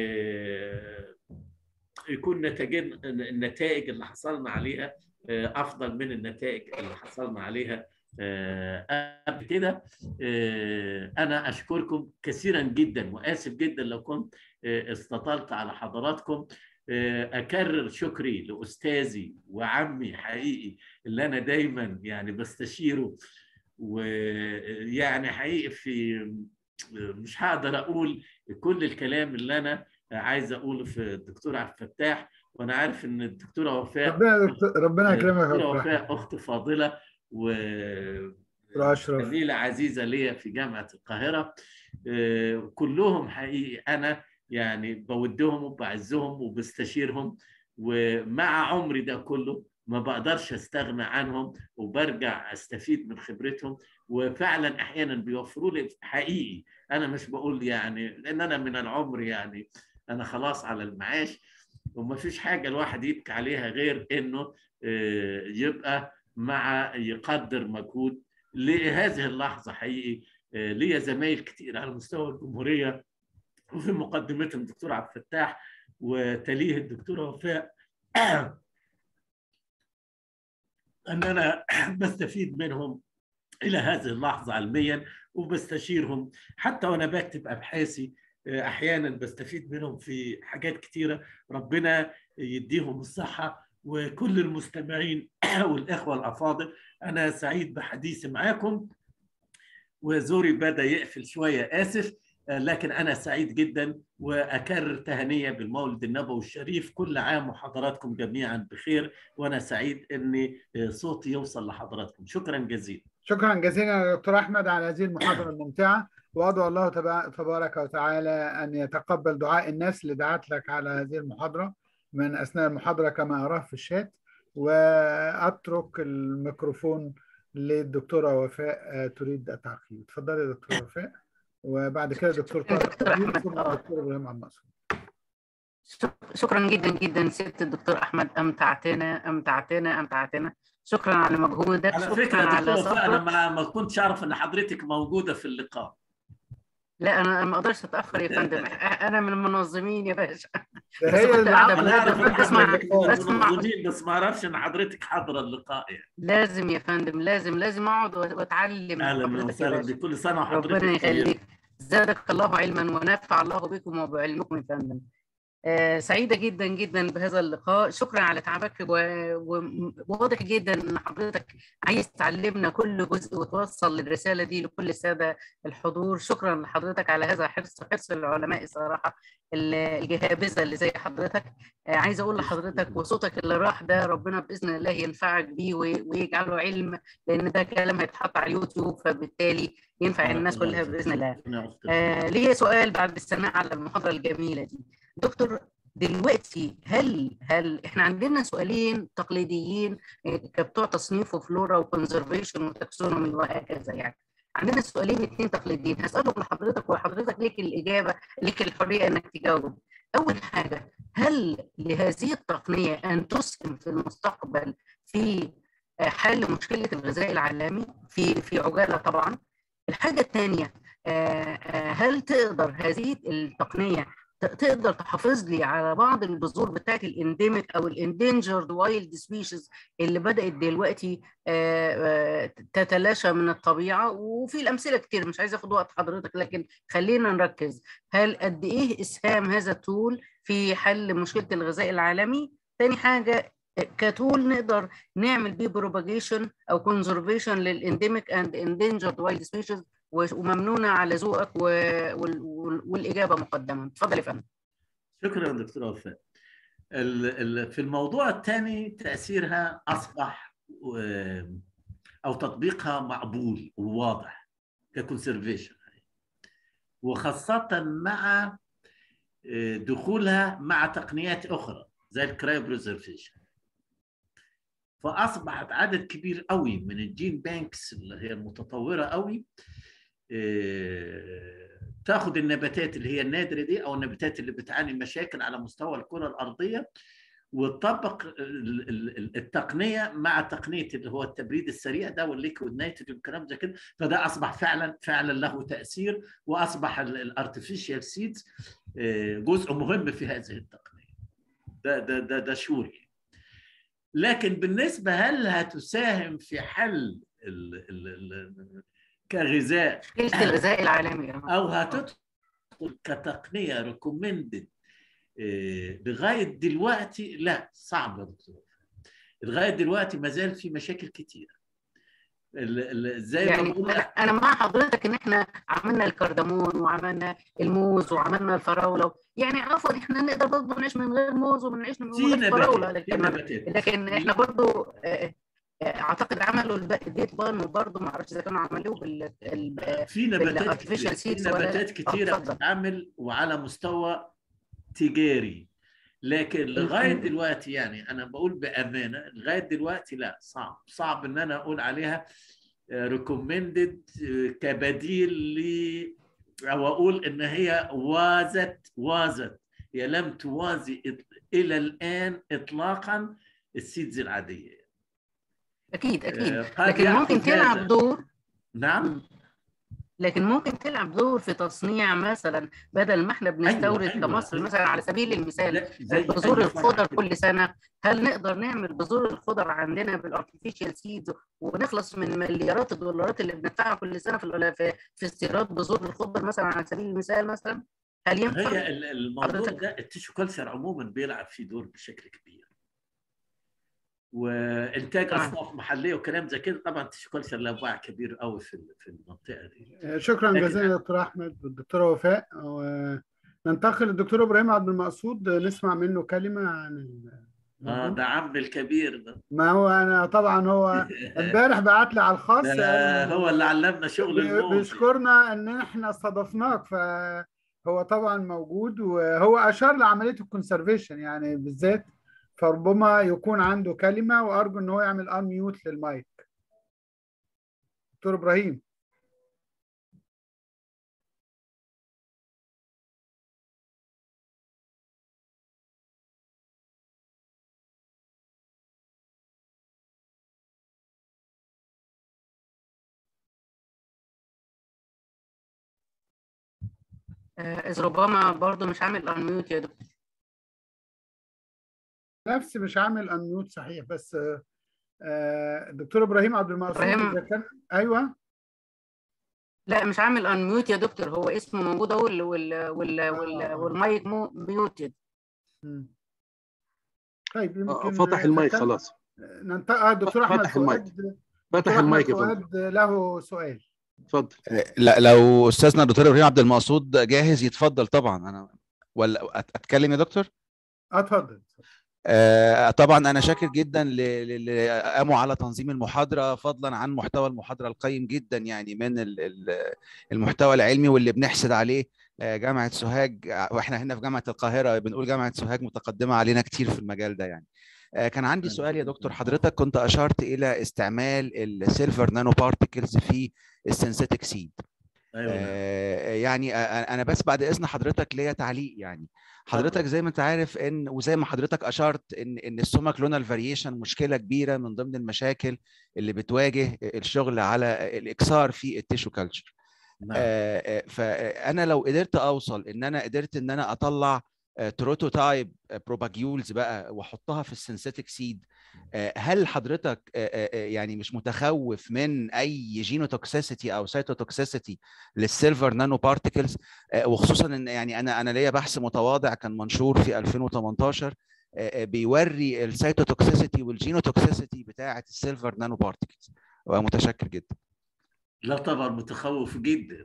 S4: يكون نتائج النتائج اللي حصلنا عليها افضل من النتائج اللي حصلنا عليها قبل كده انا اشكركم كثيرا جدا واسف جدا لو كنت استطلت على حضراتكم اكرر شكري لاستاذي وعمي حقيقي اللي انا دايما يعني بستشيره ويعني حقيقي في مش هقدر اقول كل الكلام اللي انا عايز اقوله في الدكتور عبد الفتاح وانا عارف ان الدكتوره وفاء
S2: ربنا دكتور- ربنا يكرمك يا
S4: الدكتوره
S2: دكتور
S4: وفاء اخت فاضله و
S2: دكتور اشرف
S4: زميله عزيزه ليا في جامعه القاهره آه، كلهم حقيقي انا يعني بودهم وبعزهم وبستشيرهم ومع عمري ده كله ما بقدرش استغنى عنهم وبرجع استفيد من خبرتهم وفعلا احيانا بيوفروا لي حقيقي انا مش بقول يعني لان انا من العمر يعني انا خلاص على المعاش وما فيش حاجه الواحد يبكي عليها غير انه آه، يبقى مع يقدر مجهود لهذه اللحظه حقيقي آه، ليا زمايل كتير على مستوى الجمهوريه وفي مقدمتهم الدكتور عبد الفتاح وتليه الدكتوره وفاء ان انا بستفيد منهم الى هذه اللحظه علميا وبستشيرهم حتى وانا بكتب ابحاثي آه، احيانا بستفيد منهم في حاجات كتيره ربنا يديهم الصحه وكل المستمعين والاخوه الافاضل انا سعيد بحديثي معاكم وزوري بدا يقفل شويه اسف آه، لكن انا سعيد جدا واكرر تهنيه بالمولد النبوي الشريف كل عام وحضراتكم جميعا بخير وانا سعيد ان آه، صوتي يوصل لحضراتكم شكرا جزيلا
S2: شكرا جزيلا يا دكتور احمد على هذه المحاضره الممتعه وادعو الله تبا- تبارك وتعالى ان يتقبل دعاء الناس اللي دعت لك على هذه المحاضره من اثناء المحاضره كما اراه في الشات واترك الميكروفون للدكتوره وفاء آه، تريد التعقيب اتفضلي يا دكتوره وفاء وبعد كده دكتور طارق
S6: دكتور
S2: طويل،
S6: أحمد،
S2: ثم
S6: آه.
S2: الدكتور ابراهيم عبد الناصر
S6: شك- شكرا جدا جدا سيادة الدكتور أحمد أمتعتنا أمتعتنا أمتعتنا شكرا على مجهودك
S4: على
S6: شكرا
S4: فكره
S6: على
S4: دكتور وفاء انا
S6: صبرك
S4: ما ما كنتش اعرف ان حضرتك موجوده في اللقاء
S6: لا أنا ما أقدرش أتأخر يا فندم أنا من المنظمين يا باشا
S2: ده
S6: بس
S2: هي
S6: كنت
S2: اللي
S6: قاعدة
S2: عملت
S4: انا اعرف ان
S6: بسمع-
S4: حضرتك من
S6: بسمع.
S4: المنظمين بس ما اعرفش ان حضرتك حاضره اللقاء يعني
S6: لازم يا فندم لازم لازم أقعد وأتعلم من
S4: اهلا
S6: حضرتك يا
S4: وسهلا
S6: باشا
S4: بك كل سنه وحضرتك
S6: ربنا
S4: طيب.
S6: يخليك زادك الله علما ونفع الله بكم وبعلمكم يا فندم آه، سعيدة جدا جدا بهذا اللقاء شكرا على تعبك و- وواضح جدا ان حضرتك عايز تعلمنا كل جزء وتوصل الرسالة دي لكل السادة الحضور شكرا لحضرتك على هذا حرص حرص العلماء الصراحة ال- الجهابذة اللي زي حضرتك آه، عايز اقول لحضرتك وصوتك اللي راح ده ربنا باذن الله ينفعك بيه وي- ويجعله علم لان ده كلام هيتحط على اليوتيوب فبالتالي ينفع الناس كلها باذن الله آه ليه سؤال بعد الثناء على المحاضرة الجميلة دي دكتور دلوقتي هل هل احنا عندنا سؤالين تقليديين آه، كبتوع تصنيف وفلورا وكونزرفيشن وتاكسونومي وهكذا يعني عندنا سؤالين اثنين تقليديين هسألهم لحضرتك وحضرتك ليك الإجابة ليك الحرية إنك تجاوب أول حاجة هل لهذه التقنية أن تسهم في المستقبل في آه، حل مشكلة الغذاء العالمي في في عجالة طبعا الحاجة الثانية هل تقدر هذه التقنية ت- تقدر تحافظ لي على بعض البذور بتاعت الانديميك او الاندينجرد وايلد سبيشيز اللي بدات دلوقتي آه، آه، تتلاشى من الطبيعه وفي الامثله كتير مش عايز اخد وقت حضرتك لكن خلينا نركز هل قد ايه اسهام هذا التول في حل مشكله الغذاء العالمي تاني حاجه كتول نقدر نعمل بيه بروباجيشن او كونزرفيشن للانديميك اند اندينجرد وايلد سبيشيز وممنونه على ذوقك و... وال... وال- والاجابه مقدما اتفضل يا فندم
S4: شكرا دكتور وفاء ال- ال- في الموضوع الثاني تاثيرها اصبح و- او تطبيقها مقبول وواضح ككونسرفيشن وخاصه مع آه، دخولها مع تقنيات اخرى زي الكرايو بريزرفيشن فاصبحت عدد كبير قوي من الجين بانكس اللي هي المتطوره قوي آه، تاخد النباتات اللي هي النادره دي او النباتات اللي بتعاني مشاكل على مستوى الكره الارضيه وتطبق ال- ال- ال- التقنيه مع تقنيه اللي هو التبريد السريع ده والليكويد نيتروجين والكلام زي كده فده اصبح فعلا فعلا له تاثير واصبح الارتفيشال سيدز جزء مهم في هذه التقنيه ده ده ده ده شوري لكن بالنسبه هل هتساهم في حل ال ال ال كغذاء
S6: مشكله الغذاء العالمي يا
S4: او هتدخل كتقنيه ريكومندد لغايه دلوقتي لا صعب يا دكتور لغايه دلوقتي ما زال في مشاكل كتيره ال- ال- زي ما
S6: يعني
S4: بقول
S6: انا أنا مع حضرتك ان احنا عملنا الكردامون وعملنا الموز وعملنا الفراوله يعني عفوا احنا نقدر برضه نعيش من غير موز ومنعيش من
S4: في
S6: غير فراوله
S4: نباتات في
S6: لكن
S4: نباتات
S6: لكن احنا برضه آه، آه، اعتقد عملوا الب- الديت بان وبرضه ما اعرفش اذا كانوا عملوه بال ال-
S4: في نباتات
S6: artificial
S4: كتير في
S6: seeds ولا لا؟
S4: نباتات
S6: آه،
S4: كتيرة
S6: اتفضل.
S4: بتتعمل وعلى مستوى تجاري لكن لغايه دلوقتي يعني انا بقول بامانه لغايه دلوقتي لا صعب صعب ان انا اقول عليها ريكومندد كبديل ل او اقول ان هي وازت وازت هي لم توازي إط- الى الان اطلاقا السيدز العاديه
S6: اكيد اكيد
S4: آه، قد
S6: لكن ممكن
S4: يأخذ
S6: تلعب
S4: هذا.
S6: دور
S4: نعم
S6: لكن ممكن تلعب دور في تصنيع مثلا بدل ما احنا بنستورد
S4: أيوة،
S6: كمصر
S4: أيوة.
S6: مثلا على سبيل المثال
S4: لا، زي
S6: بذور
S4: أي فرع
S6: الخضر
S4: كده.
S6: كل سنه هل نقدر نعمل بذور الخضر عندنا بالارتفيشال سيدز ونخلص من مليارات الدولارات اللي بندفعها كل سنه في ال- في, في استيراد بذور الخضر مثلا على سبيل المثال مثلا هل ينفع؟
S4: هي ال- الموضوع
S6: حضرتك-
S4: ده التيشو كلتشر عموما بيلعب فيه دور بشكل كبير وانتاج
S6: تمام.
S4: اصناف محليه وكلام زي كده طبعا التيشو كلتشر له باع كبير قوي في ال- في المنطقه دي
S2: شكرا
S4: لكن-
S2: جزيلا دكتور احمد والدكتوره وفاء وننتقل للدكتور ابراهيم عبد المقصود نسمع منه كلمه عن ال-
S4: اه ده عم الكبير ده
S2: ما هو انا طبعا هو امبارح بعت لي على الخاص
S4: ده
S2: قال-
S4: هو اللي علمنا شغل
S2: بي-
S4: الموت
S2: بيشكرنا ان احنا استضفناك فهو طبعا موجود وهو اشار لعمليه الكونسرفيشن يعني بالذات فربما يكون عنده كلمه وارجو ان هو يعمل ان ميوت للمايك دكتور ابراهيم
S6: آه، اذ ربما برضه مش عامل انميوت يا دكتور
S2: نفسي مش عامل ان ميوت صحيح بس آه، آه، دكتور ابراهيم عبد المقصود
S6: إبراهيم.
S2: إذا كان ايوه
S6: لا مش عامل انميوت يا دكتور هو اسمه موجود اهو وال وال وال وال والمايك مو ميوتد
S2: مم. طيب
S3: آه،
S2: يمكن
S3: فتح المايك
S2: ننتقل-
S3: خلاص
S2: ننتقل دكتور احمد
S3: فتح المايك.
S2: فؤاد
S3: فتح
S2: دكتور أحمد
S3: المايك يا فندم
S2: فؤاد له سؤال
S3: اتفضل
S7: لا لو استاذنا الدكتور ابراهيم عبد المقصود جاهز يتفضل طبعا انا ولا أت- اتكلم يا دكتور
S2: اه اتفضل
S7: آه، طبعا انا شاكر جدا ل- ل- اللي قاموا على تنظيم المحاضره فضلا عن محتوى المحاضره القيم جدا يعني من ال- ال- المحتوى العلمي واللي بنحسد عليه آه، جامعه سوهاج آه، واحنا هنا في جامعه القاهره بنقول جامعه سوهاج متقدمه علينا كتير في المجال ده يعني آه، كان عندي سؤال يا دكتور حضرتك كنت اشرت الى استعمال السيلفر نانو بارتكلز في السنسيتك سيد
S4: ايوه نعم.
S7: آه، يعني آه، انا بس بعد اذن حضرتك ليا تعليق يعني حضرتك زي ما انت عارف ان وزي ما حضرتك اشرت ان ان السوما كلونال فاريشن مشكله كبيره من ضمن المشاكل اللي بتواجه الشغل على الاكسار في التيشو كلتشر
S4: نعم.
S7: آه، آه، فانا لو قدرت اوصل ان انا قدرت ان انا اطلع بروتوتايب بروباجيولز بقى واحطها في السنسيتك سيد هل حضرتك آه، آه، آه، يعني مش متخوف من اي جينوتوكسيسيتي او سيتوتوكسيسيتي للسيلفر نانو بارتكلز وخصوصا ان يعني انا انا ليا بحث متواضع كان منشور في 2018 آه، آه، بيوري السيتوتوكسيسيتي والجينوتوكسيسيتي بتاعه السيلفر نانو بارتكلز ومتشكر جدا
S4: لا طبعا متخوف جدا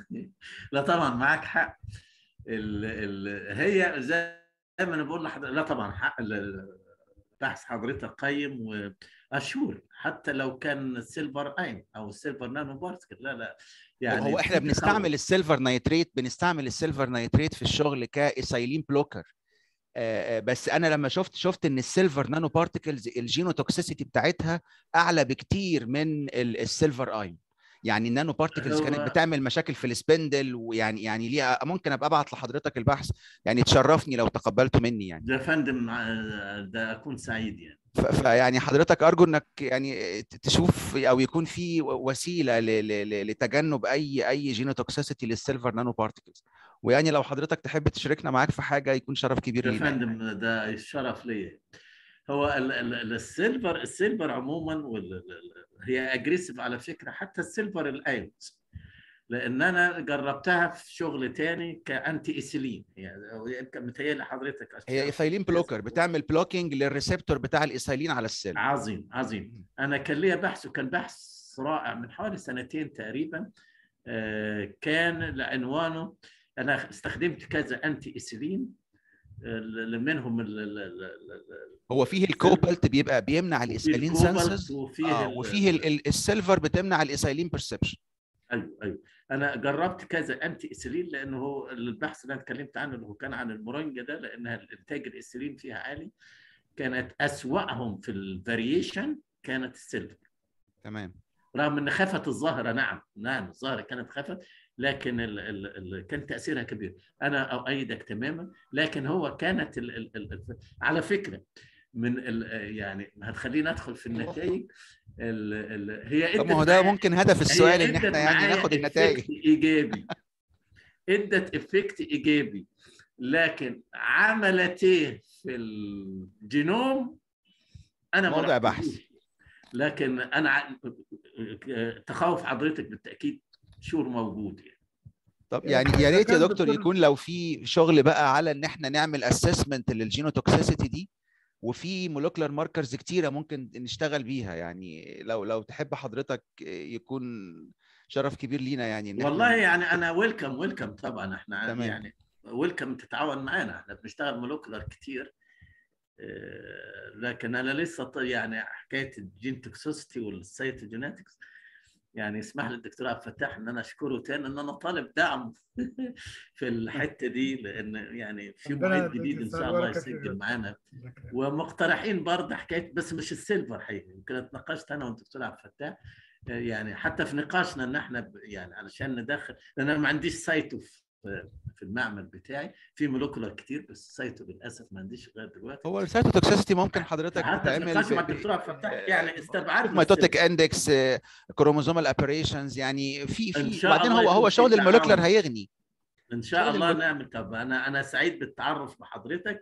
S4: لا طبعا معاك حق ال ال هي زي ما انا بقول لحضرتك لا طبعا حق ال- بحث حضرتك قيم واشور حتى لو كان السيلفر اين او السيلفر نانو بارتكل لا لا
S7: يعني هو احنا
S4: في
S7: بنستعمل
S4: تخوف.
S7: السيلفر نايتريت بنستعمل السيلفر نايتريت في الشغل كايسايلين بلوكر آه، آه، بس انا لما شفت شفت ان السيلفر نانو بارتكلز الجينوتوكسيسيتي بتاعتها اعلى بكتير من ال- السيلفر اين يعني النانو بارتكلز كانت
S4: هو-
S7: بتعمل مشاكل في السبندل ويعني يعني ليها ممكن ابقى ابعت لحضرتك البحث يعني تشرفني لو تقبلته مني يعني
S4: ده فندم آه، ده اكون سعيد يعني
S7: ف- فيعني حضرتك ارجو انك يعني ت- تشوف او يكون في وسيله ل- ل- ل- لتجنب اي اي جينوتوكسيسيتي للسيلفر نانو بارتكلز ويعني لو حضرتك تحب تشاركنا معاك في حاجه يكون شرف كبير
S4: يا
S7: لينا يعني.
S4: فندم ده الشرف ليا هو ال- ال- ال- السيلفر السيلفر عموما وال- ال- ال- هي اجريسيف على فكره حتى السيلفر الايونز لان انا جربتها في شغل تاني كانتي ايثيلين يعني يمكن متهيألي حضرتك
S7: هي ايثايلين بلوكر بتعمل بلوكينج للريسبتور بتاع الايثايلين على السيل
S4: عظيم عظيم انا كان ليا بحث وكان بحث بحث رائع من حوالي سنتين تقريبا آه، كان لعنوانه انا استخدمت كذا انتي اسيلين اللي منهم ال- ال- ال- ال-
S7: هو فيه الكوبالت بيبقى بيمنع
S4: فيه
S7: الاسيلين
S4: الكوبالت
S7: سنسز
S4: وفيه
S7: اه
S4: ال-
S7: وفيه ال- ال- السيلفر بتمنع الايثايلين بيرسبشن
S4: ايوه ايوه انا جربت كذا انتي اسيلين لانه هو البحث اللي انا اتكلمت عنه اللي هو كان عن المورينجا ده لانها الانتاج الاسيلين فيها عالي كانت اسوأهم في الفاريشن كانت السيلفر
S7: تمام
S4: رغم ان خفت الظاهره نعم نعم الظاهره كانت خفت لكن ال ال ال كان تاثيرها كبير انا اؤيدك تماما لكن هو كانت ال ال ال على فكره من ال يعني هتخليني ادخل في النتائج ال ال هي
S7: طب
S4: ادت
S7: ما هو ده
S4: معايا-
S7: ممكن هدف
S4: هي
S7: السؤال ان
S4: ادت
S7: احنا يعني
S4: معايا
S7: ناخد
S4: effect
S7: النتائج
S4: ايجابي ادت افكت ايجابي لكن عملت ايه في الجينوم انا ما
S7: موضوع
S4: رحتلوش.
S7: بحث.
S4: لكن انا ع- تخوف حضرتك بالتاكيد شور موجود يعني
S7: طب
S2: يعني
S7: يعني يا
S2: إذا
S7: ريت يا
S2: كان
S7: دكتور
S2: دكتور-
S7: يكون لو في شغل بقى على ان احنا نعمل اسسمنت للجينوتوكسيسيتي دي وفي مولكولار ماركرز كتيره ممكن نشتغل بيها يعني لو لو تحب حضرتك يكون شرف كبير لينا يعني ان
S4: والله
S7: احنا
S4: يعني انا ويلكم ويلكم طبعا احنا
S7: تمام.
S4: يعني ويلكم تتعاون معانا احنا بنشتغل مولكولار كتير آه، لكن انا لسه ط- يعني حكايه الجين توكسيستي والسيتوجينetics يعني اسمح لي الدكتور عبد الفتاح ان انا اشكره تاني ان انا طالب دعم في الحته دي لان يعني في
S2: ربنا
S4: معيد
S2: يديك
S4: جديد ان
S2: الصحة
S4: شاء الله
S2: والبركة فيه.
S4: يسجل معانا ومقترحين برضه حكايه بس مش السيلفر حقيقي يمكن اتناقشت انا والدكتور عبد الفتاح آه، يعني حتى في نقاشنا ان احنا ب- يعني علشان ندخل لان انا ما عنديش سايتو في في المعمل بتاعي في مولكولار كتير بس سايتو للاسف ما عنديش لغايه دلوقتي
S7: هو السيتوتوكسيسيتي ممكن حضرتك
S4: حتى في
S7: تتعمل
S4: نقاش مع
S7: ب- ب-
S4: الدكتور عبد الفتاح يعني استبعدنا
S7: ميتوتيك
S4: السيلفر.
S7: اندكس كروموزومال ابريشنز يعني في
S4: إن
S7: في
S4: شاء
S7: وبعدين
S4: الله
S7: هو هو
S4: يكون في
S7: شغل المولكولار
S4: تعاون.
S7: هيغني
S4: ان شاء
S7: شغل
S4: الله
S7: المل-
S4: نعمل طب انا انا سعيد بالتعرف بحضرتك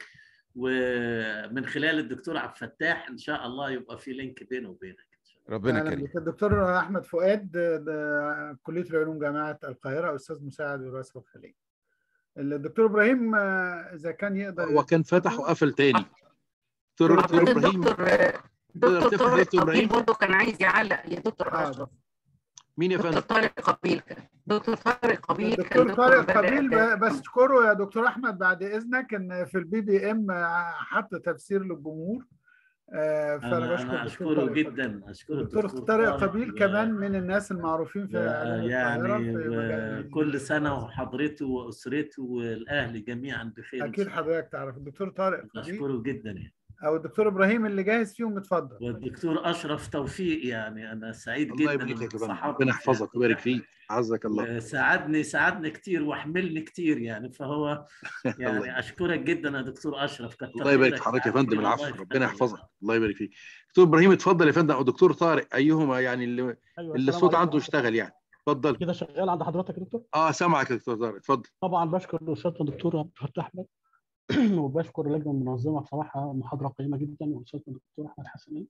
S4: ومن خلال الدكتور عبد الفتاح ان شاء الله يبقى في لينك بينه وبينك إن شاء الله.
S7: ربنا
S2: أهلاً
S7: كريم
S2: بك. الدكتور احمد فؤاد ده كليه العلوم جامعه القاهره استاذ مساعد وراثه وخليه الدكتور ابراهيم آه، اذا كان يقدر
S3: هو كان فتح وقفل تاني دكتور دكتور
S6: أعتقد
S3: ابراهيم
S6: دكتور دكتور
S3: تفتح
S6: طارق
S3: دكتور إبراهيم؟
S6: قبيل برضه كان عايز يعلق يا دكتور
S2: آه،
S6: اشرف
S3: مين يا
S6: دكتور
S3: فندم؟
S6: طارق قبيل كان دكتور طارق قبيل كان
S2: الدكتور طارق
S6: بدأ-
S2: قبيل ب- بشكره يا دكتور احمد بعد اذنك ان في البي بي ام حط تفسير للجمهور آه، فانا
S4: انا
S2: بشكر
S4: انا
S2: الدكتور
S4: اشكره
S2: طارق قبيل.
S4: جدا اشكره
S2: الدكتور طارق قبيل كمان من الناس المعروفين في علوم القاهره
S4: يعني
S2: في مجال
S4: كل سنه وحضرته واسرته والاهل جميعا بخير إن
S2: اكيد
S4: شاء الله.
S2: حضرتك تعرف الدكتور طارق قبيل
S4: اشكره جدا يعني
S2: او الدكتور ابراهيم اللي جاهز فيهم اتفضل
S4: والدكتور اشرف توفيق يعني انا سعيد
S3: الله
S4: جدا
S3: يبارك لك يا فندم
S4: بصحابتك
S3: ربنا يحفظك ويبارك فيك عزك الله
S4: يعني. ساعدني ساعدني كتير وحملني كتير يعني فهو
S3: الله
S4: يعني اشكرك جدا يا دكتور اشرف كتر
S3: الله يبارك في
S4: خيرك.
S3: حضرتك يا فندم
S4: الله
S3: العفو
S4: يخليك.
S3: ربنا يحفظك الله يبارك فيك دكتور ابراهيم اتفضل يا فندم او دكتور طارق ايهما يعني اللي,
S8: ايوه
S3: اللي
S8: السلام
S3: الصوت
S8: عليكم.
S3: عنده يشتغل يعني اتفضل
S8: كده شغال عند حضرتك يا دكتور
S3: اه سامعك يا دكتور طارق اتفضل
S8: طبعا بشكر استاذنا الدكتور عبد الفتاح احمد وبشكر اللجنه المنظمه بصراحه محاضره قيمه جدا واستاذنا الدكتور احمد حسنين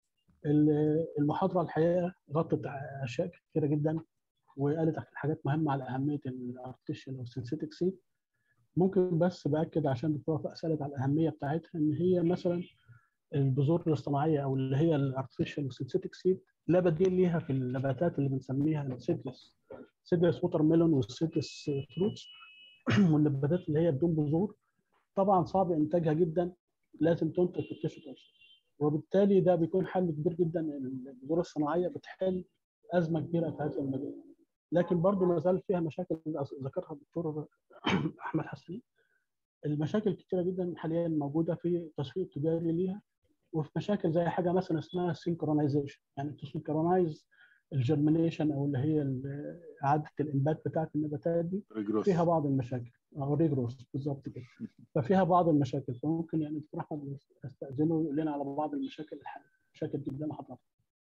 S8: ال- المحاضره الحقيقه غطت اشياء كثيره جدا وقالت حاجات مهمه على اهميه الارتفيشال والسنسيتك سيد ممكن بس باكد عشان الدكتوره وفاء سالت على الاهميه بتاعتها ان هي مثلا البذور الاصطناعيه او اللي هي الارتفيشال والسنسيتك سيد لا بديل ليها في النباتات اللي بنسميها السيدلس سيدلس ووتر ميلون والسيدلس فروتس والنباتات اللي هي بدون بذور طبعا صعب انتاجها جدا لازم تنتج في التيشو كلتشر وبالتالي ده بيكون حل كبير جدا البذور الصناعيه بتحل ازمه كبيره في هذا المجال لكن برضه ما زال فيها مشاكل ذكرها الدكتور احمد حسني المشاكل كتيره جدا حاليا موجوده في التسويق التجاري ليها وفي مشاكل زي حاجه مثلا اسمها سينكرونايزيشن يعني تسينكرونايز الجرمينيشن او اللي هي ال- اعاده الانبات بتاعت النباتات دي
S3: ريجروس
S8: فيها بعض المشاكل او ريجروس بالظبط كده ففيها بعض المشاكل فممكن يعني دكتور احمد استاذنه يقول لنا على بعض المشاكل الحاليه مشاكل جدا لحضرتك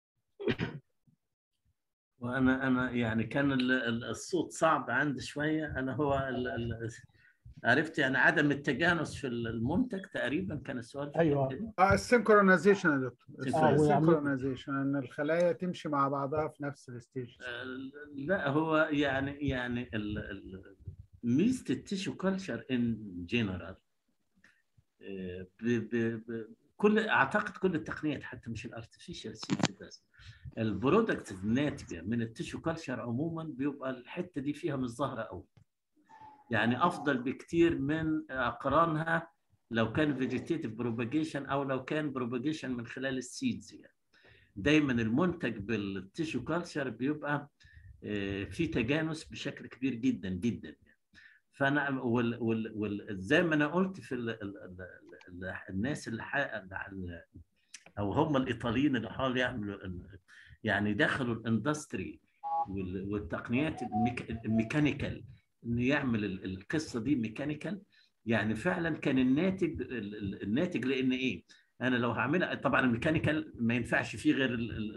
S4: وانا انا يعني كان ال- ال- الصوت صعب عندي شويه انا هو ال- ال- عرفت يعني عدم التجانس في المنتج تقريبا كان السؤال في
S8: أيوة.
S4: الحتة دي.
S2: اه السنكرونايزيشن يا دكتور
S4: آه،
S2: السنكرونايزيشن ان الخلايا تمشي مع بعضها في نفس الستيج
S4: آه، لا هو يعني يعني ال- ال- ميزه التيشو كلتشر ان جنرال كل اعتقد كل التقنيات حتى مش الارتفيشال سيلز بس البرودكت الناتجه من التيشو كلتشر عموما بيبقى الحته دي فيها مش ظاهره قوي يعني افضل بكتير من اقرانها لو كان فيجيتيف بروباجيشن او لو كان بروباجيشن من خلال السيدز يعني دايما المنتج بالتيشو كلتشر بيبقى آه، في تجانس بشكل كبير جدا جدا يعني. فانا وال وال وال زي ما انا قلت في ال ال ال ال الناس اللي حق- او هم الايطاليين اللي حاولوا يعملوا ال- يعني دخلوا الاندستري وال- والتقنيات الميك- الميكانيكال انه يعمل ال- القصه دي ميكانيكال يعني فعلا كان الناتج ال- ال- الناتج لان ايه؟ انا لو هعملها طبعا الميكانيكال ما ينفعش فيه غير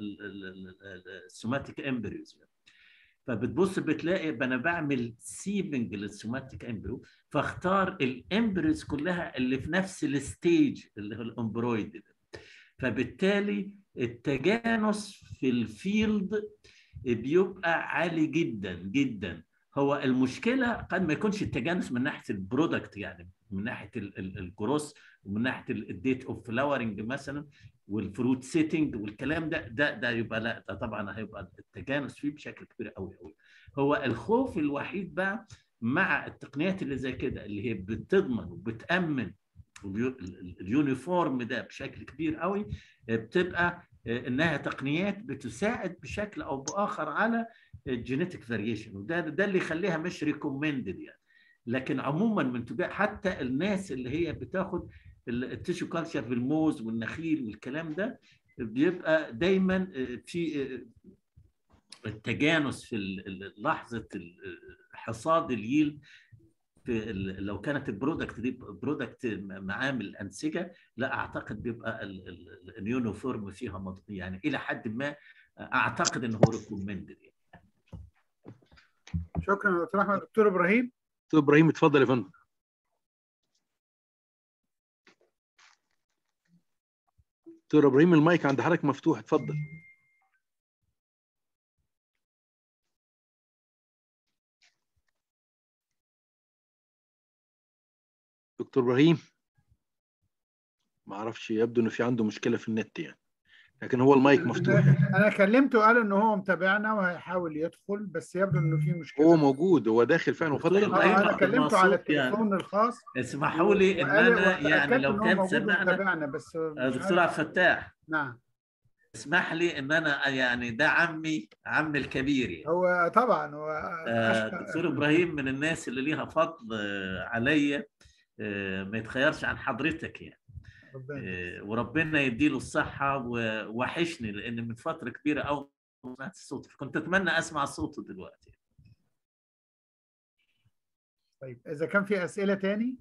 S4: السوماتيك امبريوز فبتبص بتلاقي انا بعمل سيبنج للسوماتيك امبريو فاختار الامبريوز كلها اللي في نفس الستيج اللي هو الامبرويد ده فبالتالي التجانس في الفيلد بيبقى عالي جدا جدا هو المشكله قد ما يكونش التجانس من ناحيه البرودكت يعني من ناحيه ال- ال- الجروس ومن ناحيه الديت اوف فلاورنج مثلا والفروت سيتنج والكلام ده ده ده يبقى لا ده طبعا هيبقى التجانس فيه بشكل كبير قوي قوي هو الخوف الوحيد بقى مع التقنيات اللي زي كده اللي هي بتضمن وبتامن اليو- ال- اليونيفورم ده بشكل كبير قوي بتبقى انها تقنيات بتساعد بشكل او باخر على الجينيتك فاريشن وده ده اللي يخليها مش ريكومندد يعني لكن عموما من تجاه حتى الناس اللي هي بتاخد التيشو كالتشر في الموز والنخيل والكلام ده بيبقى دايما في التجانس في ال- ال- لحظه ال- حصاد اليلد في ال- لو كانت البرودكت دي برودكت معامل انسجه لا اعتقد بيبقى ال- ال- اليونيفورم فيها مض- يعني الى حد ما اعتقد ان هو ريكومندد يعني.
S2: شكرا يا دكتور احمد دكتور ابراهيم
S3: دكتور ابراهيم اتفضل يا فندم دكتور ابراهيم المايك عند حضرتك مفتوح اتفضل دكتور ابراهيم ما اعرفش يبدو انه في عنده مشكله في النت يعني لكن هو المايك مفتوح
S2: انا كلمته قال ان هو متابعنا وهيحاول يدخل بس يبدو انه في مشكله
S3: هو موجود هو داخل فعلا وفتح
S4: دكتور
S3: المايك.
S2: اه انا
S4: أيوة،
S2: كلمته على
S4: مبسوط يعني.
S2: التليفون الخاص
S4: اسمحوا لي ان
S2: وقال-
S4: انا يعني
S2: وتأكدت
S4: لو
S2: إن هو
S4: كان
S2: موجود
S4: سمعنا
S2: ومتابعنا بس مش
S4: دكتور
S2: عارف.
S4: عبد الفتاح
S2: نعم
S4: اسمح لي ان انا يعني ده عمي عمي الكبير يعني
S2: هو طبعا هو
S4: آه،
S2: أشهر-
S4: دكتور ابراهيم من الناس اللي ليها فضل آه، عليا آه، ما يتخيرش عن حضرتك يعني
S2: ربنا
S4: آه، وربنا يديله الصحه ووحشني لان من فتره كبيره قوي ما سمعت صوته كنت اتمنى اسمع صوته دلوقتي
S2: طيب اذا كان في اسئله تاني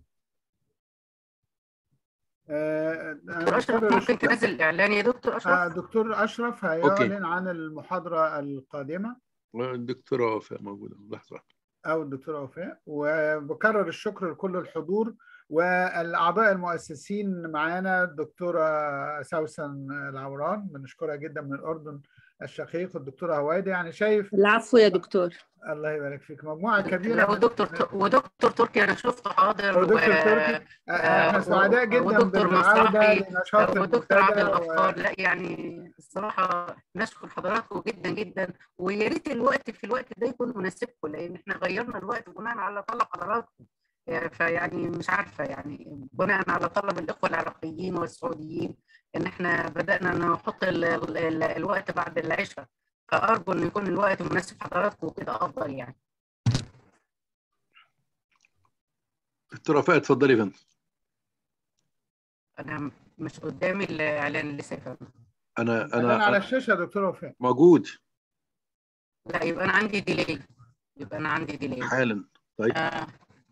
S2: آه،
S6: دكتور اشرف
S2: أنا
S6: ممكن تنزل الاعلان يا دكتور
S2: آه،
S6: اشرف
S2: دكتور اشرف هيعلن عن المحاضره القادمه
S3: الدكتوره وفاء موجوده لحظه واحدة.
S2: او الدكتوره وفاء وبكرر الشكر لكل الحضور والاعضاء المؤسسين معانا الدكتوره سوسن العوران بنشكرها جدا من الاردن الشقيق والدكتوره هويدا يعني شايف
S9: العفو يا دكتور
S2: الله يبارك فيك مجموعه كبيره
S6: لا ودكتور ودكتور تركي انا شفته حاضر
S2: ودكتور
S6: و-
S2: تركي آه، احنا
S6: آه،
S2: سعداء جدا
S6: ودكتور
S2: بالعوده
S6: مصاحي
S2: لنشاط
S6: ودكتور عبد
S2: المنتدى و-
S6: الغفار لا يعني الصراحه نشكر حضراتكم جدا جدا ويا ريت الوقت في الوقت ده يكون مناسبكم لان احنا غيرنا الوقت بناء على طلب حضراتكم يعني فيعني مش عارفه يعني بناء على طلب الاخوه العراقيين والسعوديين ان احنا بدانا نحط ال ال ال الوقت بعد العشاء فارجو ان يكون الوقت مناسب حضراتكم وكده افضل يعني
S3: دكتوره وفاء اتفضلي يا فندم
S6: انا مش قدامي الاعلان لسه يا فندم.
S3: انا
S2: انا على
S3: انا
S2: الشاشه يا دكتوره وفاء
S3: موجود
S6: لا يبقى انا عندي ديلي يبقى انا عندي ديلي
S3: حالا طيب
S6: آه.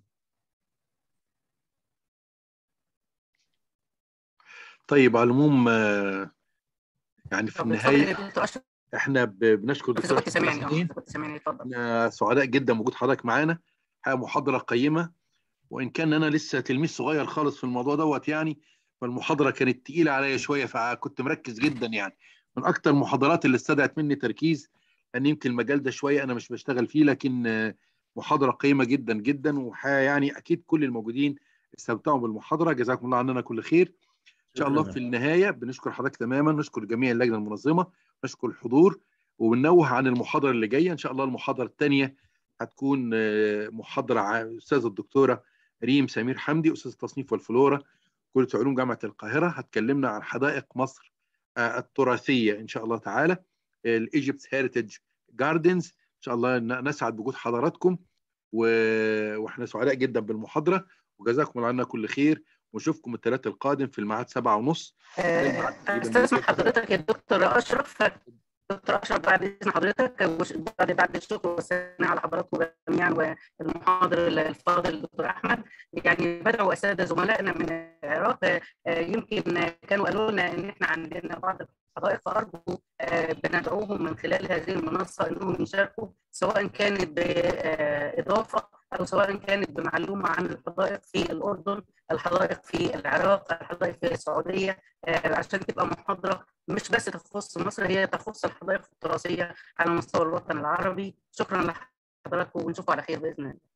S3: طيب على العموم آه، يعني في
S6: طب اتفضل
S3: النهايه
S6: يا دكتور اشرف
S3: احنا ب- بنشكر
S6: اذا
S3: دكتور
S6: كنت
S3: أحمد
S6: سامعني اه
S3: حسنين
S6: اذا كنت سامعني اتفضل
S3: احنا سعداء جدا بوجود حضرتك معانا حقيقة محاضرة قيمة وإن كان أنا لسه تلميذ صغير خالص في الموضوع دوت يعني فالمحاضرة كانت تقيلة عليا شوية فكنت مركز جدا يعني من أكتر المحاضرات اللي استدعت مني تركيز لأن يمكن المجال ده شوية أنا مش بشتغل فيه لكن آه، محاضرة قيمة جدا جدا وحقيقة يعني أكيد كل الموجودين استمتعوا بالمحاضرة جزاكم الله عننا كل خير ان شاء الله
S4: شكراً.
S3: في النهايه بنشكر حضرتك تماما نشكر جميع اللجنه المنظمه نشكر الحضور وبننوه عن المحاضره اللي جايه ان شاء الله المحاضره الثانيه هتكون آه، محاضره ع- الاستاذه الدكتوره ريم سمير حمدي استاذ التصنيف والفلورا كليه علوم جامعه القاهره هتكلمنا عن حدائق مصر آه، التراثيه ان شاء الله تعالى الايجيبت هيريتج جاردنز ان شاء الله ن- نسعد بوجود حضراتكم و... واحنا سعداء جدا بالمحاضره وجزاكم الله عنا كل خير ونشوفكم الثلاث القادم في الميعاد سبعة ونص
S6: آه، استسمح حضرتك يا دكتور اشرف دكتور اشرف بعد اذن حضرتك وش- بعد بعد الشكر والثناء على حضراتكم جميعا والمحاضر الفاضل الدكتور احمد يعني بدعوا اساتذه زملائنا من العراق آه، آه، يمكن كانوا قالوا لنا ان احنا عندنا بعض الحدائق فارجو آه، بندعوهم من خلال هذه المنصه انهم يشاركوا سواء كانت باضافه او سواء كانت بمعلومه عن الحدائق في الاردن الحدائق في العراق الحدائق في السعوديه آه، عشان تبقى محاضره مش بس تخص مصر هي تخص الحدائق التراثيه على مستوى الوطن العربي شكرا لحضراتكم ونشوفكم على خير باذن الله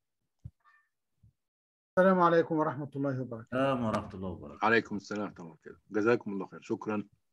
S2: السلام عليكم ورحمه الله وبركاته
S4: السلام ورحمه الله وبركاته
S3: عليكم السلام ورحمه الله وبركاته جزاكم الله خير شكرا